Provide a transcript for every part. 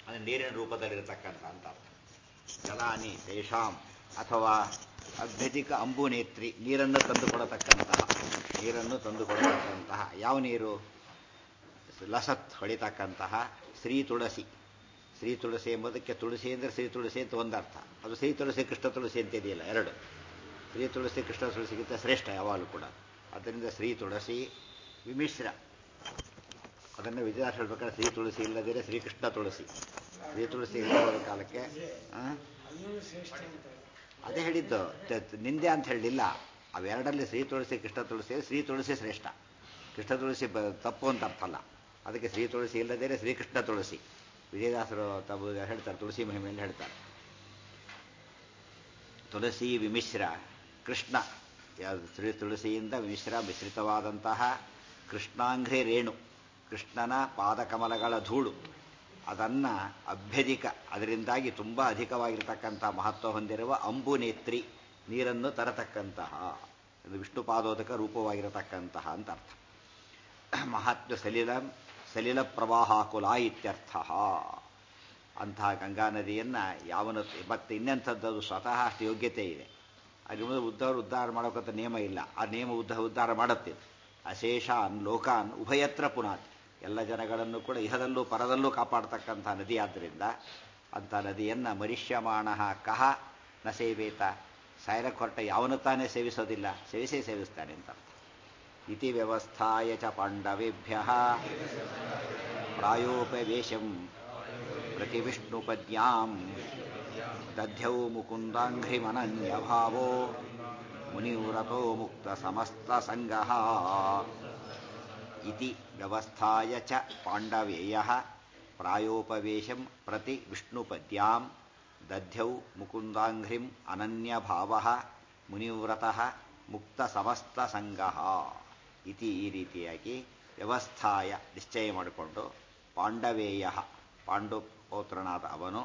ಅಂದರೆ ನೀರಿನ ರೂಪದಲ್ಲಿರತಕ್ಕಂಥ ಅಂತ ಅರ್ಥ ಜಲಾನಿ ತೇಷಾಂ ಅಥವಾ ಅಭ್ಯಧಿಕ ಅಂಬುನೇತ್ರಿ ನೀರನ್ನು ತಂದುಕೊಡತಕ್ಕಂತಹ ನೀರನ್ನು ತಂದುಕೊಡತಕ್ಕಂತಹ ಯಾವ ನೀರು ಲಸತ್ ಹೊಳಿತಕ್ಕಂತಹ ಶ್ರೀ ತುಳಸಿ ಶ್ರೀ ತುಳಸಿ ಎಂಬುದಕ್ಕೆ ತುಳಸಿ ಅಂದರೆ ಶ್ರೀ ತುಳಸಿ ಅಂತ ಒಂದರ್ಥ ಅದು ಶ್ರೀ ತುಳಸಿ ಕೃಷ್ಣ ತುಳಸಿ ಅಂತ ಇದೆಯಲ್ಲ ಎರಡು ಶ್ರೀ ತುಳಸಿ ಕೃಷ್ಣ ತುಳಸಿಗಿಂತ ಶ್ರೇಷ್ಠ ಯಾವಾಗಲೂ ಕೂಡ ಅದರಿಂದ ಶ್ರೀ ತುಳಸಿ ವಿಮಿಶ್ರ ಅದನ್ನು ವಿಜಯ ಹೇಳ್ಬೇಕಾದ್ರೆ ಶ್ರೀ ತುಳಸಿ ಇಲ್ಲದಿದ್ರೆ ಶ್ರೀಕೃಷ್ಣ ತುಳಸಿ ಶ್ರೀ ತುಳಸಿ ಇಲ್ಲದ ಕಾಲಕ್ಕೆ ಆ? ಅದೇ ಹೇಳಿದ್ದು ತ- ತ- ನಿಂದೆ ಅಂತ ಹೇಳಲಿಲ್ಲ ಅವೆರಡರಲ್ಲಿ ಶ್ರೀ ತುಳಸಿ ಕೃಷ್ಣ ತುಳಸಿ ಶ್ರೀ ತುಳಸಿ ಶ್ರೇಷ್ಠ ಕೃಷ್ಣ ತುಳಸಿ ಬ- ತಪ್ಪು ಅಂತ ಅರ್ಥ ಅಲ್ಲ ಅದಕ್ಕೆ ಶ್ರೀ ತುಳಸಿ ಇಲ್ಲದೇ ಶ್ರೀಕೃಷ್ಣ ತುಳಸಿ ವಿಜಯದಾಸರು ತಾವು ಹೇಳ್ತಾರೆ ತುಳಸಿ ಮಹಿಮೆಯಲ್ಲಿ ಹೇಳ್ತಾರೆ ತುಳಸಿ ವಿಮಿಶ್ರ ಕೃಷ್ಣ ಯಾವುದು ಶ್ರೀ ತುಳಸಿಯಿಂದ ಮಿಶ್ರ ಮಿಶ್ರಿತವಾದಂತಹ ಕೃಷ್ಣಾಂಘ್ರಿ ರೇಣು ಕೃಷ್ಣನ ಪಾದಕಮಲಗಳ ಧೂಳು ಅದನ್ನು ಅಭ್ಯಧಿಕ ಅದರಿಂದಾಗಿ ತುಂಬ ಅಧಿಕವಾಗಿರ್ತಕ್ಕಂಥ ಮಹತ್ವ ಹೊಂದಿರುವ ಅಂಬುನೇತ್ರಿ ನೀರನ್ನು ತರತಕ್ಕಂತಹ ಇದು ವಿಷ್ಣು ಪಾದೋದಕ ರೂಪವಾಗಿರತಕ್ಕಂತಹ ಅಂತ ಅರ್ಥ ಮಹಾತ್ಮ ಸಲಿಲ ಸಲಿಲ ಪ್ರವಾಹಾಕುಲ ಇತ್ಯರ್ಥ ಅಂತಹ ಗಂಗಾ ನದಿಯನ್ನು ಯಾವನ ಮತ್ತೆ ಇನ್ನೆಂಥದ್ದು ಸ್ವತಃ ಅಷ್ಟು ಯೋಗ್ಯತೆ ಇದೆ ಅದ್ರ ಉದ್ಧಾರ ಉದ್ಧಾರ ಮಾಡೋಕ್ಕಂತ ನಿಯಮ ಇಲ್ಲ ಆ ನಿಯಮ ಉದ್ದ ಉದ್ಧಾರ ಮಾಡುತ್ತೆ ಅಶೇಷಾನ್ ಲೋಕಾನ್ ಉಭಯತ್ರ ಪುನಾತ್ ಎಲ್ಲ ಜನಗಳನ್ನು ಕೂಡ ಇಹದಲ್ಲೂ ಪರದಲ್ಲೂ ಕಾಪಾಡ್ತಕ್ಕಂಥ ನದಿ ಆದ್ದರಿಂದ ಅಂಥ ನದಿಯನ್ನು ಮರಿಷ್ಯಮಾಣ ಕಹ ನ ಸೇವೇತ ಸಾಯರಕ್ಕೆ ಹೊರಟ ಯಾವನು ತಾನೇ ಸೇವಿಸೋದಿಲ್ಲ ಸೇವಿಸೇ ಸೇವಿಸ್ತಾನೆ ಅಂತ ಅರ್ಥ ಇತಿ ವ್ಯವಸ್ಥಾಯ ಚ ಪಾಂಡವೇಭ್ಯ ಪ್ರಾಯೋಪವೇಶಂ ಪ್ರತಿವಿಷ್ಣುಪದ್ಯಾಂ ದಧ್ಯೌ ಮುಕುಂದಾಂಘ್ರಿಮನನ್ಯಭಾವೋ ಮುನಿವ್ರತೋ ಮುಕ್ತ ಸಮಸ್ತ ಸಂಗಃ ಇತಿ ವ್ಯವಸ್ಥಾಯ ಚ ಪಾಂಡವೇಯ ಪ್ರಾಯೋಪವೇಶಂ ಪ್ರತಿ ವಿಷ್ಣುಪದ್ಯಾಂ ದಧ್ಯೌ ಮುಕುಂದಾಂಘ್ರಿಂ ಅನನ್ಯಭಾವ ಮುನಿವ್ರತಃ ಮುಕ್ತ ಸಮಸ್ತ ಸಂಗಃ ಇತಿ ಈ ರೀತಿಯಾಗಿ ವ್ಯವಸ್ಥಾಯ ನಿಶ್ಚಯ ಮಾಡಿಕೊಂಡು ಪಾಂಡವೇಯ ಪಾಂಡು ಪೌತ್ರನಾದ ಅವನು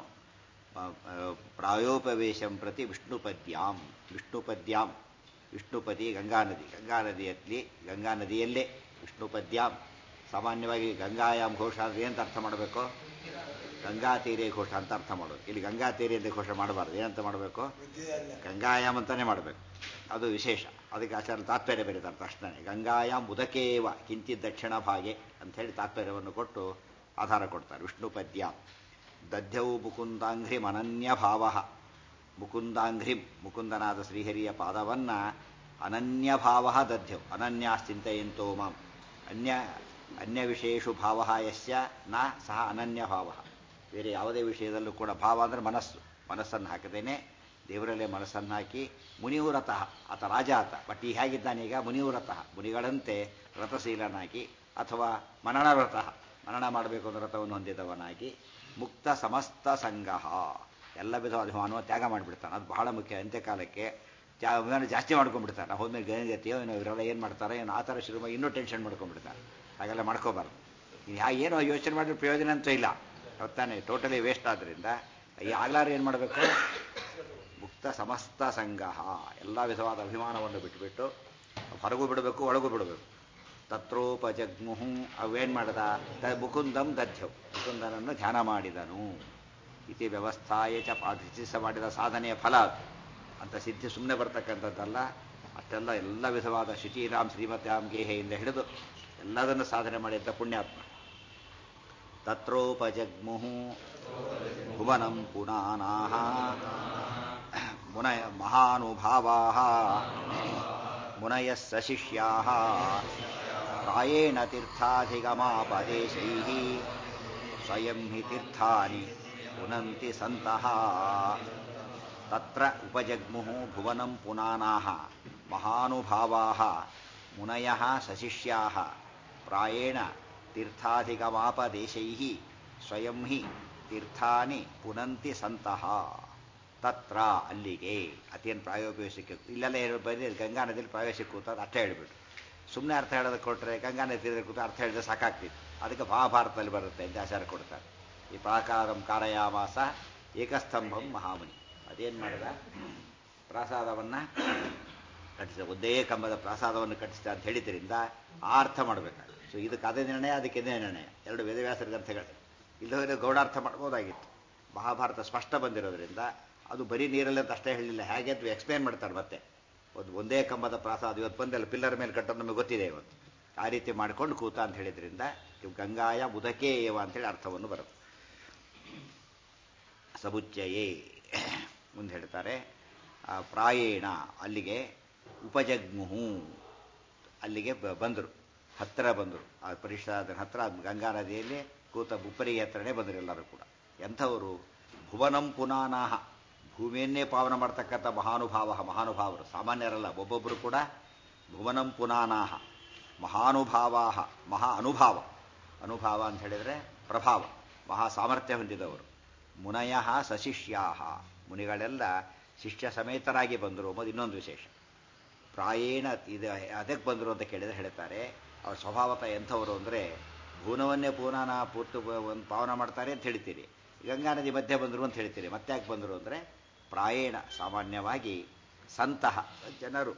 ಪ್ರಾಯೋಪವೇಶಂ ಪ್ರತಿ ವಿಷ್ಣುಪದ್ಯಾಂ ವಿಷ್ಣುಪದ್ಯಾಂ ವಿಷ್ಣುಪದಿ ಗಂಗಾ ನದಿ ಗಂಗಾ ನದಿಯಲ್ಲಿ ಗಂಗಾ ನದಿಯಲ್ಲೇ ವಿಷ್ಣುಪದ್ಯಾಂ ಸಾಮಾನ್ಯವಾಗಿ ಗಂಗಾಯಾಮ್ ಘೋಷ ಅಂದ್ರೆ ಏನಂತ ಅರ್ಥ ಮಾಡಬೇಕು ಗಂಗಾ ತೀರೆ ಘೋಷ ಅಂತ ಅರ್ಥ ಮಾಡೋದು ಇಲ್ಲಿ ಗಂಗಾ ತೀರೆ ಅಂತ ಘೋಷ ಮಾಡಬಾರ್ದು ಏನಂತ ಮಾಡಬೇಕು ಗಂಗಾಯಾಮ್ ಅಂತಾನೆ ಮಾಡಬೇಕು ಅದು ವಿಶೇಷ ಅದಕ್ಕೆ ಆಚಾರ್ಯ ತಾತ್ಪರ್ಯ ಬರೀತಾರೆ ತಕ್ಷಣ ಗಂಗಾಯಾಮ್ ಉದಕೇವ ಕಿಂಚಿತ್ ದಕ್ಷಿಣ ಭಾಗೆ ಅಂತ ಹೇಳಿ ತಾತ್ಪರ್ಯವನ್ನು ಕೊಟ್ಟು ಆಧಾರ ಕೊಡ್ತಾರೆ ವಿಷ್ಣುಪದ್ಯಾಂ ದಧ್ಯೌ ಮುಕುಂದಾಂಘ್ರಿಂ ಅನನ್ಯ ಭಾವ ಮುಕುಂದಾಂಘ್ರಿಂ ಮುಕುಂದನಾದ ಶ್ರೀಹರಿಯ ಪಾದವನ್ನ ಅನನ್ಯ ಭಾವ ದಧ್ಯೌ ಅನನ್ಯಾಶ್ಚಿಂತೆಯಂತೋ ಮಾಂ ಅನ್ಯ ಅನ್ಯ ವಿಷಯೇಷು ಭಾವ ಯಸ್ಯ ನ ಸಹ ಅನನ್ಯ ಭಾವ ಬೇರೆ ಯಾವುದೇ ವಿಷಯದಲ್ಲೂ ಕೂಡ ಭಾವ ಅಂದರೆ ಮನಸ್ಸು ಮನಸ್ಸನ್ನು ಹಾಕದೇನೆ ದೇವರಲ್ಲೇ ಮನಸ್ಸನ್ನು ಹಾಕಿ ಮುನಿವ್ರತಃ ಆತ ರಾಜ ಆತ ಬಟ್ ಈ ಹೇಗಿದ್ದಾನೀಗ ಮುನಿವ್ರತಃ ಮುನಿಗಳಂತೆ ವ್ರತಶೀಲನಾಗಿ ಅಥವಾ ಮನನವ್ರತಃ ಮನನ ಮಾಡಬೇಕು ಅನ್ನೋ ವ್ರತವನ್ನು ಹೊಂದಿದವನಾಗಿ ಮುಕ್ತ ಸಮಸ್ತ ಸಂಗಹ ಎಲ್ಲ ವಿಧ ಅಭಿಮಾನವ ತ್ಯಾಗ ಮಾಡಿಬಿಡ್ತಾನೆ ಅದು ಬಹಳ ಮುಖ್ಯ ಅಂತ್ಯಕಾಲಕ್ಕೆ ತ್ಯಾ ಅಭಿಮಾನ ಜಾಸ್ತಿ ಮಾಡ್ಕೊಂಡ್ಬಿಡ್ತಾನೆ ನಾವು ಹೋದ್ಮೇಲೆ ಗಣಗತಿಯೋ ಏನೋ ಇವರೆಲ್ಲ ಏನು ಮಾಡ್ತಾರೆ ಏನೋ ಆ ಥರ ಶುರು ಮಾಡಿ ಇನ್ನೂ ಟೆನ್ಷನ್ ಮಾಡ್ಕೊಂಡ್ಬಿಡ್ತಾರೆ ಹಾಗೆಲ್ಲ ಮಾಡ್ಕೋಬಾರ್ದು ಯಾ ಏನೋ ಯೋಚನೆ ಮಾಡಿದ್ರೆ ಪ್ರಯೋಜನ ಅಂತೂ ಇಲ್ಲ ಗೊತ್ತಾನೆ ಟೋಟಲಿ ವೇಸ್ಟ್ ಆದ್ದರಿಂದ ಈ ಆಗ್ಲಾರು ಏನು ಮಾಡಬೇಕು ಮುಕ್ತ ಸಮಸ್ತ ಸಂಗಹ ಎಲ್ಲ ವಿಧವಾದ ಅಭಿಮಾನವನ್ನು ಬಿಟ್ಟುಬಿಟ್ಟು ಹೊರಗೂ ಬಿಡಬೇಕು ಒಳಗೂ ಬಿಡಬೇಕು ತತ್ರೋಪಜಗ್ಮುಹು ಅವೇನು ಮಾಡಿದ ತ ಮುಕುಂದಂ ದಧ್ಯವು ಮುಕುಂದನನ್ನು ಧ್ಯಾನ ಮಾಡಿದನು ಇತಿ ವ್ಯವಸ್ಥಾಯ ಚ ಪಾಠಿಸ ಮಾಡಿದ ಸಾಧನೆಯ ಫಲ ಅದು ಅಂತ ಸಿದ್ಧಿ ಸುಮ್ಮನೆ ಬರ್ತಕ್ಕಂಥದ್ದಲ್ಲ ಅಷ್ಟೆಲ್ಲ ಎಲ್ಲ ವಿಧವಾದ ಶುಚಿರಾಮ್ ಶ್ರೀಮತಾಂ ಗೇಹೆಯಿಂದ ಹಿಡಿದು ಎಲ್ಲದನ್ನು ಸಾಧನೆ ಮಾಡಿದ್ದ ಪುಣ್ಯಾತ್ಮ ತತ್ರೋಪಜಗ್ಮುಹು ಭುವನಂ ಪುನಾನಾಹ ಮುನಯ ಮಹಾನುಭಾವಾ ಮುನಯಃ ಸಶಿಷ್ಯಾ ಪ್ರಾಯೇಣ ತೀರ್ಥಾಧಿಗಮಾಪದೇಶೈ ಸ್ವಯಂ ಹಿ ತೀರ್ಥಾನಿ ಪುನಂತಿ ಸಂತಹ ತತ್ರ ಉಪಜಗ್ಮುಃ ಭುವನಂ ಪುನಾನಾಹ ಮಹಾನುಭಾವಾಃ ಮುನಯಃ ಸಶಿಷ್ಯಾಃ ಪ್ರಾಯೇಣ ತೀರ್ಥಾಧಿಗಮಾಪದೇಶೈಃ ಸ್ವಯಂ ಹಿ ತೀರ್ಥಾನಿ ಪುನಂತಿ ಸಂತಹ ತತ್ರ ಅಲ್ಲಿಗೆ ಅದೇನು ಪ್ರಾಯೋಪವೇಶಕ್ಕೆ ಇಲ್ಲೆಲ್ಲ ಹೇಳಿ ಬರೀ ಗಂಗಾ ನದಿಯಲ್ಲಿ ಪ್ರವೇಶಕ್ಕೆ ಕೂತದ್ದು ಅರ್ಥ ಹೇಳಿಬಿಟ್ಟು ಸುಮ್ಮನೆ ಅರ್ಥ ಹೇಳೋದಕ್ಕೆ ಕೊಟ್ಟರೆ ಗಂಗಾ ನದಿ ತೀರದಲ್ಲಿ ಕೂತು ಅರ್ಥ ಹೇಳಿದ್ರೆ ಸಾಕಾಗ್ತಿತ್ತು ಅದಕ್ಕೆ ಮಹಾಭಾರತದಲ್ಲಿ ಬರುತ್ತೆ ಅಂತ ಆಚಾರ ಕೊಡ್ತಾರೆ ಈ ಪ್ರಾಕಾರಂ ಕಾರಯಾಮಾಸ ಏಕಸ್ತಂಭಂ ಮಹಾಮುನಿ ಅದೇನು ಮಾಡಿದ ಪ್ರಾಸಾದವನ್ನು ಕಟ್ಟಿಸಿದ ಒಂದೇ ಕಂಬದ ಪ್ರಾಸಾದವನ್ನು ಕಟ್ಟಿಸಿದ ಅಂತ ಹೇಳಿದ್ರಿಂದ ಆ ಅರ್ಥ ಮಾಡಬೇಕಾಗುತ್ತೆ ಸೊ ಇದಕ್ಕೆ ಅದೇ ನಿರ್ಣಯ ಅದಕ್ಕೆ ಇದೇ ನಿರ್ಣಯ ಎರಡು ವೇದವ್ಯಾಸರ ಗ್ರಂಥಗಳು ಇಲ್ಲದ್ರೆ ಗೌಡಾರ್ಥ ಮಾಡ್ಬೋದಾಗಿತ್ತು ಮಹಾಭಾರತ ಸ್ಪಷ್ಟ ಬಂದಿರೋದ್ರಿಂದ ಅದು ಬರೀ ನೀರಲ್ಲಿ ಅಂತ ಅಷ್ಟೇ ಹೇಳಿಲ್ಲ ಹೇಗೆ ಅಂತ ಎಕ್ಸ್ಪ್ಲೇನ್ ಮಾಡ್ತಾರೆ ಮತ್ತೆ ಒಂದು ಒಂದೇ ಕಂಬದ ಪ್ರಾಸಾದ ಇವತ್ತು ಬಂದಲ್ಲ ಪಿಲ್ಲರ್ ಮೇಲೆ ಕಟ್ಟೋದು ನಮಗೆ ಗೊತ್ತಿದೆ ಇವತ್ತು ಆ ರೀತಿ ಮಾಡ್ಕೊಂಡು ಕೂತ ಅಂತ ಹೇಳಿದ್ರಿಂದ ಇವು ಗಂಗಾಯ ಮುದಕೇ ಏವ ಅಂತೇಳಿ ಅರ್ಥವನ್ನು ಬರುತ್ತೆ ಸಬುಚ್ಚಯೇ ಮುಂದೆ ಹೇಳ್ತಾರೆ ಆ, ಪ್ರಾಯೇಣ ಅಲ್ಲಿಗೆ ಉಪಜಗ್ಮುಹು ಅಲ್ಲಿಗೆ ಬ- ಬಂದರು ಹತ್ತಿರ ಬಂದರು ಆ ಪರಿಷದ ಹತ್ತಿರ ಗಂಗಾ ನದಿಯಲ್ಲಿ ಕೂತ ಉಪ್ಪರಿಗೆ ಹತ್ರನೇ ಬಂದರು ಎಲ್ಲರೂ ಕೂಡ ಎಂಥವರು ಭುವನಂ ಪುನಾನಾಹ ಭೂಮಿಯನ್ನೇ ಪಾವನ ಮಾಡ್ತಕ್ಕಂಥ ಮಹಾನುಭಾವ ಮಹಾನುಭಾವರು ಸಾಮಾನ್ಯರಲ್ಲ ಒಬ್ಬೊಬ್ಬರು ಕೂಡ ಭುವನಂ ಪುನಾನಾಹ ಮಹಾನುಭಾವಾ ಮಹಾ ಅನುಭಾವ ಅನುಭಾವ ಅಂತ ಹೇಳಿದರೆ ಪ್ರಭಾವ ಮಹಾ ಸಾಮರ್ಥ್ಯ ಹೊಂದಿದವರು ಮುನಯ ಸಶಿಷ್ಯಾ ಮುನಿಗಳೆಲ್ಲ ಶಿಷ್ಯ ಸಮೇತರಾಗಿ ಬಂದರು ಎಂಬುದು ಇನ್ನೊಂದು ವಿಶೇಷ ಪ್ರಾಯೇಣ ಇದು ಅದಕ್ಕೆ ಬಂದರು ಅಂತ ಕೇಳಿದರೆ ಹೇಳ್ತಾರೆ ಅವ್ರ ಸ್ವಭಾವತಃ ಎಂಥವರು ಅಂದರೆ ಭೂನವನ್ನೇ ಪೂನಾನ ಪೂರ್ತಿ ಒಂದು ಪಾವನ ಮಾಡ್ತಾರೆ ಅಂತ ಹೇಳ್ತೀರಿ ಗಂಗಾ ನದಿ ಮಧ್ಯೆ ಬಂದರು ಅಂತ ಹೇಳ್ತೀರಿ ಮತ್ತೆ ಯಾಕೆ ಬಂದರು ಅಂದರೆ ಪ್ರಾಯೇಣ ಸಾಮಾನ್ಯವಾಗಿ ಸಂತಹ ಜನರು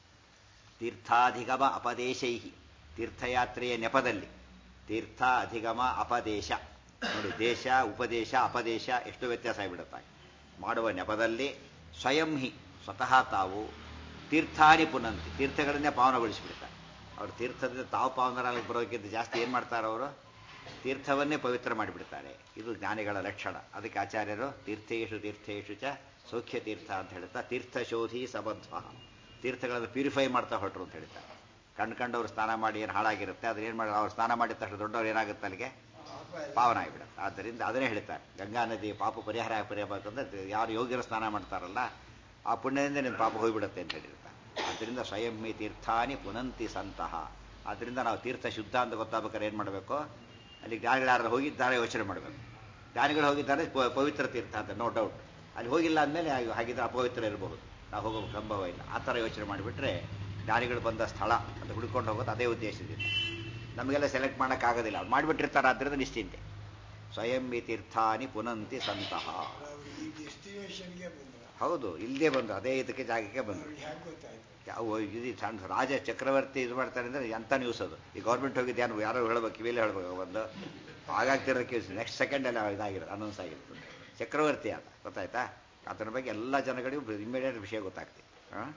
ತೀರ್ಥಾಧಿಗಮ ಅಪದೇಶೈ ತೀರ್ಥಯಾತ್ರೆಯ ನೆಪದಲ್ಲಿ ತೀರ್ಥ ಅಧಿಗಮ ಅಪದೇಶ ನೋಡಿ ದೇಶ ಉಪದೇಶ ಅಪದೇಶ ಎಷ್ಟು ವ್ಯತ್ಯಾಸ ಆಗಿಬಿಡುತ್ತೆ ಮಾಡುವ ನೆಪದಲ್ಲಿ ಸ್ವಯಂ ಹಿ ಸ್ವತಃ ತಾವು ತೀರ್ಥಾನಿ ಪುನಂತಿ ತೀರ್ಥಗಳನ್ನೇ ಪಾವನಗೊಳಿಸಿಬಿಡ್ತಾರೆ ಅವರು ತೀರ್ಥದಿಂದ ತಾವು ಪಾವನರಾಗಲಿಕ್ಕೆ ಬರೋದಕ್ಕಿಂತ ಜಾಸ್ತಿ ಏನು ಮಾಡ್ತಾರೆ ಅವರು ತೀರ್ಥವನ್ನೇ ಪವಿತ್ರ ಮಾಡಿಬಿಡ್ತಾರೆ ಇದು ಜ್ಞಾನಿಗಳ ಲಕ್ಷಣ ಅದಕ್ಕೆ ಆಚಾರ್ಯರು ತೀರ್ಥೇಶು ತೀರ್ಥೇಶು ಚ ಸೌಖ್ಯ ತೀರ್ಥ ಅಂತ ಹೇಳ್ತಾ ತೀರ್ಥಶೋಧಿ ಸಬದ್ಧ ತೀರ್ಥಗಳನ್ನು ಪ್ಯೂರಿಫೈ ಮಾಡ್ತಾ ಹೊರಟರು ಅಂತ ಹೇಳ್ತಾರೆ ಕಂಡು ಕಂಡವ್ರು ಸ್ನಾನ ಮಾಡಿ ಏನು ಹಾಳಾಗಿರುತ್ತೆ ಅದನ್ನ ಏನು ಮಾಡಿ ಅವ್ರು ಸ್ನಾನ ಮಾಡಿದ ತಕ್ಷಣ ದೊಡ್ಡವ್ರು ಏನಾಗುತ್ತೆ ಅಲ್ಲಿಗೆ ಪಾವನ ಆಗಿಬಿಡುತ್ತೆ ಆದ್ದರಿಂದ ಅದನ್ನೇ ಹೇಳ್ತಾರೆ ಗಂಗಾ ನದಿ ಪಾಪ ಪರಿಹಾರ ಪರಿಯಬೇಕಂದ್ರೆ ಯಾರು ಯೋಗ್ಯರು ಸ್ನಾನ ಮಾಡ್ತಾರಲ್ಲ ಆ ಪುಣ್ಯದಿಂದ ನಿಮ್ಮ ಪಾಪ ಹೋಗಿಬಿಡುತ್ತೆ ಅಂತ ಹೇಳಿರ್ತಾರೆ ಆದ್ದರಿಂದ ಸ್ವಯಂಮಿ ತೀರ್ಥಾನಿ ಪುನಂತಿ ಸಂತಹ ಆದ್ದರಿಂದ ನಾವು ತೀರ್ಥ ಶುದ್ಧ ಅಂತ ಗೊತ್ತಾಗ್ಬೇಕಾದ್ರೆ ಏನು ಮಾಡಬೇಕು ಅಲ್ಲಿ ಜ್ಞಾನಿಗಳು ಹೋಗಿದ್ದಾರೆ ಯೋಚನೆ ಮಾಡಬೇಕು ಜ್ಞಾನಿಗಳು ಹೋಗಿದ್ದಾರೆ ಪ- ಪವಿತ್ರ ತೀರ್ಥ ಅಂತ ನೋ ಡೌಟ್ ಅಲ್ಲಿ ಹೋಗಿಲ್ಲ ಅಂದಮೇಲೆ ಹಾಗಿದ್ರೆ ಅಪವಿತ್ರ ಇರಬಹುದು ನಾವು ಹೋಗೋ ಸಂಭವ ಇಲ್ಲ ಆ ಥರ ಯೋಚನೆ ಮಾಡಿಬಿಟ್ರೆ ಜ್ಞಾನಿಗಳು ಬಂದ ಸ್ಥಳ ಅಂತ ಹುಡ್ಕೊಂಡು ಹೋಗೋದು ಅದೇ ಉದ್ದೇಶದಿಂದ ನಮಗೆಲ್ಲ ಸೆಲೆಕ್ಟ್ ಮಾಡೋಕ್ಕಾಗೋದಿಲ್ಲ ಅವ್ರು ಮಾಡಿಬಿಟ್ಟಿರ್ತಾರೆ ಆದ್ದರಿಂದ ನಿಶ್ಚಿಂತೆ ಸ್ವಯಂ ಈ ತೀರ್ಥಾನಿ ಪುನಂತಿ ಸಂತಹ ಅವ್ರು ಈ ಡೆಸ್ಟಿನೇಷನ್ಗೆ ಬಂದ್ರ ಹೌದು ಇಲ್ಲದೆ ಬಂದು ಅದೇ ಇದಕ್ಕೆ ಜಾಗಕ್ಕೆ ಬಂದರು ಅವ್ರಿಗೆ ಹೇಗೆ ಗೊತ್ತಾಯ್ತು ಯಾವ ಇದು ಸಣ್ಣ ರಾಜ ಚಕ್ರವರ್ತಿ ಇದು ಮಾಡ್ತಾರೆ ಅಂದರೆ ಎಂಥ ನ್ಯೂಸ್ ಅದು ಈ ಗೌರ್ಮೆಂಟ್ ಹೋಗಿದ್ದು ಯಾರು ಯಾರೋ ಹೇಳ್ಬೇಕು ಕಿವಿಯಲ್ಲಿ ಹೇಳ್ಬೇಕು ಒಂದು ಆಗಾಗ್ತಿರೋ ಕೇಸ್ ನೆಕ್ಸ್ಟ್ ಸೆಕೆಂಡಲ್ಲಿ ಆಗಿರೋದು ಅನೌನ್ಸ್ ಆಗಿರ್ತದೆ ಚಕ್ರವರ್ತಿ ಅಂತ ಗೊತ್ತಾಯ್ತಾ ಅದರ ಬಗ್ಗೆ ಎಲ್ಲ ಜನಗಳಿಗೂ ಇಮ್ಮಿಡಿಯೇಟ್ ವಿಷಯ ಗೊತ್ತಾಗ್ತದೆ ಹಾಂ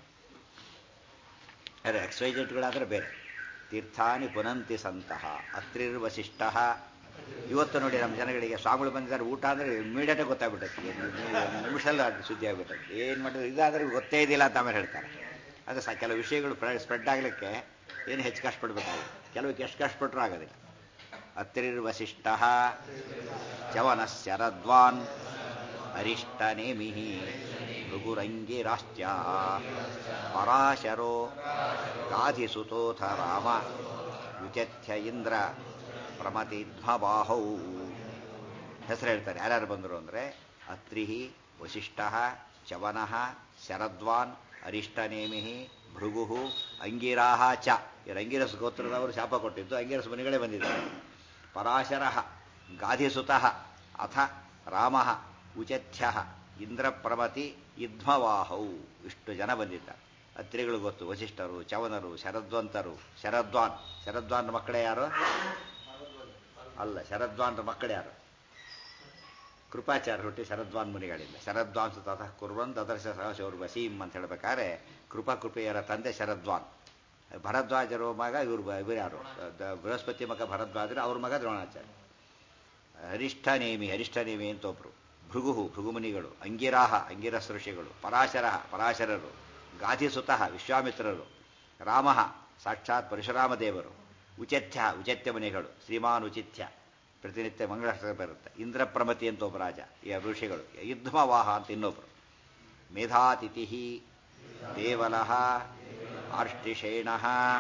ಅದೇ ಎಕ್ಸ್ವೈಜೆಟ್ಗಳಾದರೆ ಬೇರೆ ತೀರ್ಥಾನಿ ಪುನಂತಿ ಸಂತಹ ಅತ್ರಿರ್ವಶಿಷ್ಟ ಇವತ್ತು ನೋಡಿ ನಮ್ಮ ಜನಗಳಿಗೆ ಸ್ವಾಮಿಗಳು ಬಂದಿದ್ದಾರೆ ಊಟ ಅಂದರೆ ಇಮಿಡಿಯೇಟ್ ಗೊತ್ತಾಗ್ಬಿಟ್ಟೈತಿ ನಿಮಿಷದಲ್ಲಿ ಅದು ಸುದ್ದಿ ಆಗ್ಬಿಟ್ಟೈತಿ ಏನು ಮಾಡಿದ್ರು ಇದಾದ್ರೆ ಗೊತ್ತೇ ಇದಿಲ್ಲ ಅಂತ ಆಮೇಲೆ ಹೇಳ್ತಾರೆ ಅದು ಸಹ ಕೆಲವು ವಿಷಯಗಳು ಸ್ಪ್ರೆಡ್ ಆಗಲಿಕ್ಕೆ ಏನು ಹೆಚ್ಚು ಕಷ್ಟಪಡ್ಬೇಕಾಗಿದೆ ಕೆಲವಕ್ಕೆ ಎಷ್ಟು ಕಷ್ಟಪಟ್ಟರೂ ಆಗೋದಿಲ್ಲ ಅತ್ರಿರ್ವಶಿಷ್ಟ ಚವನ ಶರದ್ವಾನ್ ಅರಿಷ್ಟನೇಮಿ ಭೃಗುರಂಗಿರಾಶ್ಚ ಪರಾಶರೋ ಗಾಧಿಸುತೋಥ ರಾಮ ವಿಚಥ್ಯ ಇಂದ್ರ ಪ್ರಮತಿಧ್ವಬಾಹೌ ಹೆಸರು ಹೇಳ್ತಾರೆ ಯಾರ್ಯಾರು ಬಂದರು ಅಂದರೆ ಅತ್ರಿ ವಶಿಷ್ಠ ಚವನ ಶರದ್ವಾನ್ ಅರಿಷ್ಟನೇಮಿ ಭೃಗು ಅಂಗಿರಾಹ ಚ ಇವರು ಅಂಗಿರಸ್ ಗೋತ್ರದವರು ಶಾಪ ಕೊಟ್ಟಿದ್ದು ಅಂಗಿರಸ್ ಮುನಿಗಳೇ ಬಂದಿದ್ದಾರೆ ಪರಾಶರ ಗಾಧಿಸುತಃ ಅಥ ರಾಮ ಉಚಥ್ಯ ಇಂದ್ರಪ್ರಮತಿ ಇದ್ಮವಾಹೌ ಇಷ್ಟು ಜನ ಬಂದಿದ್ದಾರೆ ಅತ್ರಿಗಳು ಗೊತ್ತು ವಶಿಷ್ಠರು ಚವನರು ಶರದ್ವಂತರು ಶರದ್ವಾನ್ ಶರದ್ವಾನ್ ಮಕ್ಕಳೇ ಯಾರು ಅಲ್ಲ ಶರದ್ವಾನ್ರ ಮಕ್ಕಳು ಯಾರು ಕೃಪಾಚಾರ್ಯ ಹುಟ್ಟಿ ಶರದ್ವಾನ್ ಮುನಿಗಳಿಂದ ಶರದ್ವಾನ್ ತತಃ ಕುರ್ವನ್ ತದರ್ಶ ಸಹಶೌರ್ ವಸೀಂ ಅಂತ ಹೇಳ್ಬೇಕಾದ್ರೆ ಕೃಪಾ ಕೃಪೆಯರ ತಂದೆ ಶರದ್ವಾನ್ ಭರದ್ವಾಜರ ಮಗ ಇವ್ರು ಇವರು ಯಾರು ದ- ಬೃಹಸ್ಪತಿ ಮಗ ಭರದ್ವಾಜರು ಅವ್ರ ಮಗ ದ್ರೋಣಾಚಾರ್ಯ ಹರಿಷ್ಠನೇಮಿ ಹರಿಷ್ಠನೇಮಿ ಅಂತ ಒಬ್ರು ಭೃಗು ಭೃಗುಮುನಿಗಳು ಅಂಗಿರಾಹ ಅಂಗಿರಸ್ ಋಷಿಗಳು ಪರಾಶರ ಪರಾಶರರು ಗಾಧಿಸುತಃ ವಿಶ್ವಾಮಿತ್ರರು ರಾಮ ಸಾಕ್ಷಾತ್ ಪರಶುರಾಮ ದೇವರು ಉಚಥ್ಯ ಉಚತ್ಯ ಮುನಿಗಳು ಶ್ರೀಮಾನ್ ಉಚಿತ್ಯ ಪ್ರತಿನಿತ್ಯ ಮಂಗಳಾಷ್ಟಕ ಬರುತ್ತೆ ಇಂದ್ರಪ್ರಮತಿ ಅಂತ ಒಬ್ಬ ರಾಜ ಈ ಋಷಿಗಳು ಯುದ್ಧಮವಾಹ ಅಂತ ಇನ್ನೊಬ್ರು ಮೇಧಾತಿಥಿ ದೇವಲಃ ಆರ್ಷ್ಟಿಷೇಣ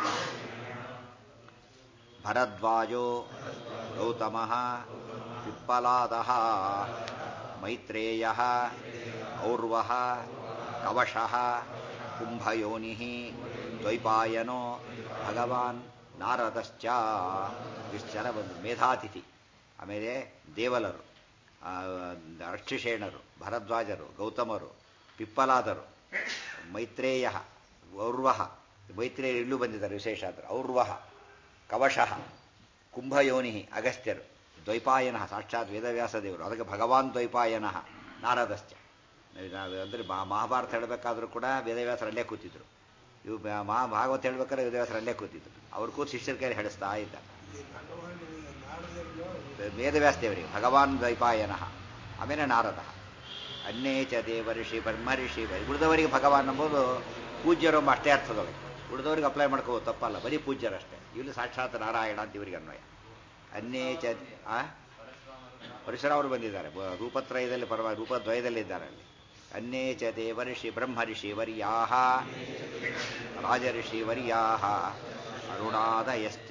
ಭರದ್ವಾಜೋ ಗೌತಮ ಪಿಪ್ಪಲಾದ ಮೈತ್ರೇಯ ಔರ್ವ ಕವಶ ಕುಂಭಯೋನಿ ದ್ವೈಪಾಯನೋ ಭಗವಾನ್ ನಾರದಶ್ಚ ಇಷ್ಟು ಜನ ಬಂದರು ಮೇಧಾತಿಥಿ ಆಮೇಲೆ ದೇವಲರು ಆ, ಅರ್ಚಿಷೇಣರು ಭರದ್ವಾಜರು ಗೌತಮರು ಪಿಪ್ಪಲಾದರು ಮೈತ್ರೇಯ ಔರ್ವ ಮೈತ್ರೇಯ ಇಲ್ಲೂ ಬಂದಿದ್ದಾರೆ ವಿಶೇಷ ಅಂದ್ರೆ ಔರ್ವ ಕವಶ ಕುಂಭಯೋನಿ ಅಗಸ್ತ್ಯರು ದ್ವೈಪಾಯನ ಸಾಕ್ಷಾತ್ ವೇದವ್ಯಾಸ ದೇವರು ಅದಕ್ಕೆ ಭಗವಾನ್ ದ್ವೈಪಾಯನ ನಾರದಶ್ಚ ಅಂದರೆ ಮಹಾಭಾರತ ಹೇಳಬೇಕಾದ್ರೂ ಕೂಡ ವೇದವ್ಯಾಸರಲ್ಲೇ ಕೂತಿದ್ರು ಇವು ಬ- ಮಹಾ ಭಾಗವತ ಹೇಳ್ಬೇಕಾದ್ರೆ ವೇದವ್ಯಾಸರಲ್ಲೇ ಕೂತಿದ್ರು ಅವ್ರು ಕೂತು ಶಿಷ್ಯರ ಕೈ ಹೇಳಿಸ್ತಾ ಇದ್ದ ಇಲ್ಲಿ ಭಗವಾನ್ ನಾಡದಲ್ಲೋ ವೇದವ್ಯಾಸ ದೇವರಿಗೆ ಭಗವಾನ್ ದ್ವೈಪಾಯನ ಆಮೇಲೆ ನಾರದ ಅನ್ಯೇಚ ದೇವಋಷಿ ಬ್ರಹ್ಮಋಷಿ ಉಳಿದವರಿಗೆ ಭಗವಾನ್ ಎಂಬುದು ಪೂಜ್ಯರು ಎಂಬ ಅಷ್ಟೇ ಅರ್ಥದೊಳಗೆ ಉಳಿದವರಿಗೆ ಅಪ್ಲೈ ಮಾಡ್ಕೋಬೋದು ತಪ್ಪಲ್ಲ ಬರೀ ಪೂಜ್ಯರಷ್ಟೇ ಇಲ್ಲಿ ಸಾಕ್ಷಾತ್ ನಾರಾಯಣ ಅಂತ ಇವರಿಗೆ ಅನ್ವಯ ಅನ್ಯೇಚ ಆ ಪರಶುರಾಮರು ಬಂದಿದ್ದಾರೆ ಬ- ರೂಪತ್ರಯದಲ್ಲಿ ಪರವಾಗಿ ರೂಪದ್ವಯದಲ್ಲಿ ಇದ್ದಾರೆ ಅಲ್ಲಿ ಅನ್ಯೇಚ ದೇವಋಷಿ ಬ್ರಹ್ಮಋಷಿ ವರ್ಯಾಹ ರಾಜಋಷಿ ವರ್ಯಾಹ ಅರುಣಾದಯಶ್ಚ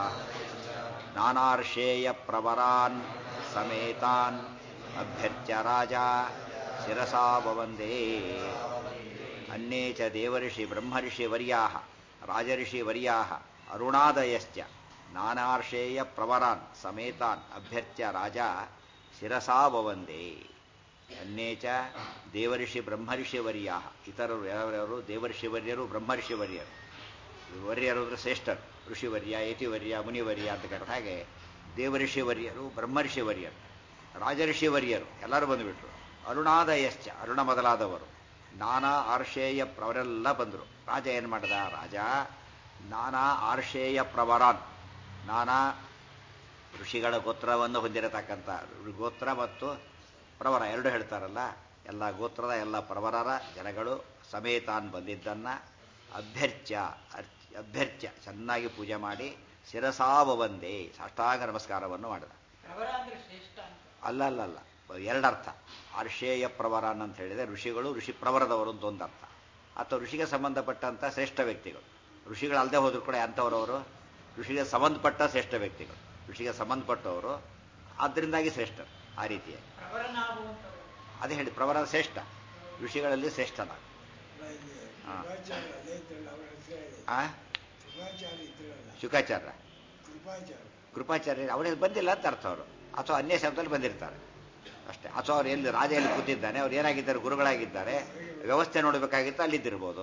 ನಾನಾರ್ಷೇಯ ಪ್ರವರಾನ್ ಸಮೇತಾನ್ ಅಭ್ಯರ್ಚ್ಯ ರಾಜ ಶಿರಸಾ ಭವಂದೇ ಅನ್ಯೇ ಚ ದೇವಋಷಿ ಬ್ರಹ್ಮಋಷಿ ವರ್ಯಾಹ ರಾಜಋಷಿ ವರ್ಯಾಹ ಅರುಣಾದಯಶ್ಚ ನಾನಾರ್ಷೇಯ ಪ್ರವರಾನ್ ಸಮೇತಾನ್ ಅಭ್ಯರ್ಚ್ಯ ರಾಜ ಶಿರಸಾ ಭವಂದೇ ಅನ್ಯೇ ಚ ದೇವಋಷಿ ಬ್ರಹ್ಮಋಷಿ ವರ್ಯಾಹ ಇತರರು ಯಾರ್ಯಾರು ದೇವಋಷಿ ವರ್ಯರು ಬ್ರಹ್ಮಋಷಿ ವರ್ಯರು ವರ್ಯರು ಅಂದ್ರೆ ಶ್ರೇಷ್ಠರು ಋಷಿವರ್ಯ ಯತಿವರ್ಯ ಮುನಿವರ್ಯ ಅಂತ ಕರೆದ ಹಾಗೆ ದೇವಋಷಿ ವರ್ಯರು ಬ್ರಹ್ಮರ್ಷಿ ವರ್ಯರು ರಾಜಋಷಿ ವರ್ಯರು ಎಲ್ಲರೂ ಬಂದುಬಿಟ್ರು ಅರುಣಾದಯಶ್ಚ ಅರುಣ ಮೊದಲಾದವರು ನಾನಾ ಆರ್ಷೇಯ ಅವರೆಲ್ಲ ಬಂದರು ರಾಜ ಏನು ಮಾಡ್ದ ರಾಜ ನಾನಾ ಆರ್ಷೇಯ ಪ್ರವರಾನ್ ನಾನಾ ಋಷಿಗಳ ಗೋತ್ರವನ್ನು ಹೊಂದಿರತಕ್ಕಂಥ ಗೋತ್ರ ಮತ್ತು ಪ್ರವರ ಎರಡು ಹೇಳ್ತಾರಲ್ಲ ಎಲ್ಲ ಗೋತ್ರದ ಎಲ್ಲ ಪ್ರವರರ ಜನಗಳು ಸಮೇತಾನ್ ಬಂದಿದ್ದನ್ನ ಅಭ್ಯರ್ಚ್ಯ ಅರ್ಚ್- ಅಭ್ಯರ್ಚ್ಯ ಚೆನ್ನಾಗಿ ಪೂಜೆ ಮಾಡಿ ಶಿರಸಾವವಂದೇ ಸಾಷ್ಟಾಂಗ ನಮಸ್ಕಾರವನ್ನು ಮಾಡಿದ ಪ್ರವರ ಅಂದ್ರೆ ಶ್ರೇಷ್ಠ ಅಂತ ಅಲ್ಲ ಅಲ್ಲ ಅಲ್ಲ ಎರಡರ್ಥ ಆರ್ಷೇಯ ಪ್ರವರನ್ ಅಂತ ಹೇಳಿದರೆ ಋಷಿಗಳು ಋಷಿ ಪ್ರವರದವರು ಅಂತ ಒಂದು ಅರ್ಥ ಅಥವಾ ಋಷಿಗೆ ಸಂಬಂಧಪಟ್ಟಂಥ ಶ್ರೇಷ್ಠ ವ್ಯಕ್ತಿಗಳು ಋಷಿಗಳು ಅಲ್ಲದೆ ಹೋದ್ರು ಕೂಡ ಅಂಥವರವರು ಋಷಿಗೆ ಸಂಬಂಧಪಟ್ಟ ಶ್ರೇಷ್ಠ ವ್ಯಕ್ತಿಗಳು ಋಷಿಗೆ ಸಂಬಂಧಪಟ್ಟವರು ಆದ್ದರಿಂದಾಗಿ ಶ್ರೇಷ್ಠರು ಆ ರೀತಿಯಾಗಿ ಪ್ರವರನಾಗುವಂಥವ್ರು ಅದೇ ಹೇಳಿ ಪ್ರವರ ಶ್ರೇಷ್ಠ ಋಷಿಗಳಲ್ಲಿ ಶ್ರೇಷ್ಠನ ಅಲ್ಲ ಇಲ್ಲಿ ಹಾ. ಕೃಪಾಚಾರ್ಯ ಅದೇ ಇದ್ರಲ್ಲ ಅವರ ಹೆಸರು ಹೇಳಿ ಆ ಕೃಪಾಚಾರ್ಯ ಇದ್ರಲ್ಲ ಶುಕಾಚಾರ್ಯ ಕೃಪಾಚಾರ್ಯ ಕೃಪಾಚಾರ್ಯ ಅವರಿಗೆ ಬಂದಿಲ್ಲ ಅಂತ ಅರ್ಥ ಅವರು ಅಥವಾ ಅನ್ಯ ಶಬ್ದದಲ್ಲಿ ಬಂದಿರ್ತಾರೆ ಅಷ್ಟೇ ಅಥವಾ ಅವ್ರು ಎಲ್ಲಿ ರಾಜ ಎಲ್ಲಿ ಕೂತಿದ್ದಾನೆ ಅವ್ರು ಏನಾಗಿದ್ದಾರೆ ಗುರುಗಳಾಗಿದ್ದಾರೆ ವ್ಯವಸ್ಥೆ ನೋಡಬೇಕಾಗಿತ್ತು ಅಲ್ಲಿದ್ದಿರ್ಬೋದು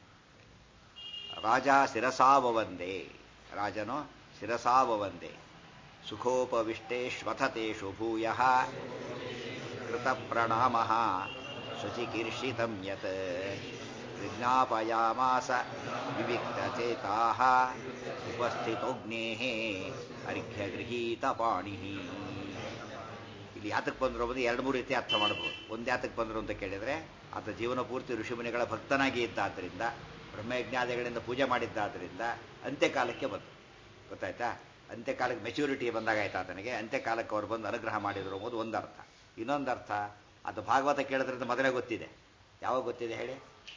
ರಾಜ ಶಿರಸಾವವಂದೇ ರಾಜನು ಶಿರಸಾವವಂದೇ ಸುಖೋಪವಿಷ್ಟೇಶ್ವಥತೇಷು ಭೂಯ ಕೃತ ಪ್ರಣಾಮ ಶುಚಿಕೀರ್ಷಿತಂ ಯತ್ ವಿಜ್ಞಾಪಯಾಮಾಸ ವಿವಿಕ್ತಚೇತಾ ಉಪಸ್ಥಿತೋಗ್ನೇ ಅರ್ಘ್ಯಗೃಹೀತಪಾಣಿ ಇಲ್ಲಿ ಯಾತಕ್ಕೆ ಬಂದರು ಅನ್ನೋದು ಎರಡು ಮೂರು ರೀತಿ ಅರ್ಥ ಮಾಡಬಹುದು ಒಂದು ಯಾತಕ್ಕೆ ಬಂದರು ಅಂತ ಕೇಳಿದರೆ ಆತ ಜೀವನ ಪೂರ್ತಿ ಋಷಿಮುನಿಗಳ ಭಕ್ತನಾಗಿ ಇದ್ದಾದ್ದರಿಂದ ಬ್ರಹ್ಮಯಜ್ಞಾದಿಗಳಿಂದ ಪೂಜೆ ಮಾಡಿದ್ದಾದ್ದರಿಂದ ಅಂತ್ಯಕಾಲಕ್ಕೆ ಬಂತು ಗೊತ್ತಾಯ್ತಾ ಅಂತ್ಯಕಾಲಕ್ಕೆ ಮೆಚುರಿಟಿ ಬಂದಾಗ ಆಯ್ತು ಆತನಿಗೆ ಅಂತ್ಯಕಾಲಕ್ಕೆ ಅವ್ರು ಬಂದು ಅನುಗ್ರಹ ಮಾಡಿದ್ರು ಎಂಬುದು ಒಂದು ಅರ್ಥ ಇನ್ನೊಂದು ಅರ್ಥ ಅದು ಭಾಗವತ ಕೇಳೋದ್ರಿಂದ ಮೊದಲೇ ಗೊತ್ತಿದೆ ಯಾವಾಗ ಗೊತ್ತಿದೆ ಹೇಳಿ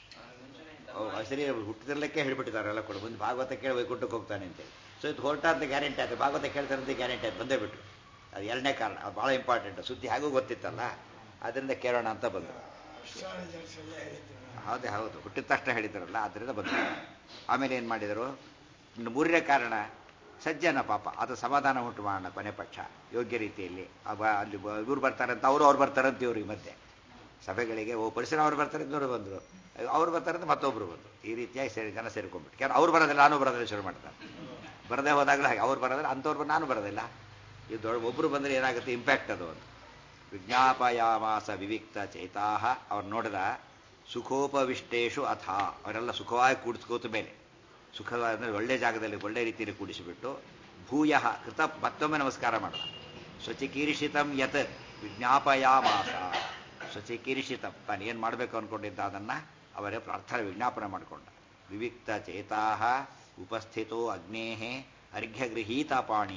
ಸರಿ ಹುಟ್ಟಿದಿರ್ಲಿಕ್ಕೆ ಹೇಳ್ಬಿಟ್ಟಿದ್ದಾರೆ ಎಲ್ಲ ಕೂಡ ಬಂದು ಭಾಗವತ ಕೇಳಿ ವೈಕುಂಠಕ್ಕೆ ಹೋಗ್ತಾನೆ ಅಂತೇಳಿ ಸೊ ಇದು ಹೊರಟಾದ ಗ್ಯಾರಂಟಿ ಆಯ್ತು ಭಾಗವತ ಕೇಳ್ತಾರಂತ ಗ್ಯಾರಂಟಿ ಆಯ್ತು ಬಂದೇ ಬಿಟ್ರು ಅದು ಎರಡನೇ ಕಾರಣ ಅದು ಭಾಳ ಇಂಪಾರ್ಟೆಂಟ್ ಸುದ್ದಿ ಹಾಗೂ ಗೊತ್ತಿತ್ತಲ್ಲ ಅದರಿಂದ ಕೇಳೋಣ ಅಂತ ಬಂದರು ಅಸ್ಟ್ರಾಲಜರ್ಸ್ ಎಲ್ಲ ಹೇಳಿದ್ರಲ್ಲ ಹೌದೇ ಹೌದು ಹುಟ್ಟಿದ ತಕ್ಷಣ ಹೇಳಿದ್ರಲ್ಲ ಅದರಿಂದ ಬಂದರು ಆಮೇಲೆ ಏನು ಮಾಡಿದರು ಇನ್ನು ಮೂರನೇ ಕಾರಣ ಸಜ್ಜನ ಪಾಪ ಅದು ಸಮಾಧಾನ ಉಂಟು ಮಾಡೋಣ ಕೊನೆ ಪಕ್ಷ ಯೋಗ್ಯ ರೀತಿಯಲ್ಲಿ ಅವ ಅಲ್ಲಿ ಬ- ಇವ್ರು ಬರ್ತಾರಂತ ಅವರು ಅವ್ರು ಬರ್ತಾರಂತ ಇವ್ರಿಗೆ ಮಧ್ಯೆ ಸಭೆಗಳಿಗೆ ಓ ಪರಿಸರ ಅವ್ರು ಬರ್ತಾರೆ ಇವರು ಬಂದರು ಅವ್ರು ಬರ್ತಾರಂತ ಮತ್ತೊಬ್ರು ಬಂದರು ಈ ರೀತಿಯಾಗಿ ಸೇರಿ ಜನ ಸೇರ್ಕೊಂಡ್ಬಿಟ್ಟು ಯಾರು ಅವ್ರು ಬರೋದಿಲ್ಲ ನಾನು ಬರೋದಿಲ್ಲ ಶುರು ಮಾಡ್ತಾರೆ ಬರದೇ ಹೋದಾಗಲೂ ಹಾಗೆ ಅವ್ರು ಬರೋದಿಲ್ಲ ಅಂಥವ್ರು ಬಂದು ನಾನು ಬರೋದಿಲ್ಲ ಇದು ದೊಡ್ಡ ಒಬ್ಬರು ಬಂದರೆ ಏನಾಗುತ್ತೆ ಇಂಪ್ಯಾಕ್ಟ್ ಅದು ಒಂದು ವಿಜ್ಞಾಪಯಾಮಾಸ ವಿವಿಕ್ತ ಚೇತಾಹ ಅವ್ರು ನೋಡಿದ ಸುಖೋಪವಿಷ್ಟೇಶು ಅಥ ಅವರೆಲ್ಲ ಸುಖವಾಗಿ ಕೂಡಿಸ್ಕೋತ ಮೇಲೆ ಸುಖವಾದ ಅಂದರೆ ಒಳ್ಳೆ ಜಾಗದಲ್ಲಿ ಒಳ್ಳೆ ರೀತಿಯಲ್ಲಿ ಕೂಡಿಸಿಬಿಟ್ಟು ಭೂಯ ಕೃತ ಮತ್ತೊಮ್ಮೆ ನಮಸ್ಕಾರ ಮಾಡಿದ ಶುಚಿಕೀರ್ಷಿತಂ ಯತ್ ವಿಜ್ಞಾಪಯಾಮಾಸ ಶುಚಿಕೀರ್ಷಿತಂ ತಾನು ಏನು ಮಾಡಬೇಕು ಅಂದ್ಕೊಂಡಿದ್ದ ಅದನ್ನು ಅವರೇ ಪ್ರಾರ್ಥನೆ ವಿಜ್ಞಾಪನೆ ಮಾಡಿಕೊಂಡ ವಿವಿಕ್ತ ಚೇತಾಹ ಉಪಸ್ಥಿತೋ ಅಗ್ನೇಹೇ ಅರ್ಘ್ಯಗೃಹೀತ ಪಾಣಿ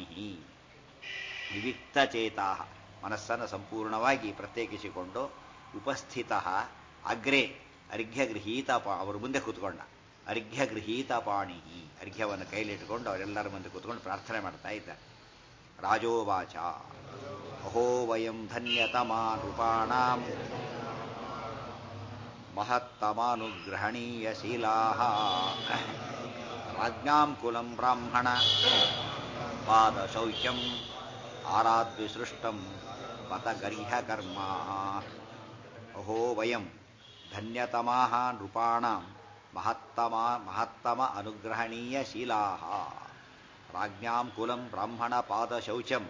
ವಿವಿಕ್ತ ಚೇತಾ ಮನಸ್ಸನ್ನು ಸಂಪೂರ್ಣವಾಗಿ ಪ್ರತ್ಯೇಕಿಸಿಕೊಂಡು ಉಪಸ್ಥಿತ ಅಗ್ರೆ ಅರ್ಘ್ಯಗೃಹೀತ ಪಾ ಅವರು ಮುಂದೆ ಕೂತ್ಕೊಂಡ ಅರ್ಘ್ಯಗೃಹೀತ ಪಾಣಿ ಅರ್ಘ್ಯವನ್ನು ಕೈಲಿಟ್ಟುಕೊಂಡು ಅವರೆಲ್ಲರ ಮುಂದೆ ಕೂತ್ಕೊಂಡು ಪ್ರಾರ್ಥನೆ ಮಾಡ್ತಾ ಇದ್ದಾರೆ ರಾಜೋವಾಚ ಅಹೋ ವಯಂ ಧನ್ಯತಮಾ ನೃಪಾಣಾಂ ಮಹತ್ತಮಾನುಗ್ರಹಣೀಯ ಶೀಲಾ ರಾಜ್ಞಾಂ ಕುಲಂ ಬ್ರಾಹ್ಮಣ ಪಾದಶೌಚಂ ಆರಾದ್ವಿಸೃಷ್ಟಂ ಪತಗರ್ಹ್ಯ ಕರ್ಮ ಅಹೋ ವಯಂ ಧನ್ಯತಮಾ ನೃಪಾಣಾಂ ಮಹತ್ತಮ ಮಹತ್ತಮ ಅನುಗ್ರಹಣೀಯ ಶೀಲಾ ರಾಜ್ಞಾಂ ಕುಲಂ ಬ್ರಾಹ್ಮಣ ಪಾದಶೌಚಂ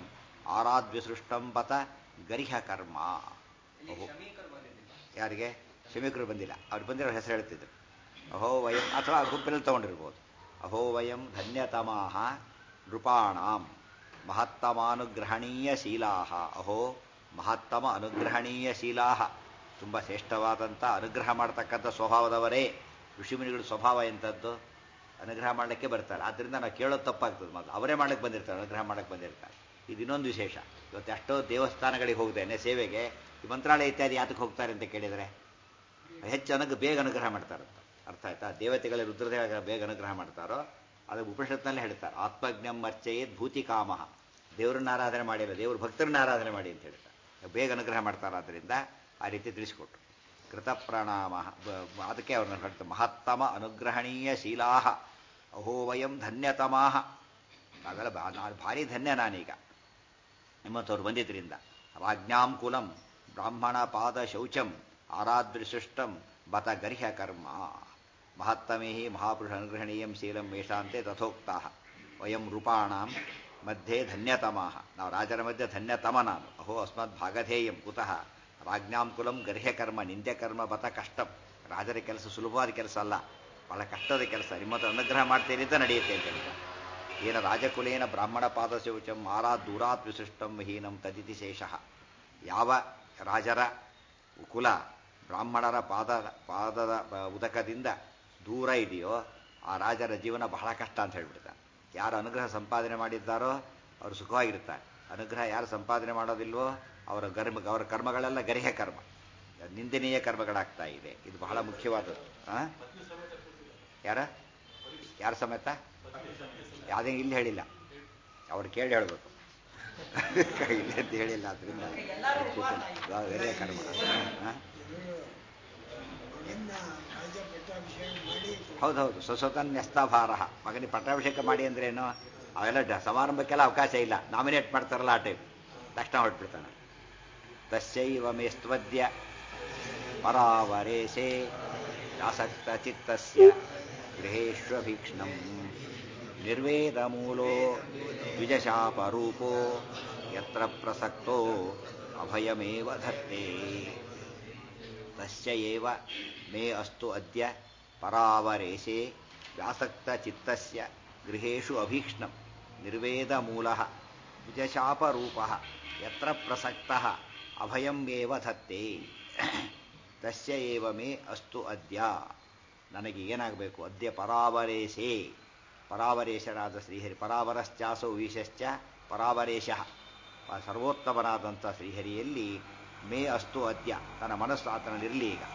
ಆರಾದ್ವಿಸೃಷ್ಟಂ ಬತ ಗರಿಹ ಕರ್ಮ ಅಹೋ ಯಾರಿಗೆ ಶಮೀಕರು ಬಂದಿಲ್ಲ ಅವ್ರು ಬಂದಿರೋ ಹೆಸರು ಹೇಳ್ತಿದ್ರು ಅಹೋ ವಯಂ ಅಥವಾ ಗುಂಪಿನಲ್ಲಿ ತಗೊಂಡಿರ್ಬೋದು ಅಹೋ ವಯಂ ಧನ್ಯತಮಾಹ ನೃಪಾಣಾಂ ಮಹತ್ತಮಾನುಗ್ರಹಣೀಯ ಶೀಲಾಹ ಅಹೋ ಮಹತ್ತಮ ಅನುಗ್ರಹಣೀಯ ಶೀಲಾಹ ತುಂಬ ಶ್ರೇಷ್ಠವಾದಂಥ ಅನುಗ್ರಹ ಮಾಡ್ತಕ್ಕಂಥ ಸ್ವಭಾವದವರೇ ಋಷಿಮುನಿಗಳ ಸ್ವಭಾವ ಎಂಥದ್ದು ಅನುಗ್ರಹ ಮಾಡಲಿಕ್ಕೆ ಬರ್ತಾರೆ ಆದ್ದರಿಂದ ನಾವು ಕೇಳೋದು ತಪ್ಪಾಗ್ತದೆ ಮೊದಲು ಅವರೇ ಮಾಡಕ್ಕೆ ಬಂದಿರ್ತಾರೆ ಅನುಗ್ರಹ ಮಾಡಕ್ಕೆ ಬಂದಿರ್ತಾರೆ ಇದು ಇನ್ನೊಂದು ವಿಶೇಷ ಇವತ್ತು ಎಷ್ಟೋ ದೇವಸ್ಥಾನಗಳಿಗೆ ಹೋಗ್ತೇನೆ ಸೇವೆಗೆ ಈ ಮಂತ್ರಾಲಯ ಇತ್ಯಾದಿ ಯಾತಕ್ಕೆ ಹೋಗ್ತಾರೆ ಅಂತ ಕೇಳಿದರೆ ಹೆಚ್ಚು ಅನುಗ್ರಹ ಬೇಗ ಅನುಗ್ರಹ ಮಾಡ್ತಾರಂತ ಅರ್ಥ ಆಯ್ತಾ ದೇವತೆಗಳ ರುದ್ರದೇವ ಬೇಗ ಅನುಗ್ರಹ ಮಾಡ್ತಾರೋ ಅದು ಉಪನಿಷತ್ನಲ್ಲಿ ಹೇಳ್ತಾರೆ ಆತ್ಮಜ್ಞಂ ಅರ್ಚಯೇದ್ ಭೂತಿ ಕಾಮಃ ದೇವರನ್ನ ಆರಾಧನೆ ಮಾಡಿಲ್ಲ ದೇವ್ರ ಭಕ್ತರನ್ನ ಆರಾಧನೆ ಮಾಡಿ ಅಂತ ಹೇಳ್ತಾರೆ ಬೇಗ ಅನುಗ್ರಹ ಮಾಡ್ತಾರಾದ್ರಿಂದ ಆ ರೀತಿ ತಿಳಿಸ್ಕೊಟ್ರು ಕೃತ ಪ್ರಣಾಮ ಅದಕ್ಕೆ ಅವ್ರನ್ನ ಹೇಳ್ತಾರೆ ಮಹತ್ತಮ ಅನುಗ್ರಹಣೀಯ ಶೀಲಾಹ ಅಹೋ ವಯಂ ಧನ್ಯತಮಾಹ ನಾವೆಲ್ಲ ಬಾ- ನಾನು ಭಾರಿ ಧನ್ಯ ನಾನೀಗ ನಿಮ್ಮಂಥವ್ರು ಬಂದಿದ್ರಿಂದ ರಾಜ್ಞಾಂ ಕುಲಂ ಬ್ರಾಹ್ಮಣ ಪಾದ ಶೌಚಂ ಆರಾದೃಶಿಷ್ಟಂ ಬತ ಗರ್ಹ್ಯ ಕರ್ಮ ಮಹತ್ತಮೇ ಮಹಾಪುರುಷ ಅನುಗ್ರಹಣೀಯಂ ಶೀಲಂ ಮೇಷಾಂತೆ ತಥೋಕ್ತಾ ವಯಂ ರೂಪಾಣಾಂ ಮಧ್ಯೆ ಧನ್ಯತಮಾಹ ನಾವು ರಾಜರ ಮಧ್ಯೆ ಧನ್ಯತಮ ನಾನು ಅಹೋ ಅಸ್ಮದ್ ಭಾಗಧೇಯಂ ಕುತಃ ರಾಜ್ಞಾಂ ಕುಲಂ ಗರ್ಹ್ಯ ಕರ್ಮ ನಿಂದ್ಯ ಕರ್ಮ ಬತ ಕಷ್ಟಂ ರಾಜರ ಕೆಲಸ ಸುಲಭವಾದ ಕೆಲಸ ಅಲ್ಲ ಬಹಳ ಕಷ್ಟದ ಕೆಲಸ ನಿಮ್ಮತ್ರ ಅನುಗ್ರಹ ಮಾಡ್ತೀರಿ ಅಂತ ನಡೆಯುತ್ತೆ ಅಂತ ಹೇಳ್ತಾರೆ ಏನ ರಾಜಕುಲೇನ ಬ್ರಾಹ್ಮಣ ಪಾದಶೌಚಂ ಆರಾತ್ ದೂರಾತ್ ವಿಶಿಷ್ಟಂ ಹೀನಂ ತದಿತಿ ಶೇಷಃ ಯಾವ ರಾಜರ ಕುಲ ಬ್ರಾಹ್ಮಣರ ಪಾದ ಪಾದದ ಬ- ಉದಕದಿಂದ ದೂರ ಇದೆಯೋ ಆ ರಾಜರ ಜೀವನ ಬಹಳ ಕಷ್ಟ ಅಂತ ಹೇಳ್ಬಿಡ್ತಾರೆ ಯಾರು ಅನುಗ್ರಹ ಸಂಪಾದನೆ ಮಾಡಿದ್ದಾರೋ ಅವರು ಸುಖವಾಗಿರ್ತಾರೆ ಅನುಗ್ರಹ ಯಾರು ಸಂಪಾದನೆ ಮಾಡೋದಿಲ್ವೋ ಅವರ ಗರ್ಮ ಅವರ ಕರ್ಮಗಳೆಲ್ಲ ಗರಿಹ ಕರ್ಮ ನಿಂದನೀಯ ಕರ್ಮಗಳಾಗ್ತಾ ಇದೆ ಇದು ಬಹಳ ಮುಖ್ಯವಾದದ್ದು ಆ? ಯಾರ ಯಾರ ಸಮೇತ ಯಾವುದೇ ಇಲ್ಲಿ ಹೇಳಿಲ್ಲ ಅವ್ರು ಕೇಳಿ ಹೇಳ್ಬೇಕು ಇಲ್ಲ ಅಂತ ಹೇಳಿಲ್ಲ ಅದರಿಂದ ಗರಿಹ ಕರ್ಮ ಆ? ಮಗನ್ನ ರಾಜ ಪಟ್ಟಾಭಿಷೇಕ ಮಾಡಿ ಹೌದೌದು ಸ್ವಸ್ವತನ್ಯಸ್ತಭಾರ ಮಗನಿಗೆ ಪಟ್ಟಾಭಿಷೇಕ ಮಾಡಿ ಅಂದ್ರೇನು ಅವೆಲ್ಲ ಡ- ಸಮಾರಂಭಕ್ಕೆಲ್ಲ ಅವಕಾಶ ಇಲ್ಲ ನಾಮಿನೇಟ್ ಮಾಡ್ತಾರಲ್ಲ ಆ ಟೈಪ್ ತಕ್ಷಣ ಹೊರಟ್ಬಿಡ್ತಾನೆ ತಸ್ಯೈವ ಮೇಸ್ತ್ವದ್ಯ ಪರಾವರೇಶೆ ಆಸಕ್ತ ಚಿತ್ತಸ್ಯ ಗೃಹೇಶ್ವಭೀಕ್ಷ್ಣಂ ನಿರ್ವೇದ ಮೂಲೋ ದ್ವಿಜಶಾಪರೂಪೋ ಯತ್ರ ಪ್ರಸಕ್ತೋ ಅಭಯಮೇವ ಧತ್ತೆ ತಸ್ಯ ಏವ ಮೇ ಅಸ್ತು ಅದ್ಯ ಪರಾವರೇಶೆ ವ್ಯಾಸಕ್ತಚಿತ್ತಸ್ಯ ಗೃಹೇಷು ಅಭೀಕ್ಷ್ಣಂ ನಿರ್ವೇದ ಮೂಲಃ ದ್ವಿಜಶಾಪರೂಪಃ ಯತ್ರ ಪ್ರಸಕ್ತಃ ಅಭಯಂ ಏವ ಧತ್ತೆ ತಸ್ಯ ಏವ ಮೇ ಅಸ್ತು ಅದ್ಯ ನನಗೆ ಏನಾಗಬೇಕು ಅದ್ಯ ಪರಾವರೇಶೆ ಪರಾವರೇಶರಾದ ಶ್ರೀಹರಿ ಪರಾವರಶ್ಚಾಸೌ ವೀಶಶ್ಚ ಪರಾವರೇಶ ಸರ್ವೋತ್ತಮನಾದಂಥ ಶ್ರೀಹರಿಯಲ್ಲಿ ಮೇ ಅಸ್ತು ಅದ್ಯ ತನ್ನ ಮನಸ್ಸು ಆತನಲ್ಲಿರಲಿ ಈಗ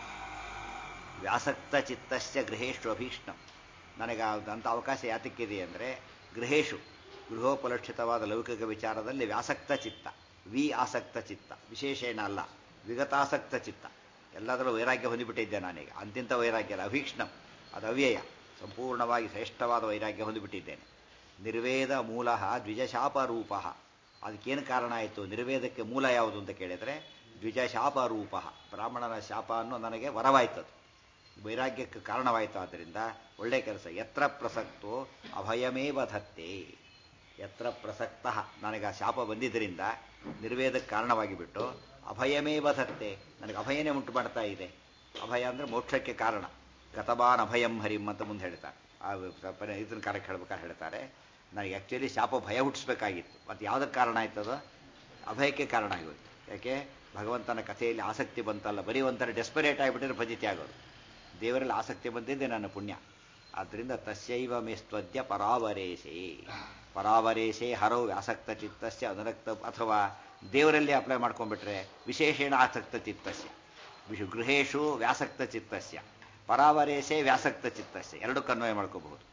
ವ್ಯಾಸಕ್ತ ಚಿತ್ತಸ್ಯ ಗೃಹೇಶು ಅಭೀಷ್ಣಂ ನನಗೆ ಅಂಥ ಅವಕಾಶ ಯಾತಕ್ಕಿದೆ ಅಂದರೆ ಗೃಹೇಶು ಗೃಹೋಪಲಕ್ಷಿತವಾದ ಲೌಕಿಕ ವಿಚಾರದಲ್ಲಿ ವ್ಯಾಸಕ್ತ ಚಿತ್ತ ವಿ ಆಸಕ್ತ ಚಿತ್ತ ವಿಶೇಷೇಣ ಅಲ್ಲ ವಿಗತಾಸಕ್ತ ಚಿತ್ತ ಎಲ್ಲದರಲ್ಲೂ ವೈರಾಗ್ಯ ಹೊಂದಿಬಿಟ್ಟಿದ್ದೆ ನಾನೀಗ ಅಂತಿಂಥ ವೈರಾಗ್ಯ ಅಲ್ಲ ಅಭೀಕ್ಷ್ಣಂ ಅದು ಅವ್ಯಯ ಸಂಪೂರ್ಣವಾಗಿ ಶ್ರೇಷ್ಠವಾದ ವೈರಾಗ್ಯ ಹೊಂದಿಬಿಟ್ಟಿದ್ದೇನೆ ನಿರ್ವೇದ ಮೂಲ ದ್ವಿಜಶಾಪರೂಪ ಅದಕ್ಕೇನು ಕಾರಣ ಆಯಿತು ನಿರ್ವೇದಕ್ಕೆ ಮೂಲ ಯಾವುದು ಅಂತ ಕೇಳಿದರೆ ದ್ವಿಜಶಾಪರೂಪ ಬ್ರಾಹ್ಮಣನ ಶಾಪ ಅನ್ನೋ ನನಗೆ ವರವಾಯ್ತದು ವೈರಾಗ್ಯಕ್ಕೆ ಕಾರಣವಾಯಿತು ಆದ್ದರಿಂದ ಒಳ್ಳೆ ಕೆಲಸ ಯತ್ರ ಪ್ರಸಕ್ತೋ ಅಭಯಮೇವ ಧತ್ತೆ ಯತ್ರ ಪ್ರಸಕ್ತ ನನಗೆ ಆ ಶಾಪ ಬಂದಿದ್ದರಿಂದ ನಿರ್ವೇದಕ್ಕೆ ಕಾರಣವಾಗಿ ಬಿಟ್ಟು ಅಭಯಮೇವ ಧತ್ತೆ ನನಗೆ ಅಭಯನೇ ಉಂಟು ಮಾಡ್ತಾ ಇದೆ ಅಭಯ ಅಂದರೆ ಮೋಕ್ಷಕ್ಕೆ ಕಾರಣ ಗತಬಾನ್ ಅಭಯಂ ಹರಿಂ ಅಂತ ಮುಂದೆ ಹೇಳ್ತಾರೆ ಆ ಸ್ವಲ್ಪ ಇದನ್ನ ಕಾಲಕ್ಕೆ ಹೇಳ್ಬೇಕಾದ್ರೆ ಹೇಳ್ತಾರೆ ನನಗೆ ಆ್ಯಕ್ಚುಲಿ ಶಾಪ ಭಯ ಹುಟ್ಟಿಸ್ಬೇಕಾಗಿತ್ತು ಮತ್ತು ಯಾವುದಕ್ಕೆ ಕಾರಣ ಆಯ್ತದೋ ಅಭಯಕ್ಕೆ ಕಾರಣ ಆಗೋಯ್ತು ಯಾಕೆ ಭಗವಂತನ ಕಥೆಯಲ್ಲಿ ಆಸಕ್ತಿ ಬಂತಲ್ಲ ಬರೀ ಒಂಥರ ಡೆಸ್ಪರೇಟ್ ಆಗಿಬಿಟ್ಟಿದ್ರೆ ಫಜಿತಿ ಆಗೋದು ದೇವರಲ್ಲಿ ಆಸಕ್ತಿ ಬಂದಿದ್ದೆ ನನ್ನ ಪುಣ್ಯ ಆದ್ದರಿಂದ ತಸ್ಯೈವ ಮೇಸ್ತ್ವದ್ಯ ಪರಾವರೇಶೇ ಪರಾವರೇಶೇ ಹರವು ಆಸಕ್ತ ಚಿತ್ತಸ್ಯ ಅನುರಕ್ತ ಅಥವಾ ದೇವರಲ್ಲಿ ಅಪ್ಲೈ ಮಾಡ್ಕೊಂಡ್ಬಿಟ್ರೆ ವಿಶೇಷೇಣ ಆಸಕ್ತ ಚಿತ್ತಸ್ಯ ವಿಶು ಗೃಹೇಶು ವ್ಯಾಸಕ್ತ ಚಿತ್ತಸ್ಯ ಪರಾವರೇಶೇ ವ್ಯಾಸಕ್ತ ಚಿತ್ತಸ್ಯ ಎರಡು ಕನ್ವಯ ಮಾಡ್ಕೋಬಹುದು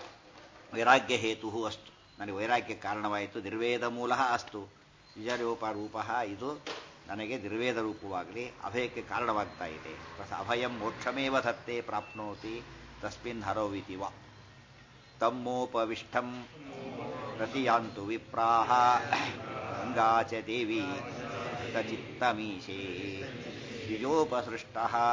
ವೈರಾಗ್ಯ ಹೇತು ಅಸ್ತು ನನಗೆ ವೈರಾಗ್ಯ ಕಾರಣವಾಯಿತು ನಿರ್ವೇದ ಮೂಲ ಅಸ್ತು ನಿಜರೂಪ ರೂಪ ಇದು ನನಗೆ ನಿರ್ವೇದ ರೂಪವಾಗಲಿ ಅಭಯಕ್ಕೆ ಕಾರಣವಾಗ್ತಾ ಇದೆ ತಸ ಅಭಯಂ ಮೋಕ್ಷಮೇವ ದತ್ತೆ ಪ್ರಾಪ್ನೋತಿ ತಸ್ಮಿನ್ ಹರೋವಿತಿ ವ ತಮ್ಮೋಪವಿಷ್ಟಂ ಪ್ರತಿಯಾಂತು ವಿಪ್ರಾಹ ಗಂಗಾ ಚ ದೇವಿ ಕೃತಚಿತ್ತಮೀಶೇ ದ್ವಿಜೋಪಸೃಷ್ಟ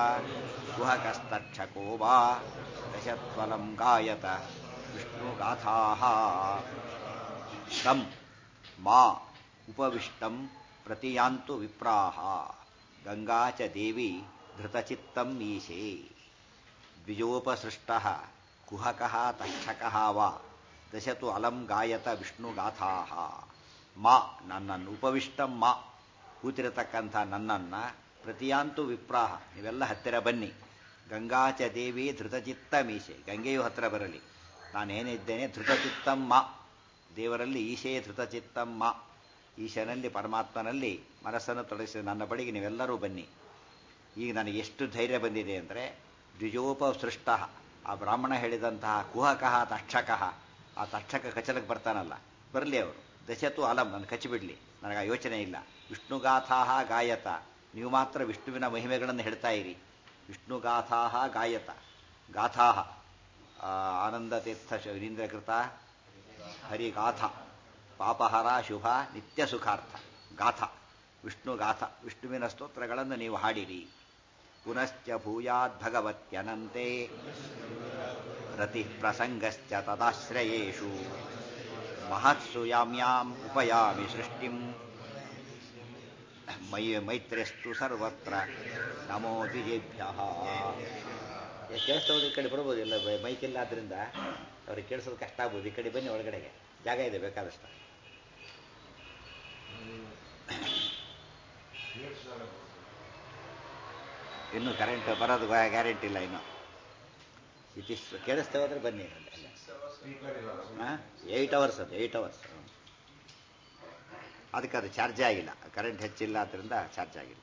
ಕುಹಕಸ್ತಕ್ಷಕೋ ವಾ ದಶತ್ವಲಂ ಗಾಯತ ವಿಷ್ಣುಗಾಥಾ ತಂ ಮಾ ಉಪವಿಷ್ಟಂ ಪ್ರತಿಯಾಂತು ವಿಪ್ರಾಹ ಗಂಗಾ ಚ ದೇವಿ ಧೃತಚಿತ್ತಂ ಈಶೇ ದ್ವಿಜೋಪಸೃಷ್ಟ ಕುಹಕಃ ತಕ್ಷಕಃ ವಾ ದಶತು ಅಲಂ ಗಾಯತ ವಿಷ್ಣುಗಾಥಾ ಮಾ ನನ್ನನ್ನು ಉಪವಿಷ್ಟಂ ಮಾ ಕೂತಿರತಕ್ಕಂಥ ನನ್ನನ್ನ ಪ್ರತಿಯಾಂತು ವಿಪ್ರಾಹ ನೀವೆಲ್ಲ ಹತ್ತಿರ ಬನ್ನಿ ಗಂಗಾಚ ದೇವಿ ಧೃತಚಿತ್ತ ಮೀಸೆ ಗಂಗೆಯು ಹತ್ತಿರ ಬರಲಿ ನಾನೇನಿದ್ದೇನೆ ಧೃತಚಿತ್ತಂ ಮಾ ದೇವರಲ್ಲಿ ಈಶೇ ಧೃತಚಿತ್ತಂ ಮಾ ಈಶನಲ್ಲಿ ಪರಮಾತ್ಮನಲ್ಲಿ ಮನಸ್ಸನ್ನು ತೊಡಗಿಸಿ ನನ್ನ ಬಳಿಗೆ ನೀವೆಲ್ಲರೂ ಬನ್ನಿ ಈಗ ನನಗೆ ಎಷ್ಟು ಧೈರ್ಯ ಬಂದಿದೆ ಅಂದರೆ ದ್ವಿಜೋಪಸೃಷ್ಟ ಆ ಬ್ರಾಹ್ಮಣ ಹೇಳಿದಂತಹ ಕುಹಕಃ ತಕ್ಷಕಃ ಆ ತಕ್ಷಕ ಕಚಲಕ್ಕೆ ಬರ್ತಾನಲ್ಲ ಬರಲಿ ಅವರು ದಶತು ಅಲಂ ನನ್ನ ಕಚ್ಚಿಬಿಡ್ಲಿ ನನಗೆ ಆ ಯೋಚನೆ ಇಲ್ಲ ವಿಷ್ಣುಗಾಥಾ ಗಾಯತ ನೀವು ಮಾತ್ರ ವಿಷ್ಣುವಿನ ಮಹಿಮೆಗಳನ್ನು ಹೇಳ್ತಾ ಇರಿ ವಿಷ್ಣುಗಾಥಾ ಗಾಯತ ಗಾಥಾ ಆನಂದತೀರ್ಥ ವೀರೀಂದ್ರಕೃತ ಹರಿಗಾಥ ಪಾಪಹರ ಶುಭ ನಿತ್ಯ ಸುಖಾರ್ಥ ಗಾಥ ವಿಷ್ಣುಗಾಥ ವಿಷ್ಣುವಿನ ಸ್ತೋತ್ರಗಳನ್ನು ನೀವು ಹಾಡಿರಿ ಪುನಶ್ಚ ಭೂಯಾದ್ ಭಗವತ್ಯನಂತೆ ರತಿ ಪ್ರಸಂಗಶ್ಚ ತದಾಶ್ರಯೇಷು ಮಹತ್ಸು ಯಾಮ್ಯಾಂ ಉಪಯಾಮಿ ಸೃಷ್ಟಿಂ ಮೈ ಮೈತ್ರ್ಯಸ್ತು ಸರ್ವತ್ರ ನಮೋ ದ್ವಿಜೇಭ್ಯ ಕೇಳಿಸ್ತವ್ರು ಈ ಕಡೆ ಬರ್ಬೋದಿಲ್ಲ ಮೈಕಿಲ್ಲ ಆದ್ರಿಂದ ಅವ್ರಿಗೆ ಕೇಳಿಸೋದು ಕಷ್ಟ ಆಗ್ಬೋದು ಈ ಕಡೆ ಬನ್ನಿ ಒಳಗಡೆಗೆ ಜಾಗ ಇದೆ ಬೇಕಾದಷ್ಟು ಇನ್ನು ಕರೆಂಟ್ ಬರೋದು ಗ್ಯಾರಂಟಿ ಇಲ್ಲ ಇನ್ನು ಇತಿಸ್ ಕೇಳಿಸ್ತೇವೆ ಅಂದ್ರೆ ಬನ್ನಿ ಏಯ್ಟ್ ಅವರ್ಸ್ ಅದು ಏಯ್ಟ್ ಅವರ್ಸ್ ಅದಕ್ಕೆ ಅದು ಚಾರ್ಜೇ ಆಗಿಲ್ಲ ಕರೆಂಟ್ ಹೆಚ್ಚಿಲ್ಲ ಅದರಿಂದ ಚಾರ್ಜ್ ಆಗಿಲ್ಲ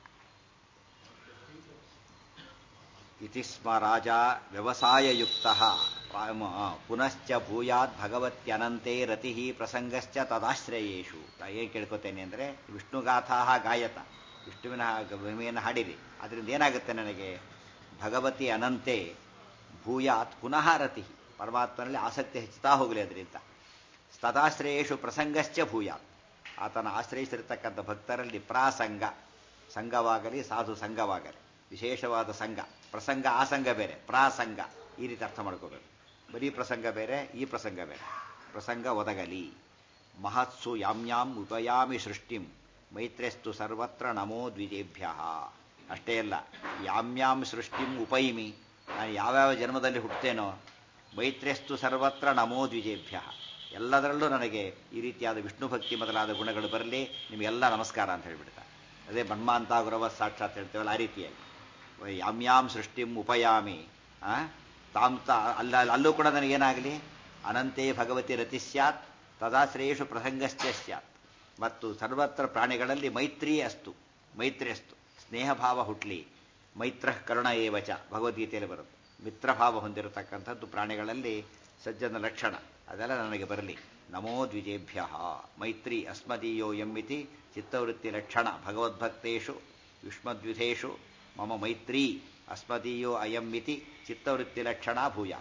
ಇತಿ ಸ್ಮ ರಾಜ ವ್ಯವಸಾಯಯುಕ್ತ ಪುನಶ್ಚ ಭೂಯಾತ್ ಭಗವತ್ಯನಂತೆ ರತಿ ಪ್ರಸಂಗಶ್ಚ ತದಾಶ್ರಯೇಶು ಏನು ಕೇಳ್ಕೊತೇನೆ ಅಂದರೆ ವಿಷ್ಣುಗಾಥಾ ಗಾಯತ ವಿಷ್ಣುವಿನ ಮಹಿಮೆಯನ್ನು ಹಾಡಿರಿ ಅದರಿಂದ ಏನಾಗುತ್ತೆ ನನಗೆ ಭಗವತಿ ಅನಂತೆ ಭೂಯಾತ್ ಪುನಃ ರತಿ ಪರಮಾತ್ಮನಲ್ಲಿ ಆಸಕ್ತಿ ಹೆಚ್ಚುತ್ತಾ ಹೋಗಲಿ ಅದರಿಂದ ತದಾಶ್ರಯೇಶು ಪ್ರಸಂಗಶ್ಚ ಭೂಯಾತ್ ಆತನ ಆಶ್ರಯಿಸಿರ್ತಕ್ಕಂಥ ಭಕ್ತರಲ್ಲಿ ಪ್ರಾಸಂಗ ಸಂಘವಾಗಲಿ ಸಾಧು ಸಂಘವಾಗಲಿ ವಿಶೇಷವಾದ ಸಂಘ ಪ್ರಸಂಗ ಆ ಸಂಘ ಬೇರೆ ಪ್ರಾಸಂಗ ಈ ರೀತಿ ಅರ್ಥ ಮಾಡ್ಕೋಬೇಕು ಬರೀ ಪ್ರಸಂಗ ಬೇರೆ ಈ ಪ್ರಸಂಗ ಬೇರೆ ಪ್ರಸಂಗ ಒದಗಲಿ ಮಹತ್ಸು ಯಾಮ್ಯಾಂ ಉಪಯಾಮಿ ಸೃಷ್ಟಿಂ ಮೈತ್ರೆಸ್ತು ಸರ್ವತ್ರ ನಮೋ ದ್ವಿಜೇಭ್ಯ ಅಷ್ಟೇ ಅಲ್ಲ ಯಾಮ್ಯಾಂ ಸೃಷ್ಟಿಂ ಉಪೈಮಿ ನಾನು ಯಾವ್ಯಾವ ಜನ್ಮದಲ್ಲಿ ಹುಟ್ಟೇನೋ ಮೈತ್ರೆಸ್ತು ಸರ್ವತ್ರ ನಮೋ ದ್ವಿಜೇಭ್ಯ ಎಲ್ಲದರಲ್ಲೂ ನನಗೆ ಈ ರೀತಿಯಾದ ವಿಷ್ಣು ಭಕ್ತಿ ಮೊದಲಾದ ಗುಣಗಳು ಬರಲಿ ನಿಮಗೆಲ್ಲ ನಮಸ್ಕಾರ ಅಂತ ಹೇಳ್ಬಿಡ್ತಾರೆ ಅದೇ ಬ್ರಹ್ಮಾಂತ ಗುರವ ಸಾಕ್ಷಾತ್ ಹೇಳ್ತೇವಲ್ಲ ಆ ರೀತಿಯಾಗಿ ಯಾಮ್ಯಾಂ ಸೃಷ್ಟಿಂ ಉಪಯಾಮಿ ತಾಂ ತ ಅಲ್ಲ ಅಲ್ಲೂ ಕೂಡ ನನಗೇನಾಗಲಿ ಅನಂತೇ ಭಗವತಿ ರತಿ ಸ್ಯಾತ್ ತದಾಶ್ರಯೇಶು ಪ್ರಸಂಗಶ್ಚ ಸ್ಯಾತ್ ಮತ್ತು ಸರ್ವತ್ರ ಪ್ರಾಣಿಗಳಲ್ಲಿ ಮೈತ್ರಿ ಅಸ್ತು ಮೈತ್ರಿ ಅಸ್ತು ಸ್ನೇಹಭಾವ ಹುಟ್ಲಿ ಮೈತ್ರ ಕರುಣ ಏವಚ ಭಗವದ್ಗೀತೆಯಲ್ಲಿ ಬರುತ್ತೆ ಮಿತ್ರಭಾವ ಹೊಂದಿರತಕ್ಕಂಥದ್ದು ಪ್ರಾಣಿಗಳಲ್ಲಿ ಸಜ್ಜನ ಲಕ್ಷಣ ಅದೆಲ್ಲ ನನಗೆ ಬರಲಿ ನಮೋ ದ್ವಿಜೇಭ್ಯ ಮೈತ್ರಿ ಅಸ್ಮದೀಯೋ ಎಂಬಿತಿ ಚಿತ್ತವೃತ್ತಿ ಲಕ್ಷಣ ಭಗವದ್ಭಕ್ತೇಶು ಯುಷ್ಮದ್ವಿಧೇಶು ಮಮ ಮೈತ್ರಿ ಅಸ್ಮದೀಯೋ ಅಯಂ ಇತಿ ಚಿತ್ತವೃತ್ತಿ ಲಕ್ಷಣ ಭೂಯ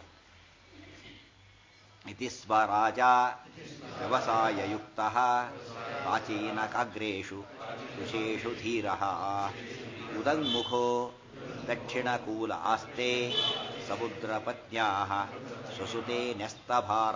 ಇತಿ ಸ್ವ ರಾಜ ವ್ಯವಸಾಯಯುಕ್ತ ಪ್ರಾಚೀನಕಾಗ್ರೇಷು ಋಷೇಷು ಧೀರ ಉದಂಗ್ಮುಖೋ ದಕ್ಷಿಣಕೂಲ ಆಸ್ತೆ ಸಮುದ್ರಪತ್ನ್ಯಾ ಸ್ವಸುತೆ ನ್ಯಸ್ತಭಾರ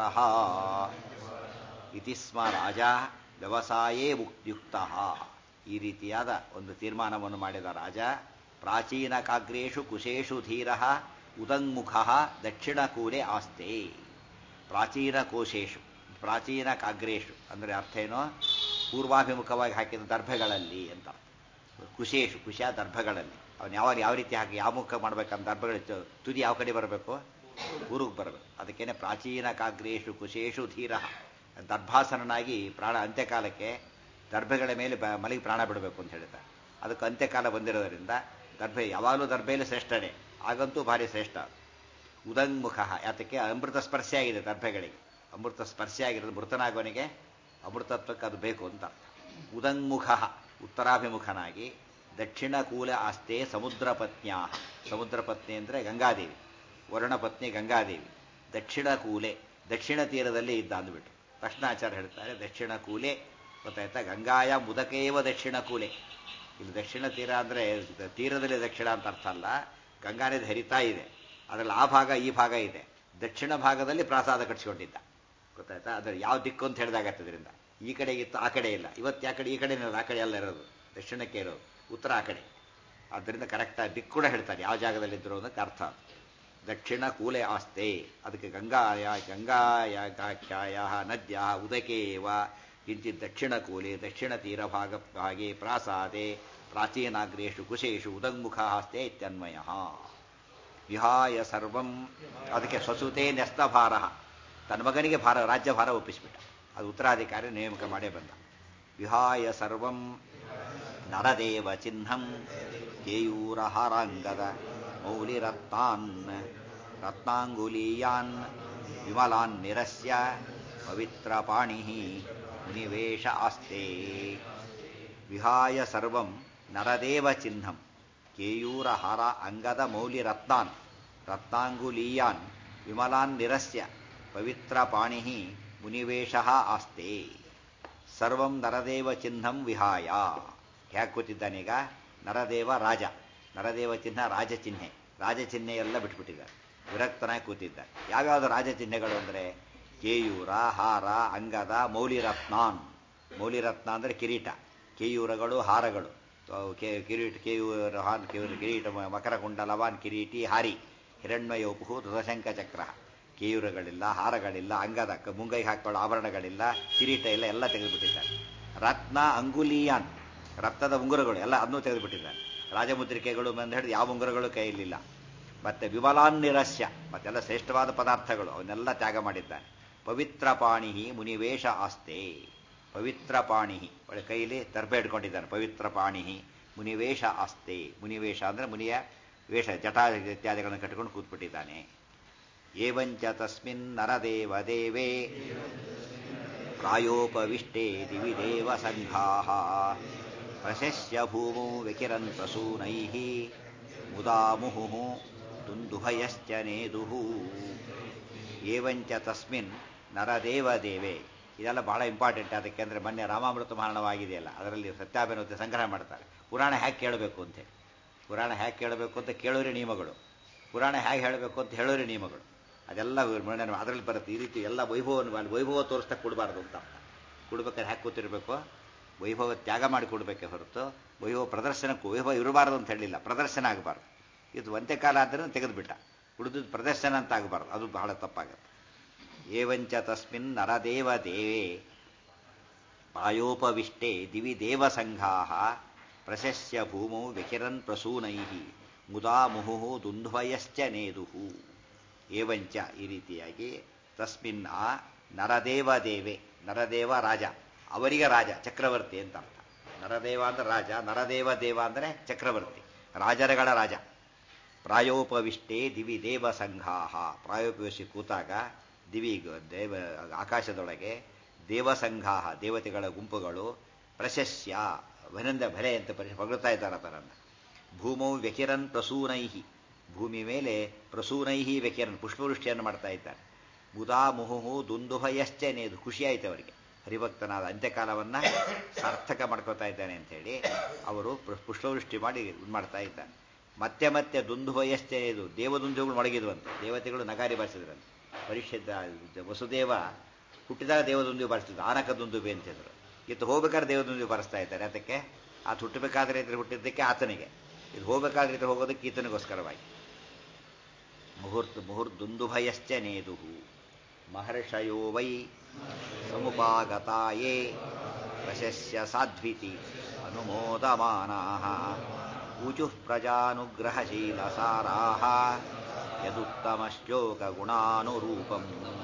ಇತಿ ಸ್ಮ ರಾಜ ವ್ಯವಸಾಯೇ ಯುಕ್ತ ಈ ರೀತಿಯಾದ ಒಂದು ತೀರ್ಮಾನವನ್ನು ಮಾಡಿದ ರಾಜ ಪ್ರಾಚೀನ ಕಾಗ್ರೇಷು ಕುಶೇಷು ಧೀರ ಉದಂಗ್ಮುಖ ದಕ್ಷಿಣಕೂಲೆ ಆಸ್ತೆ ಪ್ರಾಚೀನ ಕೋಶೇಶು ಪ್ರಾಚೀನ ಕಾಗ್ರೇಷು ಅಂದರೆ ಅರ್ಥ ಏನೋ ಪೂರ್ವಾಭಿಮುಖವಾಗಿ ಹಾಕಿದ ದರ್ಭಗಳಲ್ಲಿ ಅಂತ ಕುಶೇಷು ಕುಶ ದರ್ಭಗಳಲ್ಲಿ ಅವನು ಯಾವ ಯಾವ ರೀತಿ ಹಾಕಿ ಯಾವ ಮುಖ ಮಾಡ್ಬೇಕಂತ ದರ್ಭಗಳು ತುದಿ ಯಾವ ಕಡೆ ಬರಬೇಕು ಊರಿಗೆ ಬರಬೇಕು ಅದಕ್ಕೇನೆ ಪ್ರಾಚೀನ ಕಾಗ್ರೇಷು ಕುಶೇಷು ಧೀರ ದರ್ಭಾಸನನಾಗಿ ಪ್ರಾಣ ಅಂತ್ಯಕಾಲಕ್ಕೆ ದರ್ಭೆಗಳ ಮೇಲೆ ಬ ಮಲಗಿ ಪ್ರಾಣ ಬಿಡಬೇಕು ಅಂತ ಹೇಳ್ತಾರೆ ಅದಕ್ಕೆ ಅಂತ್ಯಕಾಲ ಬಂದಿರೋದರಿಂದ ದರ್ಭೆ ಯಾವಾಗಲೂ ದರ್ಭೆಯಲ್ಲಿ ಶ್ರೇಷ್ಠನೇ ಆಗಂತೂ ಭಾರಿ ಶ್ರೇಷ್ಠ ಉದಂಗ್ಮುಖ ಯಾತಕ್ಕೆ ಅಮೃತ ಸ್ಪರ್ಶ ಆಗಿದೆ ದರ್ಭೆಗಳಿಗೆ ಅಮೃತ ಸ್ಪರ್ಶ ಆಗಿರೋದು ಮೃತನಾಗೋನಿಗೆ ಅಮೃತತ್ವಕ್ಕೆ ಅದು ಬೇಕು ಅಂತ ಉದಂಗ್ಮುಖ ಉತ್ತರಾಭಿಮುಖನಾಗಿ ದಕ್ಷಿಣ ಕೂಲ ಆಸ್ತೆ ಸಮುದ್ರ ಪತ್ನ್ಯಾ ಸಮುದ್ರ ಪತ್ನಿ ಅಂದರೆ ಗಂಗಾದೇವಿ ವರ್ಣಪತ್ನಿ ಗಂಗಾದೇವಿ ದಕ್ಷಿಣ ಕೂಲೆ ದಕ್ಷಿಣ ತೀರದಲ್ಲಿ ಇದ್ದ ಅಂದ್ಬಿಟ್ಟು ತಕ್ಷಣಾಚಾರ್ಯ ಹೇಳ್ತಾರೆ ದಕ್ಷಿಣ ಕೂಲೆ ಗೊತ್ತಾಯ್ತಾ ಗಂಗಾಯ ಮುದಕೇವ ದಕ್ಷಿಣ ಕೂಲೆ ಇಲ್ಲಿ ದಕ್ಷಿಣ ತೀರ ಅಂದರೆ ತೀರದಲ್ಲಿ ದಕ್ಷಿಣ ಅಂತ ಅರ್ಥ ಅಲ್ಲ ಗಂಗಾ ನದಿ ಹರಿತಾ ಇದೆ ಅದರಲ್ಲಿ ಆ ಭಾಗ ಈ ಭಾಗ ಇದೆ ದಕ್ಷಿಣ ಭಾಗದಲ್ಲಿ ಪ್ರಾಸಾದ ಕಟ್ಸ್ಕೊಂಡಿದ್ದ ಗೊತ್ತಾಯ್ತಾ ಅದ್ರ ಯಾವ ದಿಕ್ಕು ಅಂತ ಹೇಳಿದಾಗತ್ತೆ ಇದರಿಂದ ಈ ಕಡೆ ಇತ್ತು ಆ ಕಡೆ ಇಲ್ಲ ಇವತ್ತು ಯಾ ಕಡೆ ಈ ಕಡೆ ಇರೋದು ಆ ಕಡೆ ಎಲ್ಲ ಇರೋದು ದಕ್ಷಿಣಕ್ಕೆ ಇರೋದು ಉತ್ತರ ಆ ಕಡೆ ಆದ್ದರಿಂದ ಕರೆಕ್ಟಾಗಿ ದಿಕ್ಕು ಕೂಡ ಹೇಳ್ತಾರೆ ಯಾವ ಜಾಗದಲ್ಲಿದ್ದರು ಅನ್ನೋದಕ್ಕೆ ಅರ್ಥ ದಕ್ಷಿಣ ಕೂಲೆ ಆಸ್ತೆ ಅದಕ್ಕೆ ಗಂಗಾಯ ಗಂಗಾಯಾಖ್ಯಾಯ ನದ್ಯ ಉದಕೇವ ಕಿಂಚಿತ್ ದಕ್ಷಿಣ ಕೂಲೆ ದಕ್ಷಿಣ ತೀರ ಭಾಗ ಭಾಗೆ ಪ್ರಾಸಾದೆ ಪ್ರಾಚೀನಾಗ್ರೇಷು ಕುಶೇಷು ಉದಂಗುಖ ಆಸ್ತೆ ಇತ್ಯನ್ವಯ ವಿಹಾಯ ಸರ್ವಂ ಅದಕ್ಕೆ ಸ್ವಸುತೆ ನ್ಯಸ್ತಭಾರ ತನ್ನ ಮಗನಿಗೆ ಭಾರ ರಾಜ್ಯ ಭಾರ ಒಪ್ಪಿಸಿಬಿಟ್ಟ ಅದು ಉತ್ತರಾಧಿಕಾರಿ ನೇಮಕ ಮಾಡೇ ಬಂದ ವಿಹಾಯ ಸರ್ವಂ ನರದೇವ ಚಿಹ್ನಂ ಕೇಯೂರಹಾರಾಂಗದ ಮೌಲಿರತ್ನಾನ್ ರತ್ನಾಂಗುಲೀಯಾನ್ ವಿಮಲಾನ್ ನಿರಸ್ಯ ಪವಿತ್ರಪಾಣಿ ಮುನಿವೇಶ ಆಸ್ತೆ ವಿಹಾಯ ಸರ್ವಂ ನರದೇವ ಚಿಹ್ನಂ ಕೇಯೂರಹಾರ ಅಂಗದ ಮೌಲಿರತ್ನಾನ್ ರತ್ನಾಂಗುಲೀಯಾನ್ ವಿಮಲಾನ್ ನಿರಸ್ಯ ಪವಿತ್ರಪಾಣಿ ಮುನಿವೇಶ ಆಸ್ತೆ ಸರ್ವಂ ನರದೇವ ಚಿಹ್ನಂ ವಿಹಾಯ ಹೇಗೆ ಕೂತಿದ್ದಾನೀಗ ನರದೇವ ರಾಜ ನರದೇವ ಚಿಹ್ನ ರಾಜ ಚಿಹ್ನೆ ರಾಜ ಚಿಹ್ನೆ ಎಲ್ಲ ಬಿಟ್ಬಿಟ್ಟಿದ್ದಾರೆ ವಿರಕ್ತನಾಗಿ ಕೂತಿದ್ದಾರೆ ಯಾವ್ಯಾವುದು ರಾಜ ಚಿಹ್ನೆಗಳು ಅಂದರೆ ಕೇಯೂರ ಹಾರ ಅಂಗದ ಮೌಲಿರತ್ನಾನ್ ಮೌಲಿರತ್ನ ಅಂದರೆ ಕಿರೀಟ ಕೇಯೂರಗಳು ಹಾರಗಳು ಅವು ಕೆ- ಕಿರೀಟ ಕೇಯೂರ ಹಾನ್ ಕೇಯೂರ ಕಿರೀಟ ಮ- ಮಕರ ಕುಂಡಲವಾನ್ ಕಿರೀಟಿ ಹಾರಿ ಹಿರಣ್ಮಯೋಪು ಧ್ವಜಶಂಕ ಚಕ್ರ ಕೇಯೂರಗಳಿಲ್ಲ ಹಾರಗಳಿಲ್ಲ ಅಂಗದ ಕ- ಮುಂಗೈಗೆ ಹಾಕೊಳ್ಳೋ ಆಭರಣಗಳಿಲ್ಲ ಕಿರೀಟ ಇಲ್ಲ ಎಲ್ಲ ತೆಗೆದುಬಿಟ್ಟಿದ್ದಾರೆ ರತ್ನ ಅಂಗುಲಿಯಾನ್ ರಕ್ತದ ಉಂಗುರಗಳು ಎಲ್ಲ ಅದನ್ನೂ ತೆಗೆದುಬಿಟ್ಟಿದ್ದಾರೆ ರಾಜಮುದ್ರಿಕೆಗಳು ಬಂದು ಹಿಡಿದು ಯಾವ ಉಂಗುರಗಳು ಕೈಯಲ್ಲಿಲ್ಲ ಮತ್ತೆ ವಿಮಲಾನ್ ನಿರಸ್ಯ ಮತ್ತೆಲ್ಲ ಶ್ರೇಷ್ಠವಾದ ಪದಾರ್ಥಗಳು ಅವನ್ನೆಲ್ಲ ತ್ಯಾಗ ಮಾಡಿದ್ದಾನೆ ಪವಿತ್ರ ಪಾಣಿ ಮುನಿವೇಶ ಆಸ್ತೆ ಪವಿತ್ರ ಪಾಣಿ ಒಳ್ಳೆ ಕೈಯಲ್ಲಿ ದರ್ಭೆ ಹಿಡ್ಕೊಂಡಿದ್ದಾನೆ ಪವಿತ್ರ ಪಾಣಿ ಮುನಿವೇಶ ಆಸ್ತೆ ಮುನಿವೇಶ ಅಂದ್ರೆ ಮುನಿಯ ವೇಷ ಜಟಾ ಇತ್ಯಾದಿಗಳನ್ನು ಕಟ್ಟಿಕೊಂಡು ಕೂತ್ಬಿಟ್ಟಿದ್ದಾನೆ ಏವಂಚ ತಸ್ಮಿನ್ ನರದೇವ ದೇವೇ ಪ್ರಾಯೋಪವಿಷ್ಟೇ ದಿವಿ ದೇವ ಸಂಘಾ ಪ್ರಶಸ್ಯ ಭೂಮೌ ವಿಕಿರನ್ ಪ್ರಸೂನೈ ಮುದಾ ಮುಹು ದುಂದುಭಯಶ್ಚ ನೇದುಃ ಏವಂಚ ತಸ್ಮಿನ್ ನರದೇವ ದೇವೆ ಇದೆಲ್ಲ ಬಹಳ ಇಂಪಾರ್ಟೆಂಟ್ ಅದಕ್ಕೆ ಅಂದರೆ ಮೊನ್ನೆ ರಾಮಾಮೃತ ಮರಣವಾಗಿದೆಯಲ್ಲ ಅದರಲ್ಲಿ ಸತ್ಯಾಭಿನವತೆ ಸಂಗ್ರಹ ಮಾಡ್ತಾರೆ ಪುರಾಣ ಹೇಗೆ ಕೇಳಬೇಕು ಅಂತೇಳಿ ಪುರಾಣ ಹೇಗೆ ಕೇಳಬೇಕು ಅಂತ ಕೇಳೋರಿ ನಿಯಮಗಳು ಪುರಾಣ ಹೇಗೆ ಹೇಳಬೇಕು ಅಂತ ಹೇಳೋರಿ ನಿಯಮಗಳು ಅದೆಲ್ಲ ವರ್ಣನೆ ಅದರಲ್ಲಿ ಬರುತ್ತೆ ಈ ರೀತಿ ಎಲ್ಲ ವೈಭವವನ್ನು ಅಲ್ಲಿ ವೈಭವ ತೋರಿಸ್ತಾ ಕೊಡಬಾರ್ದು ಅಂತ ಕೊಡ್ಬೇಕಾದ್ರೆ ಹ್ಯಾಕೆ ಕೂತಿರ್ಬೇಕು ವೈಭವ ತ್ಯಾಗ ಮಾಡಿ ಕೊಡಬೇಕೆ ಹೊರತು ವೈಭವ ಪ್ರದರ್ಶನಕ್ಕೂ ವೈಭವ ಇರಬಾರ್ದು ಅಂತ ಹೇಳಿಲ್ಲ ಪ್ರದರ್ಶನ ಆಗಬಾರ್ದು ಇದು ಒಂದೇ ಕಾಲ ಆದ್ದರಿಂದ ತೆಗೆದುಬಿಟ್ಟ ಉಳಿದದ್ದು ಪ್ರದರ್ಶನ ಅಂತ ಆಗಬಾರ್ದು ಅದು ಬಹಳ ತಪ್ಪಾಗುತ್ತೆ ಏವಂಚ ತಸ್ಮಿನ್ ನರದೇವ ದೇವೇ ಪಾಯೋಪವಿಷ್ಟೇ ದಿವಿ ದೇವಸಂಘಾ ಪ್ರಶಸ್ಯ ಭೂಮೌ ವಿಕಿರನ್ ಪ್ರಸೂನೈ ಮುದಾ ಮುಹು ದುಂದ್ವಯಶ್ಚ ನೇದುಹು ಏವಂಚ ಈ ರೀತಿಯಾಗಿ ತಸ್ಮಿನ್ ಆ ನರದೇವ ದೇವೆ ನರದೇವ ರಾಜ ಅವರಿಗೆ ರಾಜ ಚಕ್ರವರ್ತಿ ಅಂತ ಅರ್ಥ ನರದೇವ ಅಂದ್ರೆ ರಾಜ ನರದೇವ ದೇವ ಅಂದರೆ ಚಕ್ರವರ್ತಿ ರಾಜರಗಳ ರಾಜ ಪ್ರಾಯೋಪವಿಷ್ಟೇ ದಿವಿ ದೇವ ಸಂಘಾಹ ಪ್ರಾಯೋಪವಿಸಿ ಕೂತಾಗ ದಿವಿ ದೇವ ಆಕಾಶದೊಳಗೆ ದೇವಸಂಘಾಹ ದೇವತೆಗಳ ಗುಂಪುಗಳು ಪ್ರಶಸ್ಯ ಅಭಿನಂದ ಭಲೆ ಅಂತ ಪರಿ ಹೊಗಳ್ತಾ ಇದ್ದಾರೆ ಅದರನ್ನು ಭೂಮೌ ವ್ಯಕಿರನ್ ಪ್ರಸೂನೈಹಿ ಭೂಮಿ ಮೇಲೆ ಪ್ರಸೂನೈಹಿ ವ್ಯಕಿರನ್ ಪುಷ್ಪವೃಷ್ಟಿಯನ್ನು ಮಾಡ್ತಾ ಇದ್ದಾರೆ ಮುದಾ ಮುಹುಹು ದುಂದುಭಯಶ್ಚನೇದು ಖುಷಿ ಆಯ್ತು ಅವರಿಗೆ ಹರಿಭಕ್ತನಾದ ಅಂತ್ಯಕಾಲವನ್ನ ಸಾರ್ಥಕ ಮಾಡ್ಕೋತಾ ಇದ್ದಾನೆ ಅಂತೇಳಿ ಅವರು ಪುಷ್- ಪುಷ್ಪವೃಷ್ಟಿ ಮಾಡಿ ಇದು ಮಾಡ್ತಾ ಇದ್ದಾರೆ ಮತ್ತೆ ಮತ್ತೆ ದುಂದುಭಯಶ್ಚನೇದು ದೇವದುಂದುಗಳು ಮೊಳಗಿದ್ವಂತೆ ದೇವತೆಗಳು ನಗಾರಿ ಬಾರಿಸಿದ್ರಂತೆ ಪರಿಷತ್ ವಸುದೇವ ಹುಟ್ಟಿದಾಗ ದೇವದುಂದು ಬಾರಿಸಿದ್ರು ಆನಕ ದುಂದುಬೆ ಅಂತಿದ್ರು ಇತ್ತು ಹೋಗ್ಬೇಕಾದ್ರೆ ದೇವದುಂದು ಬಾರಿಸ್ತಾ ಇದ್ದಾರೆ ಅದಕ್ಕೆ ಆತ ಹುಟ್ಟಬೇಕಾದ್ರೆ ಇದ್ರೆ ಹುಟ್ಟಿದ್ದಕ್ಕೆ ಆತನಿಗೆ ಇದು ಹೋಗ್ಬೇಕಾದ್ರೆ ಇದ್ರೆ ಹೋಗೋದಕ್ಕೆ ಈತನಿಗೋಸ್ಕರವಾಗಿ ಮುಹೂರ್ತ ಮುಹುರ್ದುಂದುಭಯಶ್ಚ ನೇದುಹು ಮಹರ್ಷಯೋ ವೈ ಸಮುಪಾಗತಾಯೇ ಪ್ರಶಸ್ಯ ಸಾಧ್ವಿತಿ ಅನುಮೋದಮಾನಾ ಊಚುಃ ಪ್ರಜಾನುಗ್ರಹಶೀಲಸಾರಾ ಯದುತ್ತಮಶ್ಲೋಕಗುಣಾನುರೂಪಂ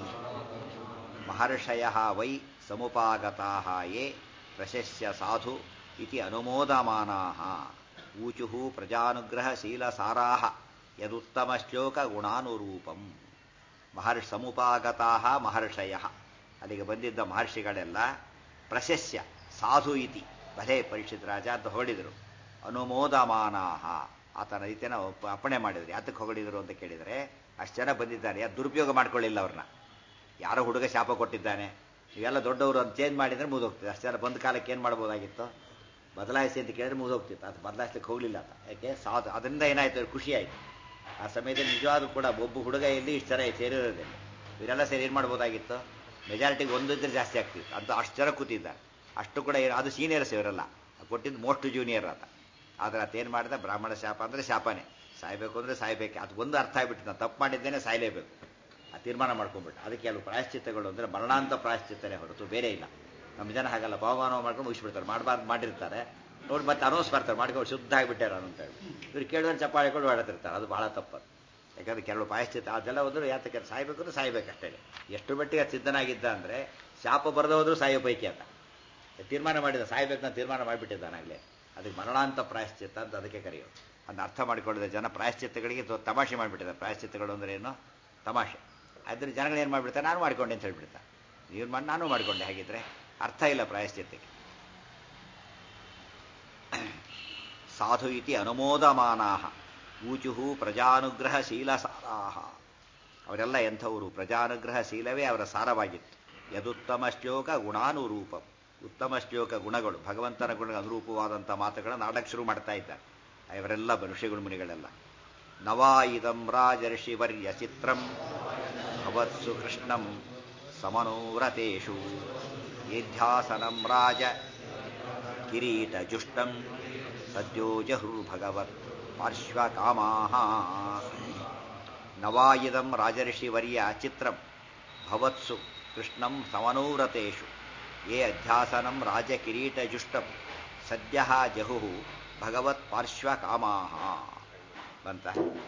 ಮಹರ್ಷಯ ವೈ ಸಮುಪಾಗತಾ ಯೇ ಪ್ರಶಸ್ಯ ಸಾಧು ಇತಿ ಅನುಮೋದಮಾನಾ ಊಚು ಪ್ರಜಾನುಗ್ರಹಶೀಲಸಾರಾ ಯದುತ್ತಮಶ್ಲೋಕಗುಣಾನುರೂಪಂ ಮಹರ್ಷ ಸಮುಪಾಗತಾ ಮಹರ್ಷಯ ಅಲ್ಲಿಗೆ ಬಂದಿದ್ದ ಮಹರ್ಷಿಗಳೆಲ್ಲ ಪ್ರಶಸ್ಯ ಸಾಧು ಇತಿ ಭಲೆ ಪರೀಕ್ಷಿತ್ ರಾಜ ಅಂತ ಹೊಗಳಿದರು ಅನುಮೋದಮಾನಾಹ ಆತನ ರೀತಿಯನ್ನು ಒಪ್ಪ ಅಪ್ಪಣೆ ಮಾಡಿದ್ರು ಯಾತಕ್ಕೆ ಹೊಗಳಿದ್ರು ಅಂತ ಕೇಳಿದರೆ ಅಷ್ಟು ಜನ ಬಂದಿದ್ದಾರೆ ಯಾರು ದುರುಪಯೋಗ ಮಾಡ್ಕೊಳ್ಳಿಲ್ಲ ಅವ್ರನ್ನ ಯಾರೋ ಹುಡುಗ ಶಾಪ ಕೊಟ್ಟಿದ್ದಾನೆ ಇವೆಲ್ಲ ದೊಡ್ಡವರು ಅಂತ ಚೇಂಜ್ ಮಾಡಿದ್ರೆ ಮುಗಿದೋಗ್ತದೆ ಅಷ್ಟು ಜನ ಬಂದ ಕಾಲಕ್ಕೆ ಏನು ಮಾಡ್ಬೋದಾಗಿತ್ತು ಬದಲಾಯಿಸಿ ಅಂತ ಕೇಳಿದ್ರೆ ಮುಗಿದೋಗ್ತಿತ್ತು ಅದು ಬದಲಾಯಿಸ್ಲಿಕ್ಕೆ ಹೋಗಲಿಲ್ಲ ಅಂತ ಯಾಕೆ ಸಾಧು ಅದರಿಂದ ಏನಾಯ್ತು ಖುಷಿ ಆಯಿತು ಆ ಸಮಯದಲ್ಲಿ ನಿಜವಾದ ಕೂಡ ಒಬ್ಬ ಹುಡುಗ ಇಲ್ಲಿ ಇಷ್ಟು ಜನ ಸೇರಿರೋದಿಲ್ಲ ಇವರೆಲ್ಲ ಸೇರಿ ಏನು ಮಾಡ್ಬೋದಾಗಿತ್ತು ಮೆಜಾರಿಟಿಗೆ ಒಂದು ಇದ್ರೆ ಜಾಸ್ತಿ ಆಗ್ತಿತ್ತು ಅಂತ ಅಷ್ಟು ಜನ ಕೂತಿದ್ದಾರೆ ಅಷ್ಟು ಕೂಡ ಏನು ಅದು ಸೀನಿಯರ್ಸ್ ಇವರೆಲ್ಲ ಕೊಟ್ಟಿದ್ದು ಮೋಸ್ಟ್ ಜೂನಿಯರ್ ಅಂತ ಆದರೆ ಅದೇನು ಮಾಡಿದ ಬ್ರಾಹ್ಮಣ ಶಾಪ ಅಂದರೆ ಶಾಪನೇ ಸಾಯ್ಬೇಕು ಅಂದರೆ ಸಾಯ್ಬೇಕು ಅದು ಒಂದು ಅರ್ಥ ಆಗ್ಬಿಟ್ಟು ನಾನು ತಪ್ಪು ಮಾಡಿದ್ದೇನೆ ಸಾಯ್ಲೇಬೇಕು ಆ ತೀರ್ಮಾನ ಮಾಡ್ಕೊಂಡ್ಬಿಟ್ಟು ಅದಕ್ಕೆ ಕೆಲವು ಪ್ರಾಯಶ್ಚಿತ್ತಗಳು ಅಂದರೆ ಮರಣಾಂತ ಪ್ರಾಯಶ್ಚಿತ್ತನೇ ಹೊರತು ಬೇರೆ ಇಲ್ಲ ನಮ್ಮ ಜನ ಹಾಗಲ್ಲ ಭಾವಮಾನ ಮಾಡ್ಕೊಂಡು ಮುಗಿಸ್ಬಿಡ್ತಾರೆ ಮಾಡಬಾರ್ದು ಮಾಡಿರ್ತಾರೆ ನೋಡಿ ಮತ್ತೆ ಅನೌನ್ಸ್ ಮಾಡ್ತಾರೆ ಮಾಡ್ಕೊಂಡು ಶುದ್ಧ ಆಗಿಬಿಟ್ಟಾರ ಅಂತ ಹೇಳಿ ಇವ್ರು ಕೇಳಿದ್ರೆ ಚಪ್ಪಾಳಿಕೊಂಡು ಓಡಾಡ್ತಿರ್ತಾರೆ ಅದು ಬಹಳ ತಪ್ಪದು ಯಾಕಂದ್ರೆ ಕೆಲವು ಪ್ರಾಯಶ್ಚಿತ್ತ ಅದೆಲ್ಲ ಹೋದ್ರು ಯಾತಕ್ಕೆ ಸಾಯ್ಬೇಕು ಅಂದ್ರೆ ಸಾಯ್ಬೇಕಷ್ಟೇ ಎಷ್ಟು ಮಟ್ಟಿಗೆ ಸಿದ್ಧನಾಗಿದ್ದ ಅಂದರೆ ಶಾಪ ಬರೆದ ಹೋದ್ರು ಸಾಯೋ ಪೈಕಿ ಅಂತ ತೀರ್ಮಾನ ಮಾಡಿದ ಸಾಯ್ಬೇಕು ನಾನು ತೀರ್ಮಾನ ಮಾಡಿಬಿಟ್ಟಿದ್ದಾನಾಗಲೇ ಅದಕ್ಕೆ ಮರಣಾಂತ ಪ್ರಾಯಶ್ಚಿತ್ತ ಅಂತ ಅದಕ್ಕೆ ಕರೆಯೋದು ಅದನ್ನ ಅರ್ಥ ಮಾಡಿಕೊಂಡಿದ್ದ ಜನ ಪ್ರಾಯಶ್ಚಿತ್ತಗಳಿಗೆ ತೊ- ತಮಾಷೆ ಮಾಡಿಬಿಟ್ಟಿದ್ದಾರೆ ಪ್ರಾಯಶ್ಚಿತ್ತಗಳು ಅಂದ್ರೆ ಏನು ತಮಾಷೆ ಅದ್ರ ಜನಗಳು ಏನು ಮಾಡಿಬಿಡ್ತಾರೆ ನಾನು ಮಾಡಿಕೊಂಡೆ ಅಂತ ಹೇಳ್ಬಿಡ್ತಾರೆ ನೀವು ಮಾಡಿ ನಾನು ಮಾಡಿಕೊಂಡೆ ಹಾಗಿದ್ರೆ ಅರ್ಥ ಇಲ್ಲ ಪ್ರಾಯಶ್ಚಿತ್ತಕ್ಕೆ ಸಾಧು ಇತಿ ಅನುಮೋದಮಾನಾ ಊಚುಹು ಪ್ರಜಾನುಗ್ರಹ ಶೀಲಸಾರಾಹ ಅವರೆಲ್ಲ ಎಂಥವರು ಪ್ರಜಾನುಗ್ರಹ ಶೀಲವೇ ಅವರ ಸಾರವಾಗಿತ್ತು ಯದುತ್ತಮ ಶ್ಲೋಕ ಗುಣಾನುರೂಪ ಉತ್ತಮ ಶ್ಲೋಕ ಗುಣಗಳು ಭಗವಂತನ ಗುಣ ಅನುರೂಪವಾದಂಥ ಮಾತುಗಳನ್ನು ಆಡಕ್ಕೆ ಶುರು ಮಾಡ್ತಾ ಇದ್ದಾರೆ ಇವರೆಲ್ಲ ಋಷಿಗಳು ಮುನಿಗಳೆಲ್ಲ ನವಾಯಿದಂ ರಾಜರ್ಷಿವರ್ಯ ಚಿತ್ರಂ ಭವತ್ಸು ಕೃಷ್ಣಂ ಸಮನೋರತೇಷು ಏಧ್ಯಾಸನಂ ರಾಜ ಕಿರೀಟಜುಷ್ಟಂ ಸದ್ಯೋ ಜಹುರ್ಭಗವತ್ ಪಾರ್ಶ್ವಕಾಮಾಹ ನವಾಯಿದಂ ರಾಜರ್ಷಿವರ್ಯ ಚಿತ್ರಂ ಭವತ್ಸು ಕೃಷ್ಣಂ ಸಮನೋರತೇಷು ಯೇ ಅಧ್ಯಾಸನಂ ರಾಜಕಿರೀಟಜುಷ್ಟಂ ಸದ್ಯ ಜಹು ಭಗವತ್ ಪಾರ್ಶ್ವಕಾಮಾಹ ಬಂತ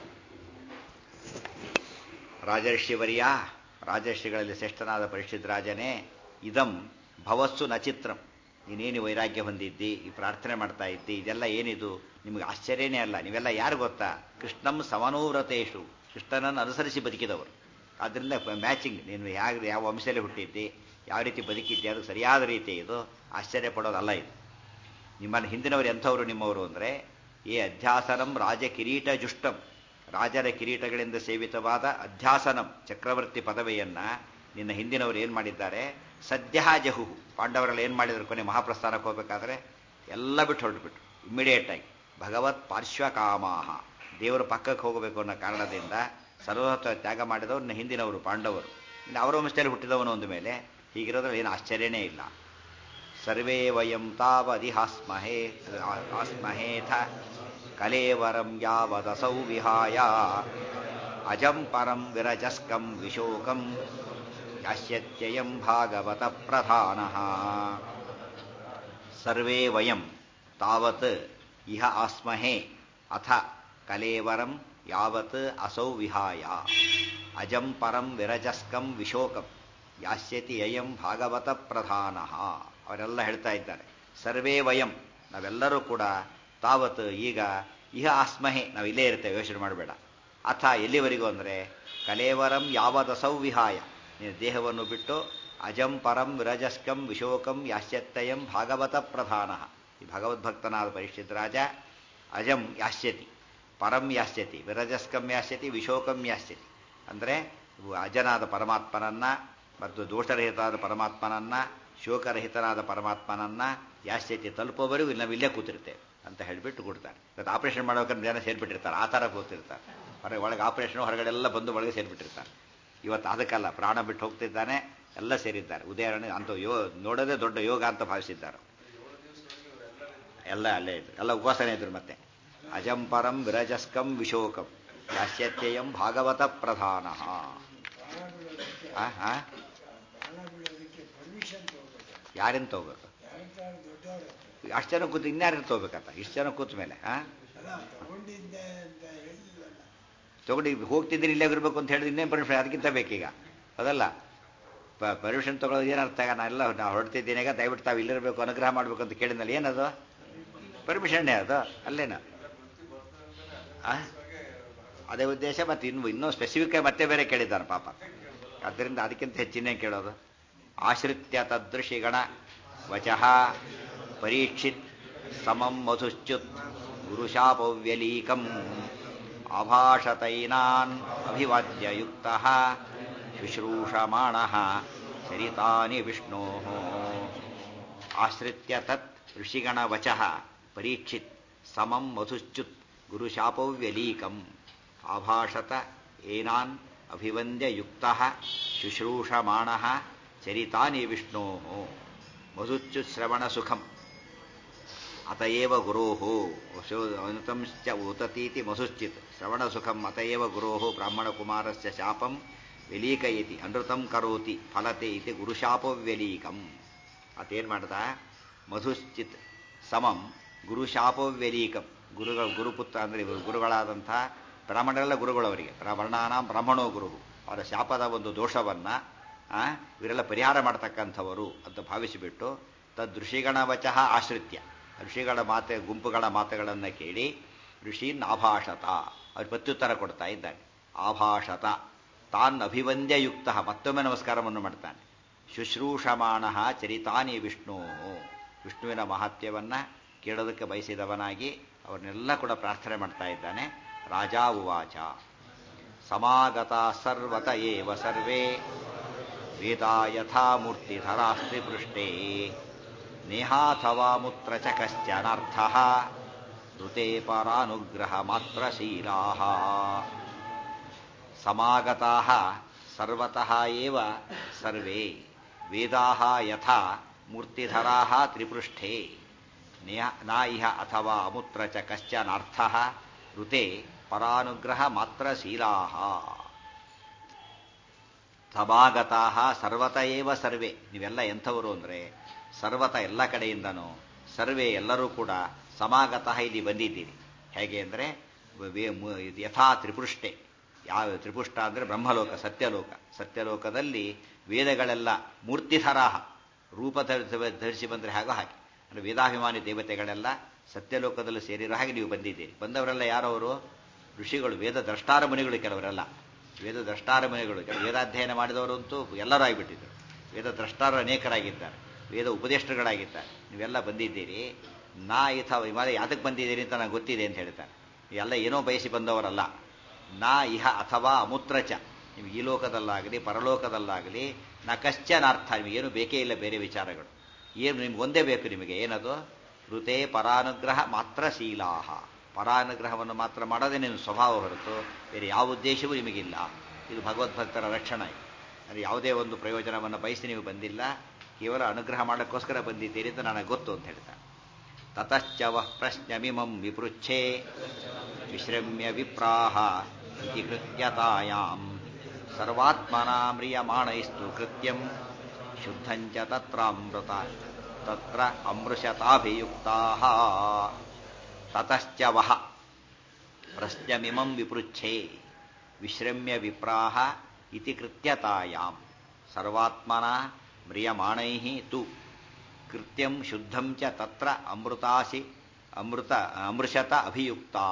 ರಾಜರ್ಷಿವರ್ಯ ರಾಜರ್ಷಿಗಳಲ್ಲಿ ಶ್ರೇಷ್ಠನಾದ ಪರಿಷತ್ ರಾಜನೇ ಇದಂ ಭವಸ್ಸು ನಚಿತ್ರಂ ನೀನೇನು ವೈರಾಗ್ಯ ಹೊಂದಿದ್ದಿ ಈ ಪ್ರಾರ್ಥನೆ ಮಾಡ್ತಾ ಇದ್ದಿ ಇದೆಲ್ಲ ಏನಿದು ನಿಮಗೆ ಆಶ್ಚರ್ಯನೇ ಅಲ್ಲ ನೀವೆಲ್ಲ ಯಾರು ಗೊತ್ತಾ ಕೃಷ್ಣಂ ಸಮನೂರತೇಶು ಕೃಷ್ಣನನ್ನು ಅನುಸರಿಸಿ ಬದುಕಿದವರು ಆದ್ದರಿಂದ ಮ್ಯಾಚಿಂಗ್ ನೀನು ಯಾವ ಯಾವ ವಂಶದಲ್ಲಿ ಹುಟ್ಟಿದ್ದಿ ಯಾವ ರೀತಿ ಬದುಕಿದ್ದಿ ಅದು ಸರಿಯಾದ ರೀತಿ ಇದು ಆಶ್ಚರ್ಯ ಪಡೋದಲ್ಲ ಇದು ನಿಮ್ಮನ್ನು ಹಿಂದಿನವರು ಎಂಥವರು ನಿಮ್ಮವರು ಅಂದರೆ ಈ ಅಧ್ಯಾಸನಂ ರಾಜ ಕಿರೀಟ ಜುಷ್ಟಂ ರಾಜರ ಕಿರೀಟಗಳಿಂದ ಸೇವಿತವಾದ ಅಧ್ಯಾಸನಂ ಚಕ್ರವರ್ತಿ ಪದವಿಯನ್ನ ನಿನ್ನ ಹಿಂದಿನವರು ಏನು ಮಾಡಿದ್ದಾರೆ ಸದ್ಯ ಜಹು ಪಾಂಡವರಲ್ಲಿ ಏನು ಮಾಡಿದ್ರು ಕೊನೆ ಮಹಾಪ್ರಸ್ಥಾನಕ್ಕೆ ಹೋಗ್ಬೇಕಾದ್ರೆ ಎಲ್ಲ ಬಿಟ್ಟು ಹೊರಟುಬಿಟ್ಟು ಇಮ್ಮಿಡಿಯೇಟ್ ಆಗಿ ಭಗವತ್ ಪಾರ್ಶ್ವಕಾಮಾಹ ದೇವರ ಪಕ್ಕಕ್ಕೆ ಹೋಗಬೇಕು ಅನ್ನೋ ಕಾರಣದಿಂದ ಸರ್ವತ್ವ ತ್ಯಾಗ ಮಾಡಿದವರು ನಿನ್ನ ಹಿಂದಿನವರು ಪಾಂಡವರು ಇನ್ನು ಅವರ ವಂಶದಲ್ಲಿ ಹುಟ್ಟಿದವನು ಒಂದು ಮೇಲೆ ಹೀಗಿರೋದ್ರಲ್ಲಿ ಏನು ಆಶ್ಚರ್ಯನೇ ಇಲ್ಲ ಸರ್ವೇ ವಯಂ ತಾವದಿಹಾಸ್ಮಹೇ ಆಸ್ಮಹೇಥ ಕಲೇವರಂ ಯಾವದಸೌ ವಿಹಾಯ ಅಜಂ ಪರಂ ವಿರಜಸ್ಕಂ ವಿಶೋಕಂ ಯಾಸ್ಯತ್ಯಯಂ ಭಾಗವತ ಪ್ರಧಾನ ಸರ್ವೇ ವಯಂ ತಾವತ್ ಇಹ ಆಸ್ಮಹೇ ಅಥ ಕಲೇವರಂ ಯಾವತ್ ಅಸೌ ವಿಹಾಯ ಅಜಂ ಪರಂ ವಿರಜಸ್ಕಂ ವಿಶೋಕಂ ಯಾಸ್ಯತಿ ಅಯಂ ಭಾಗವತ ಪ್ರಧಾನ ಅವರೆಲ್ಲ ಹೇಳ್ತಾ ಇದ್ದಾರೆ ಸರ್ವೇ ವಯಂ ನಾವೆಲ್ಲರೂ ಕೂಡ ತಾವತ್ ಈಗ ಇಹ ಆಸ್ಮಹೆ ನಾವು ಇಲ್ಲೇ ಇರ್ತೇವೆ ಯೋಚನೆ ಮಾಡಬೇಡ ಅಥ ಎಲ್ಲಿವರೆಗೂ ಅಂದರೆ ಕಲೇವರಂ ಯಾವದಸೌ ವಿಹಾಯ ನೀನು ದೇಹವನ್ನು ಬಿಟ್ಟು ಅಜಂ ಪರಂ ವಿರಜಸ್ಕಂ ವಿಶೋಕಂ ಯಾಸ್ಯತ್ತಯಂ ಭಾಗವತ ಪ್ರಧಾನ ಈ ಭಗವದ್ಭಕ್ತನಾದ ಪರಿಷತ್ ರಾಜ ಅಜಂ ಯಾಸ್ಯತಿ ಪರಂ ಯಾಸ್ಯತಿ ವಿರಜಸ್ಕಂ ಯಾಸ್ಯತಿ ವಿಶೋಕಂ ಯಾಸ್ಯತಿ ಅಂದರೆ ಅಜನಾದ ಪರಮಾತ್ಮನನ್ನ ಮತ್ತು ದೋಷರಹಿತನಾದ ಪರಮಾತ್ಮನನ್ನ ಶೋಕರಹಿತನಾದ ಪರಮಾತ್ಮನನ್ನ ಯಾಸ್ಯತಿ ತಲುಪೋವರೆಗೂ ನಾವು ಇಲ್ಲೇ ಕೂತಿರ್ತೇವೆ ಅಂತ ಹೇಳಿಬಿಟ್ಟು ಕೊಡ್ತಾರೆ ಇವತ್ತು ಆಪರೇಷನ್ ಮಾಡೋಕಂದ್ರೆ ಜನ ಸೇರ್ಬಿಟ್ಟಿರ್ತಾರೆ ಆ ಥರ ಕೂತಿರ್ತಾರೆ ಹೊರಗೆ ಒಳಗೆ ಆಪರೇಷನ್ ಹೊರಗಡೆ ಎಲ್ಲ ಬಂದು ಒಳಗೆ ಸೇರಿಬಿಟ್ಟಿರ್ತಾರೆ ಇವತ್ತು ಅದಕ್ಕಲ್ಲ ಪ್ರಾಣ ಬಿಟ್ಟು ಹೋಗ್ತಿದ್ದಾನೆ ಎಲ್ಲ ಸೇರಿದ್ದಾರೆ ಉದಾಹರಣೆ ಅಂತ ಯೋ ನೋಡೋದೇ ದೊಡ್ಡ ಯೋಗ ಅಂತ ಭಾವಿಸಿದ್ದಾರೆ ಎಲ್ಲ ಅಲ್ಲೇ ಇದ್ರು ಎಲ್ಲ ಉಪಾಸನೆ ಇದ್ರು ಮತ್ತೆ ಅಜಂ ಪರಂ ವಿರಜಸ್ಕಂ ವಿಶೋಕಂ ಯಾಸ್ಯತ್ಯಯಂ ಭಾಗವತ ಪ್ರಧಾನ ಪ್ರಾಣ ಬಿಡೋದಕ್ಕೆ ಆ ಆ? ಪ್ರಾಣ ಬಿಡೋದಕ್ಕೆ ಪರ್ಮಿಷನ್ ತಗೋಬೇಕು ಯಾರಿಂದ ತಗೋಬೇಕು ಯಾರಂತಾರೆ ದೊಡ್ಡವರು ಅಷ್ಟು ಜನ ಕೂತು ಇನ್ಯಾರು ತಗೋಬೇಕಂತ ಇಷ್ಟು ಜನ ಕೂತ ಮೇಲೆ ಆ ಅಲ್ಲ ತಗೊಂಡಿದ್ದೆ ಅಂತ ಹೇಳಿಲ್ವಲ್ಲ ತಗೊಂಡು ಈಗ ಹೋಗ್ತಿದ್ದೀನಿ ಇಲ್ಲೇ ಇರಬೇಕು ಅಂತ ಹೇಳಿದ್ರೆ ಇನ್ನೇನು ಪರ್ಮಿಷನ್ ಅದಕ್ಕಿಂತ ಬೇಕೀಗ ಅದಲ್ಲ ಪರ್ಮಿಷನ್ ತಗೊಳ್ಳೋದು ಏನು ಅರ್ಥ ಆಗ ನಾನೆಲ್ಲ ನಾ ಹೊರಡ್ತಿದ್ದೀನಿ ಈಗ ದಯವಿಟ್ಟು ತಾವು ಇಲ್ಲಿರಬೇಕು ಅನುಗ್ರಹ ಮಾಡಬೇಕು ಅಂತ ಕೇಳಿದ್ನಲ್ಲ ಏನದು ಪರ್ಮಿಷನ್ನೇ ಅದು ಅಲ್ಲೇನು ಆ? ಅದೇ ಉದ್ದೇಶ ಮತ್ತೆ ಇನ್ನು ಇನ್ನೂ ಸ್ಪೆಸಿಫಿಕ್ ಆಗಿ ಮತ್ತೆ ಬೇರೆ ಕೇಳಿದ್ದಾನೆ ಪಾಪ ಆದ್ದರಿಂದ ಅದಕ್ಕಿಂತ ಹೆಚ್ಚಿನೇ ಕೇಳೋದು ಆಶ್ರಿತ್ಯ ತದೃಶಿಗಣ ವಚಃ ಪರೀಕ್ಷಿತ್ ಸಮಂ ಮಧುಶ್ಚುತ್ ಗುರುಶಾಪವ್ಯಲೀಕಂ ಆಭಾಷತೈನಾನ್ ಅಭಿವಾದ್ಯಯುಕ್ತ ಶುಶ್ರೂಷಮಾಣ ಚರಿತಾನಿ ವಿಷ್ಣೋ ಆಶ್ರಿತ್ಯ ತತ್ ಋಷಿಗಣ ವಚಃ ಪರೀಕ್ಷಿತ್ ಸಮಂ ಮಧುಶ್ಚುತ್ ಗುರುಶಾಪವ್ಯಲೀಕಂ ಆಭಾಷತ ಏನಾನ್ ಅಭಿವಂದ್ಯಯುಕ್ತ ಶುಶ್ರೂಷಮಾಣ ಚರಿತಾನಿ ವಿಷ್ಣೋ ಮಧುಚ್ಚು ಶ್ರವಣ ಸುಖಂ ಅತಯೇವ ಗುರೋ ಅನುತಂಶ್ಚ ಉತತೀತಿ ಮಧುಶ್ಚಿತ್ ಶ್ರವಣ ಸುಖಂ ಅತಯೇವ ಗುರೋ ಬ್ರಾಹ್ಮಣಕುಮಾರಸ್ಯ ಶಾಪಂ ವ್ಯಲೀಕಯತಿ ಅನೃತಂ ಕರೋತಿ ಫಲತೆ ಇತಿ ಗುರುಶಾಪವ್ಯಲೀಕಂ ಅತೇನು ಮಾಡ್ದ ಮಧುಶ್ಚಿತ್ ಸಮಂ ಗುರುಶಾಪವ್ಯಲೀಕಂ ಗುರುಗಳ ಗುರುಪುತ್ರ ಅಂದರೆ ಇವರು ಗುರುಗಳಾದಂಥ ಬ್ರಾಹ್ಮಣರೆಲ್ಲ ಗುರುಗಳವರಿಗೆ ವರ್ಣಾನಾಂ ಬ್ರಾಹ್ಮಣೋ ಗುರು ಅವರ ಶಾಪದ ಒಂದು ದೋಷವನ್ನ ಆ, ಇವರೆಲ್ಲ ಪರಿಹಾರ ಮಾಡ್ತಕ್ಕಂಥವರು ಅಂತ ಭಾವಿಸಿಬಿಟ್ಟು ತದ್ ಋಷಿಗಣ ವಚಃ ಆಶ್ರಿತ್ಯ ಋಷಿಗಳ ಮಾತೆ ಗುಂಪುಗಳ ಮಾತುಗಳನ್ನು ಕೇಳಿ ಋಷೀನ್ ಆಭಾಷತ ಅವ್ರು ಪ್ರತ್ಯುತ್ತರ ಕೊಡ್ತಾ ಇದ್ದಾನೆ ಆಭಾಷತ ತಾನ್ ಅಭಿವಂದ್ಯಯುಕ್ತ ಮತ್ತೊಮ್ಮೆ ನಮಸ್ಕಾರವನ್ನು ಮಾಡ್ತಾನೆ ಶುಶ್ರೂಷಮಾಣ ಚರಿತಾನಿ ವಿಷ್ಣು ವಿಷ್ಣುವಿನ ಮಹತ್ಯವನ್ನ ಕೇಳೋದಕ್ಕೆ ಬಯಸಿದವನಾಗಿ ಅವರನ್ನೆಲ್ಲ ಕೂಡ ಪ್ರಾರ್ಥನೆ ಮಾಡ್ತಾ ಇದ್ದಾನೆ ರಾಜಾ ಉವಾಚ ಸಮಾಗತ ಸರ್ವತ ಏವ ಸರ್ವೇ ವೇದಾ ಯಥಾ ಮೂರ್ತಿಧರಾಸ್ತಿ ಪೃಷ್ಠೇ ನೇಹಾಥವಾ ಮುತ್ರ ಚ ಕಶ್ಚನಾರ್ಥ ಋತೆ ಪರಾನುಗ್ರಹ ಮಾತ್ರ ಶೀಲಾ ಸಮಾಗತಾ ಸರ್ವತಃ ಏವ ಸರ್ವೇ ವೇದಾ ಯಥಾ ಮೂರ್ತಿಧರಾ ತ್ರಿಪೃಷ್ಠೇ ನಾ ಇಹ ಅಥವಾ ಅಮುತ್ರ ಚ ಕಶ್ಚನಾರ್ಥ ಋತೆ ಪರಾನುಗ್ರಹ ಮಾತ್ರ ಶೀಲಾ ಸಮಾಗತಾ ಸರ್ವತ ಏವ ಸರ್ವೇ ನೀವೆಲ್ಲ ಎಂಥವರು ಅಂದರೆ ಸರ್ವತ ಎಲ್ಲ ಕಡೆಯಿಂದನೂ ಸರ್ವೇ ಎಲ್ಲರೂ ಕೂಡ ಸಮಾಗತಃ ಇಲ್ಲಿ ಬಂದಿದ್ದೀರಿ ಹೇಗೆ ಅಂದರೆ ಯಥಾ ತ್ರಿಪುಷ್ಟೆ ಯಾವ ತ್ರಿಪುಷ್ಟ ಅಂದರೆ ಬ್ರಹ್ಮಲೋಕ ಸತ್ಯಲೋಕ ಸತ್ಯಲೋಕದಲ್ಲಿ ವೇದಗಳೆಲ್ಲ ಮೂರ್ತಿಧರಾಹ ರೂಪ ಧರಿಸಿ ಧರಿಸಿ ಬಂದರೆ ಹಾಗೋ ಹಾಗೆ ಅಂದರೆ ವೇದಾಭಿಮಾನಿ ದೇವತೆಗಳೆಲ್ಲ ಸತ್ಯಲೋಕದಲ್ಲಿ ಸೇರಿರೋ ಹಾಗೆ ನೀವು ಬಂದಿದ್ದೀರಿ ಬಂದವರೆಲ್ಲ ಯಾರವರು ಋಷಿಗಳು ವೇದ ದ್ರಷ್ಟಾರ ಮುನಿಗಳು ಕೆಲವರೆಲ್ಲ ವೇದ ದ್ರಷ್ಟಾರ ಮುನಿಗಳು ಕೆಲವು ವೇದಾಧ್ಯಯನ ಮಾಡಿದವರಂತೂ ಎಲ್ಲರೂ ಆಗಿಬಿಟ್ಟಿದ್ರು ವೇದ ದ್ರಷ್ಟಾರರು ಅನೇಕರಾಗಿದ್ದಾರೆ ವೇದ ಉಪದೇಷ್ಟರುಗಳಾಗಿದ್ದಾರೆ ನೀವೆಲ್ಲ ಬಂದಿದ್ದೀರಿ ನಾ ಇಥ ವಿಮಾನ ಯಾತಕ್ಕೆ ಬಂದಿದ್ದೀರಿ ಅಂತ ನನಗೆ ಗೊತ್ತಿದೆ ಅಂತ ಹೇಳ್ತಾರೆ ಎಲ್ಲ ಏನೋ ಬಯಸಿ ಬಂದವರಲ್ಲ ನಾ ಇಹ ಅಥವಾ ಅಮೂತ್ರಚ ನಿಮ್ಗೆ ಈ ಲೋಕದಲ್ಲಾಗಲಿ ಪರಲೋಕದಲ್ಲಾಗಲಿ ನಾ ಕಶ್ಚನಾರ್ಥ ನಿಮಗೇನು ಬೇಕೇ ಇಲ್ಲ ಬೇರೆ ವಿಚಾರಗಳು ಏನು ನಿಮ್ಗೆ ಒಂದೇ ಬೇಕು ನಿಮಗೆ ಏನದು ಋತೆ ಪರಾನುಗ್ರಹ ಮಾತ್ರ ಶೀಲಾಹ ಪರಾನುಗ್ರಹವನ್ನು ಮಾತ್ರ ಮಾಡೋದೇ ನಿಮ್ಮ ಸ್ವಭಾವ ಹೊರತು ಬೇರೆ ಯಾವ ಉದ್ದೇಶವೂ ನಿಮಗಿಲ್ಲ ಇದು ಭಗವದ್ಭಕ್ತರ ರಕ್ಷಣೆ ಅಂದರೆ ಯಾವುದೇ ಒಂದು ಪ್ರಯೋಜನವನ್ನು ಬಯಸಿ ನೀವು ಬಂದಿಲ್ಲ ಕೇವಲ ಅನುಗ್ರಹ ಮಾಡೋಕ್ಕೋಸ್ಕರ ಬಂದಿದ್ದೀರಿ ಅಂತ ನನಗೆ ಗೊತ್ತು ಅಂತ ಹೇಳ್ತಾರೆ ತತಶ್ಚ ವಃ ಪ್ರಶ್ನಮಿಮಂ ವಿಪೃಚ್ಛೆ ವಿಶ್ರಮ್ಯ ವಿಪ್ರಾಹ ಇತಿ ಕೃತ್ಯತಾಯಾಂ ಸರ್ವಾತ್ಮನಾ ಮ್ರಿಯಮಾಣೈಸ್ತು ಕೃತ್ಯಂ ಶುದ್ಧಂಚ ತತ್ರಾಮೃತ ತತ್ರ ಅಮೃಷತಾಭಿಯುಕ್ತಾ ತತಶ್ಚ ವಹ ಪ್ರಶ್ನಮಿಮಂ ವಿಪೃಚ್ಛೆ ವಿಶ್ರಮ್ಯ ವಿಪ್ರಾಹ ಇತಿ ಕೃತ್ಯತಾಯಾಂ ಸರ್ವಾತ್ಮನ ಮ್ರಿಯಮಾಣೈ ತು ಕೃತ್ಯಂ ಶುದ್ಧಂ ಚ ತತ್ರ ಅಮೃತಾಸಿ ಅಮೃತ ಅಮೃಷತ ಅಭಿಯುಕ್ತಾ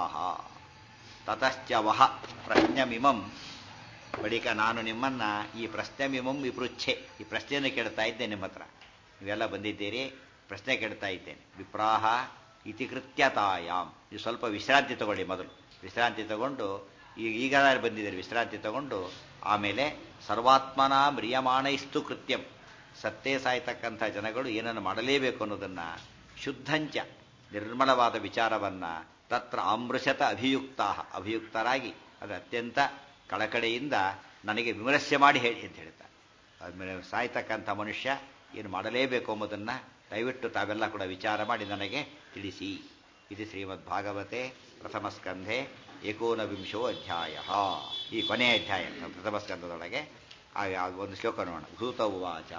ತತಶ್ಚ ವಹ ಪ್ರಶ್ನಮಿಮಂ ಬಳಿಕ ನಾನು ನಿಮ್ಮನ್ನ ಈ ಪ್ರಶ್ನೆಮಿಮಂ ವಿಪೃಚ್ಛೆ ಈ ಪ್ರಶ್ನೆಯನ್ನು ಕೇಳ್ತಾ ಇದ್ದೇನೆ ನಿಮ್ಮ ಹತ್ರ ನೀವೆಲ್ಲ ಬಂದಿದ್ದೀರಿ ಪ್ರಶ್ನೆ ಕೇಳ್ತಾ ಇದ್ದೇನೆ ವಿಪ್ರಾಹ ಇತಿ ಕೃತ್ಯತಾಯಾಮ್ ನೀವು ಸ್ವಲ್ಪ ವಿಶ್ರಾಂತಿ ತಗೊಳ್ಳಿ ಮೊದಲು ವಿಶ್ರಾಂತಿ ತಗೊಂಡು ಈಗ ಈಗ ಬಂದಿದ್ದೀರಿ ವಿಶ್ರಾಂತಿ ತಗೊಂಡು ಆಮೇಲೆ ಸರ್ವಾತ್ಮನ ಮ್ರಿಯಮಾಣೈಸ್ತು ಕೃತ್ಯಂ ಸತ್ತೇ ಸಾಯ್ತಕ್ಕಂಥ ಜನಗಳು ಏನನ್ನು ಮಾಡಲೇಬೇಕು ಅನ್ನೋದನ್ನ ಶುದ್ಧಂಚ ನಿರ್ಮಲವಾದ ವಿಚಾರವನ್ನ ತತ್ರ ಅಮೃಷತ ಅಭಿಯುಕ್ತಾ ಅಭಿಯುಕ್ತರಾಗಿ ಅದು ಅತ್ಯಂತ ಕಳಕಡೆಯಿಂದ ನನಗೆ ವಿಮರ್ಶೆ ಮಾಡಿ ಹೇಳಿ ಅಂತ ಹೇಳ್ತಾರೆ ಆದ್ಮೇಲೆ ಸಾಯ್ತಕ್ಕಂಥ ಮನುಷ್ಯ ಏನು ಮಾಡಲೇಬೇಕು ಎಂಬುದನ್ನು ದಯವಿಟ್ಟು ತಾವೆಲ್ಲ ಕೂಡ ವಿಚಾರ ಮಾಡಿ ನನಗೆ ತಿಳಿಸಿ ಇದು ಶ್ರೀಮದ್ ಭಾಗವತೆ ಪ್ರಥಮ ಸ್ಕಂಧೆ ಏಕೋನವಿಂಶೋ ಅಧ್ಯಾಯ ಈ ಕೊನೆಯ ಅಧ್ಯಾಯ ಪ್ರಥಮ ಸ್ಕಂದದೊಳಗೆ ಆ ಆ ಒಂದು ಶ್ಲೋಕ ನೋಡೋಣ ಭೂತ ಉವಾಚ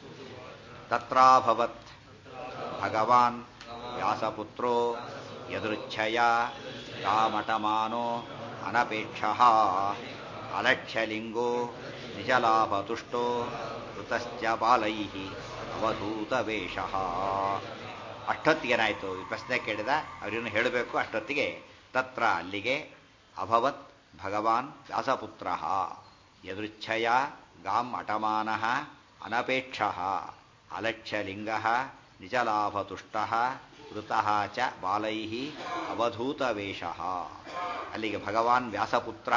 ತತ್ರಾಭವತ್ ಭಗವಾನ್ ವ್ಯಾಸಪುತ್ರೋ ಯದೃಚ್ಛಯ ಕಾಮಟಮಾನೋ ಅನಪೇಕ್ಷ ಅಲಕ್ಷ್ಯಲಿಂಗೋ ನಿಜಲಾಭತುಷ್ಟೋ ಋತಶ್ಚ ಬಾಲೈ ಅವಧೂತವೇಷ ಅಷ್ಟೊತ್ತಿಗೇನಾಯಿತು ಈ ಪ್ರಶ್ನೆ ಕೇಳಿದ ಅವರೇನು ಹೇಳಬೇಕು ಅಷ್ಟೊತ್ತಿಗೆ ತತ್ರ ಅಲ್ಲಿಗೆ ಅಭವತ್ ಭಗವಾನ್ ವ್ಯಾಸಪುತ್ರ ಯದೃಚ್ಛಯ ಗಾಂ ಅಟಮಾನ ಅನಪೇಕ್ಷ ಅಲಕ್ಷ್ಯಲಿಂಗ ನಿಜಲಾಭತುಷ್ಟ ಋತಃ ಚ ಬಾಲೈ ಅವಧೂತವೇಷ ಅಲ್ಲಿಗೆ ಭಗವಾನ್ ವ್ಯಾಸಪುತ್ರ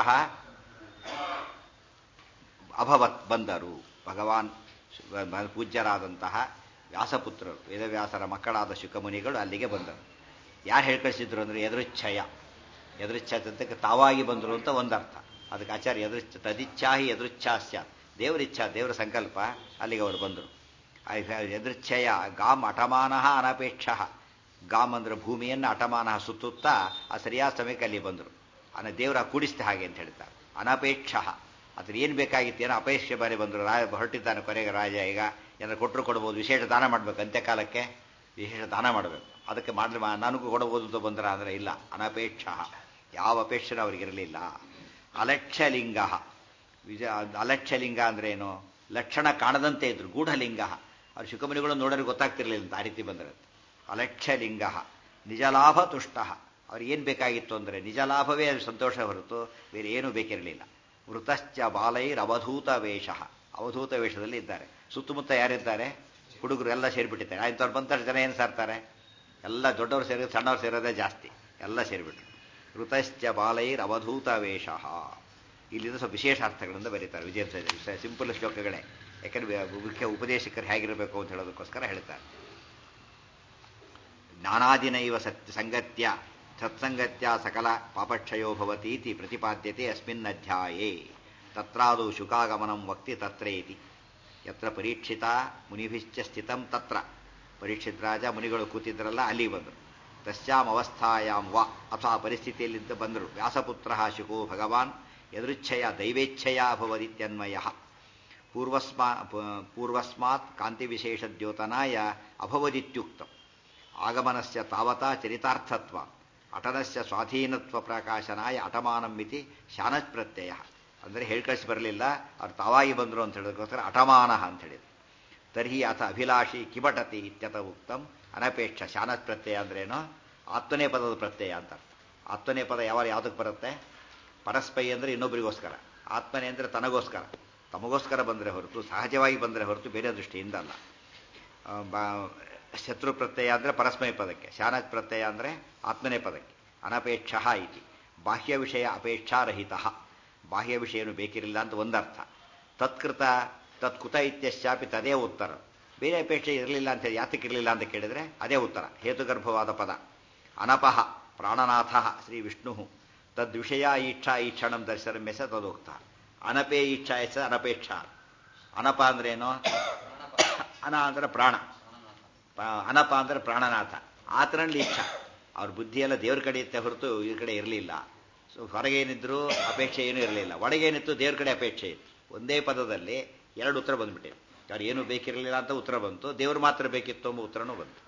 ಅಭವತ್ ಬಂದರು ಭಗವಾನ್ ಪೂಜ್ಯರಾದಂತಹ ವ್ಯಾಸಪುತ್ರರು ವೇದವ್ಯಾಸರ ಮಕ್ಕಳಾದ ಶುಕಮುನಿಗಳು ಅಲ್ಲಿಗೆ ಬಂದರು ಯಾರು ಹೇಳ್ಕಳಿಸಿದ್ರು ಅಂದರೆ ಎದೃಚ್ಛಯ ಎದೃಚ್ಛ ಅಂತಕ್ಕೆ ತಾವಾಗಿ ಬಂದರು ಅಂತ ಒಂದರ್ಥ ಅದಕ್ಕೆ ಆಚಾರ್ಯ ಎದೃಚ್ಛ ತದಿಚ್ಛಾಹಿ ಎದೃಚ್ಛಾ ಸ್ಯಾತ್ ದೇವರ ಇಚ್ಛಾ ದೇವರ ಸಂಕಲ್ಪ ಅಲ್ಲಿಗೆ ಅವರು ಬಂದರು ಎದೃಚ್ಛಯ ಗಾಮ್ ಅಟಮಾನಃ ಅನಪೇಕ್ಷ ಗಾಮ್ ಅಂದ್ರೆ ಭೂಮಿಯನ್ನು ಅಟಮಾನಃ ಸುತ್ತುತ್ತಾ ಆ ಸರಿಯಾದ ಸಮಯಕ್ಕೆ ಅಲ್ಲಿ ಬಂದರು ಅನ್ನ ದೇವರ ಕೂಡಿಸ್ತೆ ಹಾಗೆ ಅಂತ ಹೇಳ್ತಾರೆ ಅನಪೇಕ್ಷ ಅದ್ರ ಏನು ಬೇಕಾಗಿತ್ತು ಏನೋ ಅಪೇಕ್ಷೆ ಬಾರಿ ಬಂದರು ರಾಜ ಹೊರಟಿದ್ದಾನೆ ಕೊನೆಗೆ ರಾಜ ಈಗ ಏನಾರು ಕೊಟ್ಟರು ಕೊಡ್ಬೋದು ವಿಶೇಷ ದಾನ ಮಾಡಬೇಕು ಅಂತ್ಯಕಾಲಕ್ಕೆ ವಿಶೇಷ ದಾನ ಮಾಡಬೇಕು ಅದಕ್ಕೆ ಮಾಡಲಿ ನನಗೂ ಕೊಡಬಹುದು ಅಂತ ಬಂದ್ರ ಅಂದರೆ ಇಲ್ಲ ಅನಪೇಕ್ಷ ಯಾವ ಅಪೇಕ್ಷೆನೂ ಅವ್ರಿಗಿರಲಿಲ್ಲ ಅಲಕ್ಷ್ಯಲಿಂಗ ವಿಜ ಅಲಕ್ಷ್ಯಲಿಂಗ ಅಂದ್ರೆ ಏನು ಲಕ್ಷಣ ಕಾಣದಂತೆ ಇದ್ರು ಗೂಢಲಿಂಗ ಅವ್ರು ಶುಕಮುನಿಗಳು ನೋಡೋರು ಗೊತ್ತಾಗ್ತಿರ್ಲಿಲ್ಲ ಅಂತ ಆ ರೀತಿ ಬಂದ್ರೆ ಅಲಕ್ಷ್ಯಲಿಂಗ ನಿಜಲಾಭ ತುಷ್ಟ ಅವ್ರಿಗೆ ಏನು ಬೇಕಾಗಿತ್ತು ಅಂದರೆ ನಿಜ ಲಾಭವೇ ಅದು ಸಂತೋಷ ಹೊರತು ಬೇರೆ ಏನೂ ಬೇಕಿರಲಿಲ್ಲ ವೃತಶ್ಚ ಬಾಲೈರ್ ಅವಧೂತ ವೇಷ ಅವಧೂತ ವೇಷದಲ್ಲಿ ಇದ್ದಾರೆ ಸುತ್ತಮುತ್ತ ಯಾರಿದ್ದಾರೆ ಹುಡುಗರು ಎಲ್ಲ ಸೇರಿಬಿಟ್ಟಿದ್ದಾರೆ ಆಯ್ತು ಬಂದಷ್ಟು ಜನ ಏನು ಸೇರ್ತಾರೆ ಎಲ್ಲ ದೊಡ್ಡವರು ಸೇರಿ ಸಣ್ಣವ್ರು ಸೇರೋದೇ ಜಾಸ್ತಿ ಎಲ್ಲ ಸೇರಿಬಿಟ್ರು ಋತಶ್ಚ ಬಾಲೈರ್ ಅವಧೂತ ವೇಷ ಇಲ್ಲಿಂದ ಸ್ವಲ್ಪ ವಿಶೇಷ ಅರ್ಥಗಳಿಂದ ಬರೀತಾರೆ ವಿಜಯ ಸಿಂಪಲ್ ಶ್ಲೋಕಗಳೇ ಯಾಕಂದ್ರೆ ಮುಖ್ಯ ಉಪದೇಶಕರು ಹೇಗಿರಬೇಕು ಅಂತ ಹೇಳೋದಕ್ಕೋಸ್ಕರ ಹೇಳ್ತಾರೆ ಜ್ಞಾನಾದಿನೈವ ಸತ್ಯ ಸಂಗತ್ಯ ಸತ್ಸಂಗತ್ಯ ಸಕಲ ಪಾಪಕ್ಷಯೋ ಭವತೀತಿ ಪ್ರತಿಪಾದ್ಯತೆ ಅಸ್ಮಿನ್ ಅಧ್ಯಾಯೇ ತತ್ರಾದು ಶುಕಾಗಮನಂ ವಕ್ತಿ ತತ್ರೇತಿ ಯತ್ರ ಪರೀಕ್ಷಿತ ಮುನಿಭಿಶ್ಚ ಸ್ಥಿತಂ ತತ್ರ ಪರೀಕ್ಷಿತ್ ರಾಜ ಮುನಿಗಳು ಕೂತಿದ್ರಲ್ಲ ಅಲ್ಲಿ ಬಂದರು ತಸ್ಯಾಂ ಅವಸ್ಥಾಯಾಂ ವಾ ಅಥವಾ ಪರಿಸ್ಥಿತಿಯಲ್ಲಿದ್ದ ಬಂದರು ವ್ಯಾಸಪುತ್ರ ಶುಕೋ ಭಗವಾನ್ ಯದೃಚ್ಛಯ ದೈವೇಚ್ಛಯ ಭವದಿತ್ಯನ್ವಯ ಪೂರ್ವಸ್ಮಾ ಪೂರ್ವಸ್ಮಾತ್ ಕಾಂತಿವಿಶೇಷದ್ಯೋತನಾಯ ಅಭವದಿತ್ಯುಕ್ತ ಆಗಮನಸ್ಯ ತಾವತಾ ಚರಿತಾರ್ಥತ್ವ ಅಟನಸ್ಯ ಸ್ವಾಧೀನತ್ವ ಪ್ರಕಾಶನಾಯ ಅಟಮಾನಂ ಮಿತಿ ಶಾನಚ್ ಪ್ರತ್ಯಯ ಅಂದರೆ ಹೇಳ್ಕಳಿಸಿ ಬರಲಿಲ್ಲ ಅವ್ರು ತಾವಾಗಿ ಬಂದರು ಅಂತ ಹೇಳೋದಕ್ಕೋಸ್ಕರ ಅಟಮಾನ ಅಂತ ಹೇಳಿದ್ರು ತರ್ಹಿ ಅಥ ಅಭಿಲಾಷಿ ಕಿಮಟತಿ ಇತ್ಯತ ಉಕ್ತಂ ಅನಪೇಕ್ಷ ಶಾನತ್ ಪ್ರತ್ಯಯ ಅಂದ್ರೇನು ಆತ್ಮನೇ ಪದದ ಪ್ರತ್ಯಯ ಅಂತ ಆತ್ಮನೇ ಪದ ಯಾವಾಗ ಯಾವುದಕ್ಕೆ ಬರುತ್ತೆ ಪರಸ್ಪೈ ಅಂದರೆ ಇನ್ನೊಬ್ಬರಿಗೋಸ್ಕರ ಆತ್ಮನೇ ಅಂದರೆ ತನಗೋಸ್ಕರ ತಮಗೋಸ್ಕರ ಬಂದರೆ ಹೊರತು ಸಹಜವಾಗಿ ಬಂದರೆ ಹೊರತು ಬೇರೆ ದೃಷ್ಟಿಯಿಂದ ಅಲ್ಲ ಶತ್ರು ಪ್ರತ್ಯಯ ಅಂದರೆ ಪರಸ್ಮೈ ಪದಕ್ಕೆ ಶಾನತ್ ಪ್ರತ್ಯಯ ಅಂದರೆ ಆತ್ಮನೇ ಪದಕ್ಕೆ ಅನಪೇಕ್ಷ ಇತಿ ಬಾಹ್ಯ ವಿಷಯ ಅಪೇಕ್ಷಾರಹಿತ ಬಾಹ್ಯ ವಿಷಯನು ಬೇಕಿರಲಿಲ್ಲ ಅಂತ ಒಂದರ್ಥ ತತ್ಕೃತ ತತ್ಕುತ ಇತ್ಯಶ್ಚಾಪಿ ತದೇ ಉತ್ತರ ಬೇರೆ ಅಪೇಕ್ಷೆ ಇರಲಿಲ್ಲ ಅಂತ ಯಾತಕ್ಕೆ ಇರಲಿಲ್ಲ ಅಂತ ಕೇಳಿದರೆ ಅದೇ ಉತ್ತರ ಹೇತುಗರ್ಭವಾದ ಪದ ಅನಪಃ ಪ್ರಾಣನಾಥ ಶ್ರೀ ವಿಷ್ಣು ತದ್ವಿಷಯ ಈಕ್ಷಾ ಈಕ್ಷಣಂ ದರ್ಶನಂ ಎಸ ತದೋಕ್ತ ಅನಪೇ ಈಕ್ಷಾ ಎಸ ಅನಪೇಕ್ಷ ಅನಪ ಅಂದ್ರೇನು ಅನ ಅಂದ್ರೆ ಪ್ರಾಣ ಅನಪ ಅಂದ್ರೆ ಪ್ರಾಣನಾಥ ಆತನಲ್ಲಿ ಇಚ್ಛಾ ಅವ್ರ ಬುದ್ಧಿಯೆಲ್ಲ ದೇವ್ರ ಕಡೆ ಇತ್ತೆ ಹೊರತು ಈ ಕಡೆ ಇರಲಿಲ್ಲ ಸೊ ಹೊರಗೇನಿದ್ರು ಅಪೇಕ್ಷೆ ಏನೂ ಇರಲಿಲ್ಲ ಒಳಗೇನಿತ್ತು ದೇವ್ರ ಕಡೆ ಅಪೇಕ್ಷೆ ಇತ್ತು ಒಂದೇ ಪದದಲ್ಲಿ ಎರಡು ಉತ್ತರ ಬಂದ್ಬಿಟ್ಟಿದೆ ಅವ್ರು ಏನೂ ಬೇಕಿರಲಿಲ್ಲ ಅಂತ ಉತ್ತರ ಬಂತು ದೇವ್ರು ಮಾತ್ರ ಬೇಕಿತ್ತು ಎಂಬ ಉತ್ತರನೂ ಬಂತು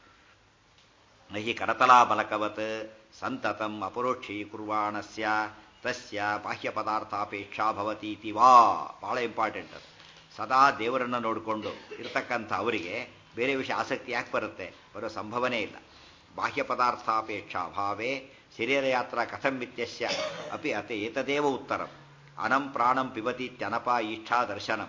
ನಹಿ ಕರತಲಾ ಬಲಕವತ್ ಸಂತತಂ ಅಪರೋಕ್ಷಿ ಕುರ್ವಾಣಸ್ಯ ತಸ್ಯ ಬಾಹ್ಯ ಪದಾರ್ಥಾಪೇಕ್ಷಾ ಭವತೀತಿ ವಾ ಬಹಳ ಇಂಪಾರ್ಟೆಂಟ್ ಅದು ಸದಾ ದೇವರನ್ನು ನೋಡಿಕೊಂಡು ಇರತಕ್ಕಂಥ ಅವರಿಗೆ ಬೇರೆ ವಿಷಯ ಆಸಕ್ತಿ ಯಾಕೆ ಬರುತ್ತೆ ಬರೋ ಸಂಭವನೇ ಇಲ್ಲ ಬಾಹ್ಯ ಪದಾರ್ಥಾಪೇಕ್ಷಾ ಭಾವೇ ಶರೀರ ಯಾತ್ರಾ ಕಥಂ ಇತ್ಯಸ್ಯ ಅಪಿ ಅತೆ ಏತದೇವ ಉತ್ತರಂ ಅನಂ ಪ್ರಾಣಂ ಪಿಬತೀತ್ಯನಪ ಈಕ್ಷಾ ದರ್ಶನಂ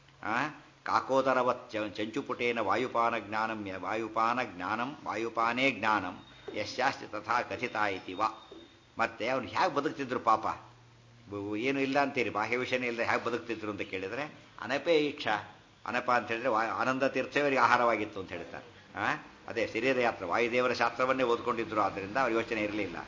ಕಾಕೋದರವತ್ ಚಂಚುಪುಟೇನ ವಾಯುಪಾನ ಜ್ಞಾನಂ ವಾಯುಪಾನ ಜ್ಞಾನಂ ವಾಯುಪಾನೇ ಜ್ಞಾನಂ ಯಶ್ಯಾಸ್ತಿ ತಥಾ ಕಥಿತ ಇತಿ ವಾ ಮತ್ತೆ ಅವ್ನು ಹೇಗೆ ಬದುಕ್ತಿದ್ರು ಪಾಪ ಏನು ಇಲ್ಲ ಅಂತೀರಿ ಬಾಹ್ಯ ವಿಷಯನೇ ಇಲ್ಲದೆ ಹೇಗೆ ಬದುಕ್ತಿದ್ರು ಅಂತ ಕೇಳಿದರೆ ಅನಪೇ ಈಕ್ಷಾ ಅನಪ ಅಂತ ಹೇಳಿದ್ರೆ ಆನಂದ ತೀರ್ಥವರಿಗೆ ಆಹಾರವಾಗಿತ್ತು ಅಂತ ಹೇಳ್ತಾರೆ ಆ ಅದೇ ಶರೀರ ಯಾತ್ರ ವಾಯುದೇವರ ಶಾಸ್ತ್ರವನ್ನೇ ಓದ್ಕೊಂಡಿದ್ರು ಆದ್ದರಿಂದ ಅವ್ರ ಯೋಚನೆ ಇರಲಿಲ್ಲ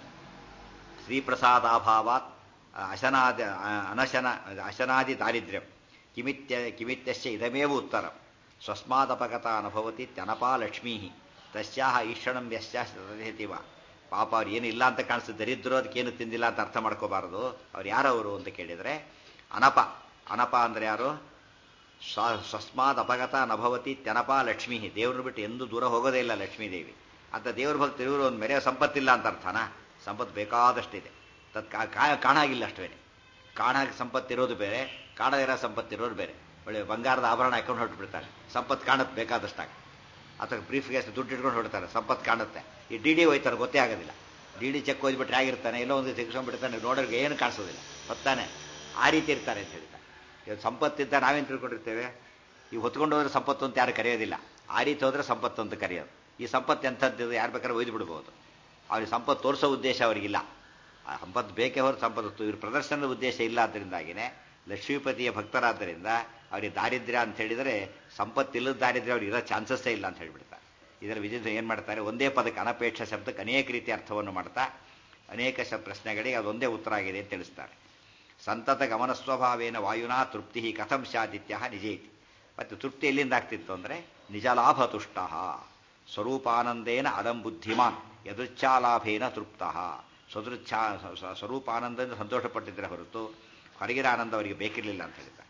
ಶ್ರೀಪ್ರಸಾದಾಭಾವಾತ್ ಅಶನಾದಿ ಅನಶನ ಅಶನಾದಿ ದಾರಿದ್ರ್ಯಂ ಕಿಮಿತ್ಯ ಕಿಮಿತ್ಯಸ್ಯ ಇದಮೇವ ಉತ್ತರಂ ಸ್ವಸ್ಮಾದಪಗತ ಅನುಭವತಿ ತ್ಯನಪಾ ಲಕ್ಷ್ಮೀ ತಸ್ಯಾಹ ಈಕ್ಷಣಂ ಯಶ್ಚಾಸ್ತಿವ ಪಾಪ ಅವ್ರು ಏನಿಲ್ಲ ಅಂತ ಕಾಣಿಸ್ತದೆ ದರಿದ್ರು ಅದಕ್ಕೇನು ತಿಂದಿಲ್ಲ ಅಂತ ಅರ್ಥ ಮಾಡ್ಕೋಬಾರದು ಅವ್ರು ಯಾರವರು ಅಂತ ಕೇಳಿದರೆ ಅನಪ ಅನಪ ಅಂದ್ರೆ ಯಾರು ಸ್ವ ಸ್ವಸ್ಮಾದ್ ಅಪಗತ ನಭವತಿ ತ್ಯನಪ ಲಕ್ಷ್ಮೀ ದೇವ್ರನ್ನ ಬಿಟ್ಟು ಎಂದೂ ದೂರ ಹೋಗೋದೇ ಇಲ್ಲ ಲಕ್ಷ್ಮೀದೇವಿ ಅಂತ ದೇವ್ರ ಭಕ್ತರು ಇವರು ಒಂದು ಮೇರೆ ಸಂಪತ್ತಿಲ್ಲ ಅಂತ ಅರ್ಥನಾ ಸಂಪತ್ತು ಬೇಕಾದಷ್ಟಿದೆ ತತ್ ಕಾಣಾಗಿಲ್ಲ ಅಷ್ಟೇ ಕಾಣ ಸಂಪತ್ತಿರೋದು ಬೇರೆ ಕಾಣದಿರೋ ಸಂಪತ್ತಿರೋದು ಬೇರೆ ಒಳ್ಳೆ ಬಂಗಾರದ ಆಭರಣ ಹಾಕೊಂಡು ಹೊರಟುಬಿಡ್ತಾರೆ ಸಂಪತ್ತು ಕಾಣುತ್ತೆ ಬೇಕಾದಷ್ಟಾಗ ಅಥವಾ ಬ್ರೀಫ್ ಗ್ಯಾಸ್ ದುಡ್ಡು ಇಟ್ಕೊಂಡು ಹೊಡ್ತಾರೆ ಸಂಪತ್ತು ಕಾಣುತ್ತೆ ಈ ಡಿ ಡಿ ಹೋಯ್ತಾರೆ ಗೊತ್ತೇ ಆಗೋದಿಲ್ಲ ಡಿ ಡಿ ಚೆಕ್ ಹೋದ್ಬಿಟ್ರೆ ಆಗಿರ್ತಾನೆ ಎಲ್ಲೋ ಒಂದು ತೆಗೆಸ್ಕೊಂಡ್ಬಿಡ್ತಾನೆ ನೋಡೋರಿಗೆ ಏನು ಕಾಣಿಸೋದಿಲ್ಲ ಹೊತ್ತಾನೆ ಆ ರೀತಿ ಇರ್ತಾರೆ ಅಂತ ಹೇಳ್ತಾರೆ ಇವತ್ತು ಸಂಪತ್ತಿದ್ದ ನಾವೇನು ತಿಳ್ಕೊಂಡಿರ್ತೇವೆ ಈ ಹೊತ್ಕೊಂಡು ಹೋದ್ರೆ ಸಂಪತ್ತು ಅಂತ ಯಾರು ಕರೆಯೋದಿಲ್ಲ ಆ ರೀತಿ ಹೋದ್ರೆ ಸಂಪತ್ತು ಅಂತ ಕರೆಯೋದು ಈ ಸಂಪತ್ತು ಎಂಥದ್ದು ಯಾರು ಬೇಕಾದ್ರೆ ಒಯ್ದು ಬಿಡ್ಬೋದು ಅವ್ರಿಗೆ ಸಂಪತ್ತು ತೋರಿಸೋ ಉದ್ದೇಶ ಅವರಿಗಿಲ್ಲ ಆ ಸಂಪತ್ತು ಬೇಕೇ ಹೊರ ಸಂಪತ್ತು ಇವ್ರ ಪ್ರದರ್ಶನದ ಉದ್ದೇಶ ಇಲ್ಲ ಆದ್ದರಿಂದಾಗಿನೇ ಲಕ್ಷ್ಮೀಪತಿಯ ಭಕ್ತರಾದ್ದರಿಂದ ಅವರಿಗೆ ದಾರಿದ್ರ್ಯ ಅಂತ ಹೇಳಿದರೆ ಸಂಪತ್ತಿಲ್ಲದ ದಾರಿದ್ರ್ಯ ಅವ್ರಿಗೆ ಇರೋ ಚಾನ್ಸಸ್ಸೇ ಇಲ್ಲ ಅಂತ ಹೇಳ್ಬಿಡ್ತಾರೆ ಇದರ ವಿಜಯ ಏನು ಮಾಡ್ತಾರೆ ಒಂದೇ ಪದಕ್ಕೆ ಅನಪೇಕ್ಷ ಶಬ್ದಕ್ಕೆ ಅನೇಕ ರೀತಿಯ ಅರ್ಥವನ್ನು ಮಾಡ್ತಾ ಅನೇಕ ಶ ಪ್ರಶ್ನೆಗಳಿಗೆ ಅದೊಂದೇ ಉತ್ತರ ಆಗಿದೆ ಅಂತ ತಿಳಿಸ್ತಾರೆ ಸಂತತ ಗಮನ ಸ್ವಭಾವೇನ ವಾಯುನಾ ತೃಪ್ತಿ ಕಥಂ ಸ್ಯಾದಿತ್ಯ ನಿಜೇತಿ ಮತ್ತು ತೃಪ್ತಿ ಎಲ್ಲಿಂದ ಆಗ್ತಿತ್ತು ಅಂದರೆ ನಿಜಲಾಭ ತುಷ್ಟ ಸ್ವರೂಪಾನಂದೇನ ಅದಂ ಬುದ್ಧಿಮಾನ್ ಯದೃಚ್ಛಾಲಾಭೇನ ತೃಪ್ತ ಸ್ವದೃಚ್ಛಾ ಸ್ವರೂಪಾನಂದದಿಂದ ಸಂತೋಷಪಟ್ಟಿದ್ದರೆ ಹೊರತು ಹೊರಗಿನ ಆನಂದ ಅವರಿಗೆ ಬೇಕಿರಲಿಲ್ಲ ಅಂತ ಹೇಳಿದ್ದಾರೆ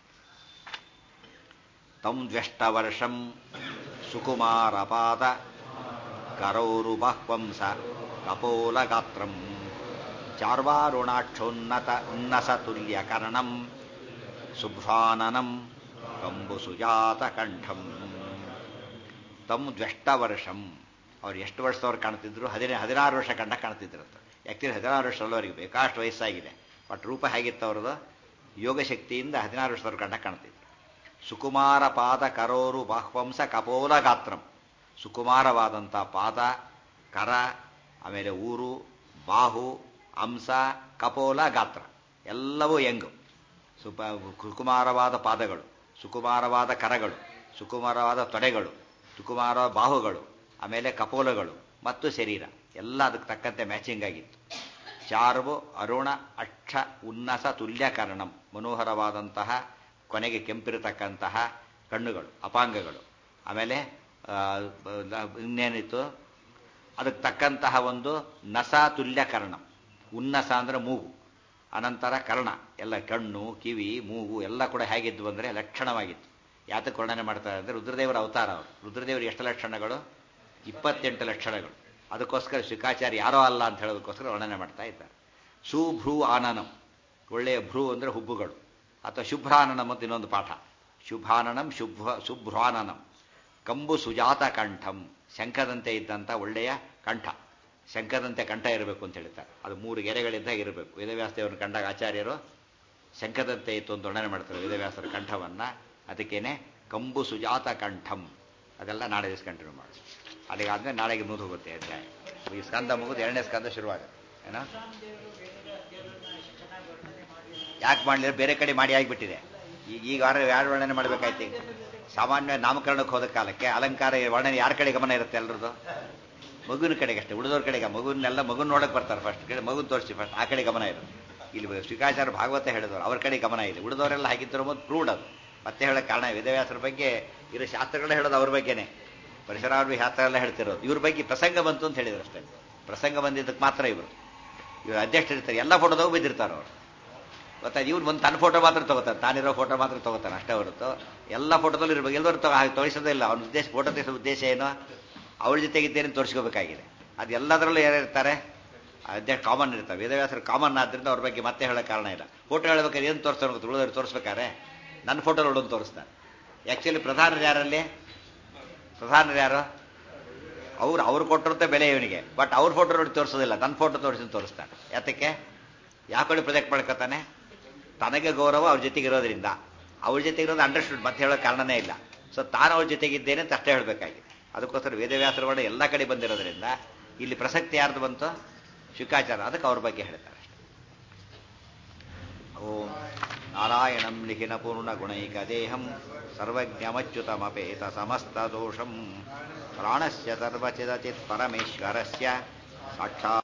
ತಂ ದ್ವೆಷ್ಟ ವರ್ಷಂ ಸುಕುಮಾರಪಾದ ಕರೌರು ಬಾಹ್ವಂಸ ಕಪೋಲ ಗಾತ್ರಂ ಚಾರ್ವಾರುಣಾಕ್ಷೋನ್ನತ ಉನ್ನಸ ತುಲ್ಯ ಕರ್ಣಂ ಸುಭ್ರಾನನಂ ಕಂಬು ಸುಜಾತ ಕಂಠಂ ತಮ್ ದ್ವೆಷ್ಟ ವರ್ಷಂ ಅವ್ರು ಎಷ್ಟು ವರ್ಷದವ್ರು ಕಾಣ್ತಿದ್ರು ಹದಿನ ಹದಿನಾರು ವರ್ಷ ಕಂಡ ಕಾಣ್ತಿದ್ರು ಅಂತ ಆ್ಯಕ್ಚುಲಿ ಹದಿನಾರು ವರ್ಷದಲ್ಲಿ ಅವರಿಗೆ ಬೇಕಾಷ್ಟು ವಯಸ್ಸಾಗಿದೆ ಬಟ್ ರೂಪ ಹೇಗಿತ್ತು ಅವ್ರದ್ದು ಯೋಗಶಕ್ತಿಯಿಂದ ಹದಿನಾರು ವರ್ಷದವ್ರು ಕಂಡ ಕಾಣ್ತಿದ್ರು ಸುಕುಮಾರ ಪಾದ ಕರೋರು ಬಾಹ್ವಂಸ ಕಪೋಲ ಗಾತ್ರಂ ಸುಕುಮಾರವಾದಂಥ ಪಾದ ಕರ ಆಮೇಲೆ ಊರು ಬಾಹು ಅಂಶ ಕಪೋಲ ಗಾತ್ರ ಎಲ್ಲವೂ ಯಂಗು ಸುಪ ಸುಕುಮಾರವಾದ ಪಾದಗಳು ಸುಕುಮಾರವಾದ ಕರಗಳು ಸುಕುಮಾರವಾದ ತೊಡೆಗಳು ಸುಕುಮಾರ ಬಾಹುಗಳು ಆಮೇಲೆ ಕಪೋಲಗಳು ಮತ್ತು ಶರೀರ ಎಲ್ಲ ಅದಕ್ಕೆ ತಕ್ಕಂತೆ ಮ್ಯಾಚಿಂಗ್ ಆಗಿತ್ತು ಚಾರ್ವು ಅರುಣ ಅಕ್ಷ ಉನ್ನಸ ತುಲ್ಯಕರಣಂ ಮನೋಹರವಾದಂತಹ ಕೊನೆಗೆ ಕೆಂಪಿರತಕ್ಕಂತಹ ಕಣ್ಣುಗಳು ಅಪಾಂಗಗಳು ಆಮೇಲೆ ಇನ್ನೇನಿತ್ತು ಅದಕ್ಕೆ ತಕ್ಕಂತಹ ಒಂದು ನಸ ತುಲ್ಯಕರಣಂ ಉನ್ನಸ ಅಂದರೆ ಮೂಗು ಅನಂತರ ಕರ್ಣ ಎಲ್ಲ ಕಣ್ಣು ಕಿವಿ ಮೂಗು ಎಲ್ಲ ಕೂಡ ಹೇಗಿದ್ವು ಅಂದರೆ ಲಕ್ಷಣವಾಗಿತ್ತು ಯಾತಕ್ಕೆ ವರ್ಣನೆ ಮಾಡ್ತಾರೆ ಅಂದರೆ ರುದ್ರದೇವರ ಅವತಾರ ಅವರು ರುದ್ರದೇವರು ಎಷ್ಟು ಲಕ್ಷಣಗಳು ಇಪ್ಪತ್ತೆಂಟು ಲಕ್ಷಣಗಳು ಅದಕ್ಕೋಸ್ಕರ ಶುಕಾಚಾರ್ಯ ಯಾರೋ ಅಲ್ಲ ಅಂತ ಹೇಳೋದಕ್ಕೋಸ್ಕರ ವರ್ಣನೆ ಮಾಡ್ತಾ ಇದ್ದಾರೆ ಸುಭ್ರೂ ಆನನಂ ಒಳ್ಳೆಯ ಭ್ರೂ ಅಂದರೆ ಹುಬ್ಬುಗಳು ಅಥವಾ ಶುಭ್ರಾನನಂ ಅಂತ ಇನ್ನೊಂದು ಪಾಠ ಶುಭಾನನಂ ಶುಭ್ರ ಶುಭ್ರಾನನಂ ಕಂಬು ಸುಜಾತ ಕಂಠಂ ಶಂಖದಂತೆ ಇದ್ದಂಥ ಒಳ್ಳೆಯ ಕಂಠ ಶಂಖದಂತೆ ಕಂಠ ಇರಬೇಕು ಅಂತ ಹೇಳ್ತಾರೆ ಅದು ಮೂರು ಗೆರೆಗಳಿದ್ದಾಗ ಇರಬೇಕು ವೇದವ್ಯಾಸದೇವರನ್ನು ಕಂಡಾಗ ಆಚಾರ್ಯರು ಶಂಖದಂತೆ ಇತ್ತು ಅಂತ ವರ್ಣನೆ ಮಾಡ್ತಾರೆ ವೇದವ್ಯಾಸರ ಕಂಠವನ್ನ ಅದಕ್ಕೇನೆ ಕಂಬು ಸುಜಾತ ಕಂಠಂ ಅದೆಲ್ಲ ನಾಳೆ ದಿವಸ ಕಂಟಿನ್ಯೂ ಮಾಡಿ ಅಲ್ಲಿಗಾದ್ಮೇಲೆ ನಾಳೆಗೆ ಮುಗಿದು ಹೋಗುತ್ತೆ ಅಧ್ಯಾಯ ಈ ಸ್ಕಂದ ಮುಗಿದು ಎರಡನೇ ಸ್ಕಂದ ಶುರುವಾಗುತ್ತೆ ಏನೋ ಯಾಕೆ ಮಾಡಲಿಲ್ಲ ಬೇರೆ ಕಡೆ ಮಾಡಿ ಆಗಿಬಿಟ್ಟಿದೆ ಈಗ ಈಗ ಯಾರು ಯಾರು ವರ್ಣನೆ ಮಾಡಬೇಕಾಯ್ತು ಈಗ ಸಾಮಾನ್ಯ ನಾಮಕರಣಕ್ಕೆ ಹೋದ ಕಾಲಕ್ಕೆ ಅಲಂಕಾರ ವರ್ಣನೆ ಯಾರ ಕಡೆ ಗಮನ ಇರುತ್ತೆ ಎಲ್ಲರದು ಮಗುವಿನ ಕಡೆಗೆ ಅಷ್ಟೇ ಉಳಿದವ್ರ ಕಡೆಗೆ ಮಗುವನ್ನೆಲ್ಲ ಮಗುನ ನೋಡಕ್ಕೆ ಬರ್ತಾರೆ ಫಸ್ಟ್ ಕಡೆ ಮಗುನ ತೋರಿಸಿ ಫಸ್ಟ್ ಆ ಕಡೆ ಗಮನ ಇರುತ್ತೆ ಇಲ್ಲಿ ಶ್ರೀಕಾಚಾರ್ಯ ಭಾಗವತ ಹೇಳಿದವರು ಅವ್ರ ಕಡೆ ಗಮನ ಇದೆ ಉಳಿದವರೆಲ್ಲ ಹಾಗಿದ್ದರು ಮೊದಲು ಪ್ರೂಡ್ ಅದು ಮತ್ತೆ ಹೇಳೋಕ್ಕೆ ಕಾರಣ ವೇದವ್ಯಾಸರ ಬಗ್ಗೆ ಇರೋ ಶಾಸ್ತ್ರಗಳನ್ನ ಹೇಳೋದು ಅವ್ರ ಬಗ್ಗೆನೇ ಪರಿಸರಾರ್ವಿ ಶಾಸ್ತ್ರ ಎಲ್ಲ ಹೇಳ್ತಿರೋದು ಇವ್ರ ಬಗ್ಗೆ ಪ್ರಸಂಗ ಬಂತು ಅಂತ ಹೇಳಿದ್ರು ಅಷ್ಟೇ ಪ್ರಸಂಗ ಬಂದಿದ್ದಕ್ಕೆ ಮಾತ್ರ ಇವರು ಇವರು ಅಧ್ಯಕ್ಷರಿರ್ತಾರೆ ಎಲ್ಲ ಫೋಟೋದಾಗ ಬಿದ್ದಿರ್ತಾರೆ ಅವರು ಗೊತ್ತಾಯ್ತು ಇವ್ರು ಒಂದು ತನ್ನ ಫೋಟೋ ಮಾತ್ರ ತಗೋತಾರೆ ತಾನಿರೋ ಫೋಟೋ ಮಾತ್ರ ತಗೋತಾನೆ ಅಷ್ಟೇ ಹೊರತು ಎಲ್ಲ ಫೋಟೋದಲ್ಲಿ ಇರ್ಬೇಕು ಎಲ್ಲರೂ ತಗೋ ಹಾಗೆ ತೋರಿಸೋದೇ ಇಲ್ಲ ಅವ್ನ ಉದ್ದೇಶ ಫೋಟೋ ತೆಗೆಸೋ ಉದ್ದೇಶ ಏನು ಅವಳ ಜೊತೆಗಿದ್ದೇನೆ ತೋರಿಸ್ಕೋಬೇಕಾಗಿದೆ ಅದು ಎಲ್ಲದರಲ್ಲೂ ಯಾರಿರ್ತಾರೆ ಅಧ್ಯಕ್ಷ ಕಾಮನ್ ಇರ್ತಾರೆ ವೇದವ್ಯಾಸರು ಕಾಮನ್ ಆದ್ರಿಂದ ಅವ್ರ ಬಗ್ಗೆ ಮತ್ತೆ ಹೇಳೋ ಕಾರಣ ಇಲ್ಲ ಫೋಟೋ ಹೇಳ್ಬೇಕಾದ್ರೆ ಏನು ತೋರಿಸ್ತಾರೆ ಗೊತ್ತು ಉಳಿದವ್ರು ತೋರಿಸ್ಬೇಕಾರೆ ನನ್ನ ಫೋಟೋ ನೋಡೋದು ತೋರಿಸ್ತಾರೆ ಆ್ಯಕ್ಚುಲಿ ಪ್ರಧಾನರು ಯಾರಲ್ಲಿ ಪ್ರಧಾನರು ಯಾರು ಅವ್ರು ಅವ್ರು ಕೊಟ್ಟಿರುತ್ತೆ ಬೆಲೆ ಇವನಿಗೆ ಬಟ್ ಅವ್ರ ಫೋಟೋ ನೋಡಿ ತೋರಿಸೋದಿಲ್ಲ ನನ್ನ ಫೋಟೋ ತೋರಿಸಿ ತೋರಿಸ್ತಾನೆ ಯಾತಕ್ಕೆ ಯಾಕಡೆ ಪ್ರೊಜೆಕ್ಟ್ ಮಾಡ್ಕೊತಾನೆ ತನಗೆ ಗೌರವ ಅವ್ರ ಜೊತೆಗೆ ಇರೋದ್ರಿಂದ ಅವ್ರ ಜೊತೆಗೆ ಇರೋದು ಅಂಡರ್ಸ್ಟುಡ್ ಮತ್ತೆ ಹೇಳೋ ಕಾರಣನೇ ಇಲ್ಲ ಸೊ ತಾನು ಅವ್ರ ಜೊತೆಗಿದ್ದೇನೆ ಅಂತ ಅಷ್ಟೇ ಹೇಳಬೇಕಾಗಿದೆ ಅದಕ್ಕೋಸ್ಕರ ವೇದವ್ಯಾಸರ ವರ್ಣ ಎಲ್ಲ ಕಡೆ ಬಂದಿರೋದ್ರಿಂದ ಇಲ್ಲಿ ಪ್ರಸಕ್ತಿ ಯಾರ್ದು ಬಂತು ಶುಕಾಚಾರ ಅದಕ್ಕೆ ಅವ್ರ ಬಗ್ಗೆ ಹೇಳ್ತಾರೆ ಓಂ ನಾರಾಯಣಂ ಲಿಖಿನ ಪೂರ್ಣ ಗುಣೈಕ ದೇಹಂ ಸರ್ವಜ್ಞಮಚ್ಯುತಮಪೇತ ಸಮಸ್ತ ದೋಷಂ ಪ್ರಾಣಸ್ಯ ಸರ್ವಚಿದಚಿತ್ ಪರಮೇಶ್ವರಸ್ಯ ಸಾಕ್ಷಾತ್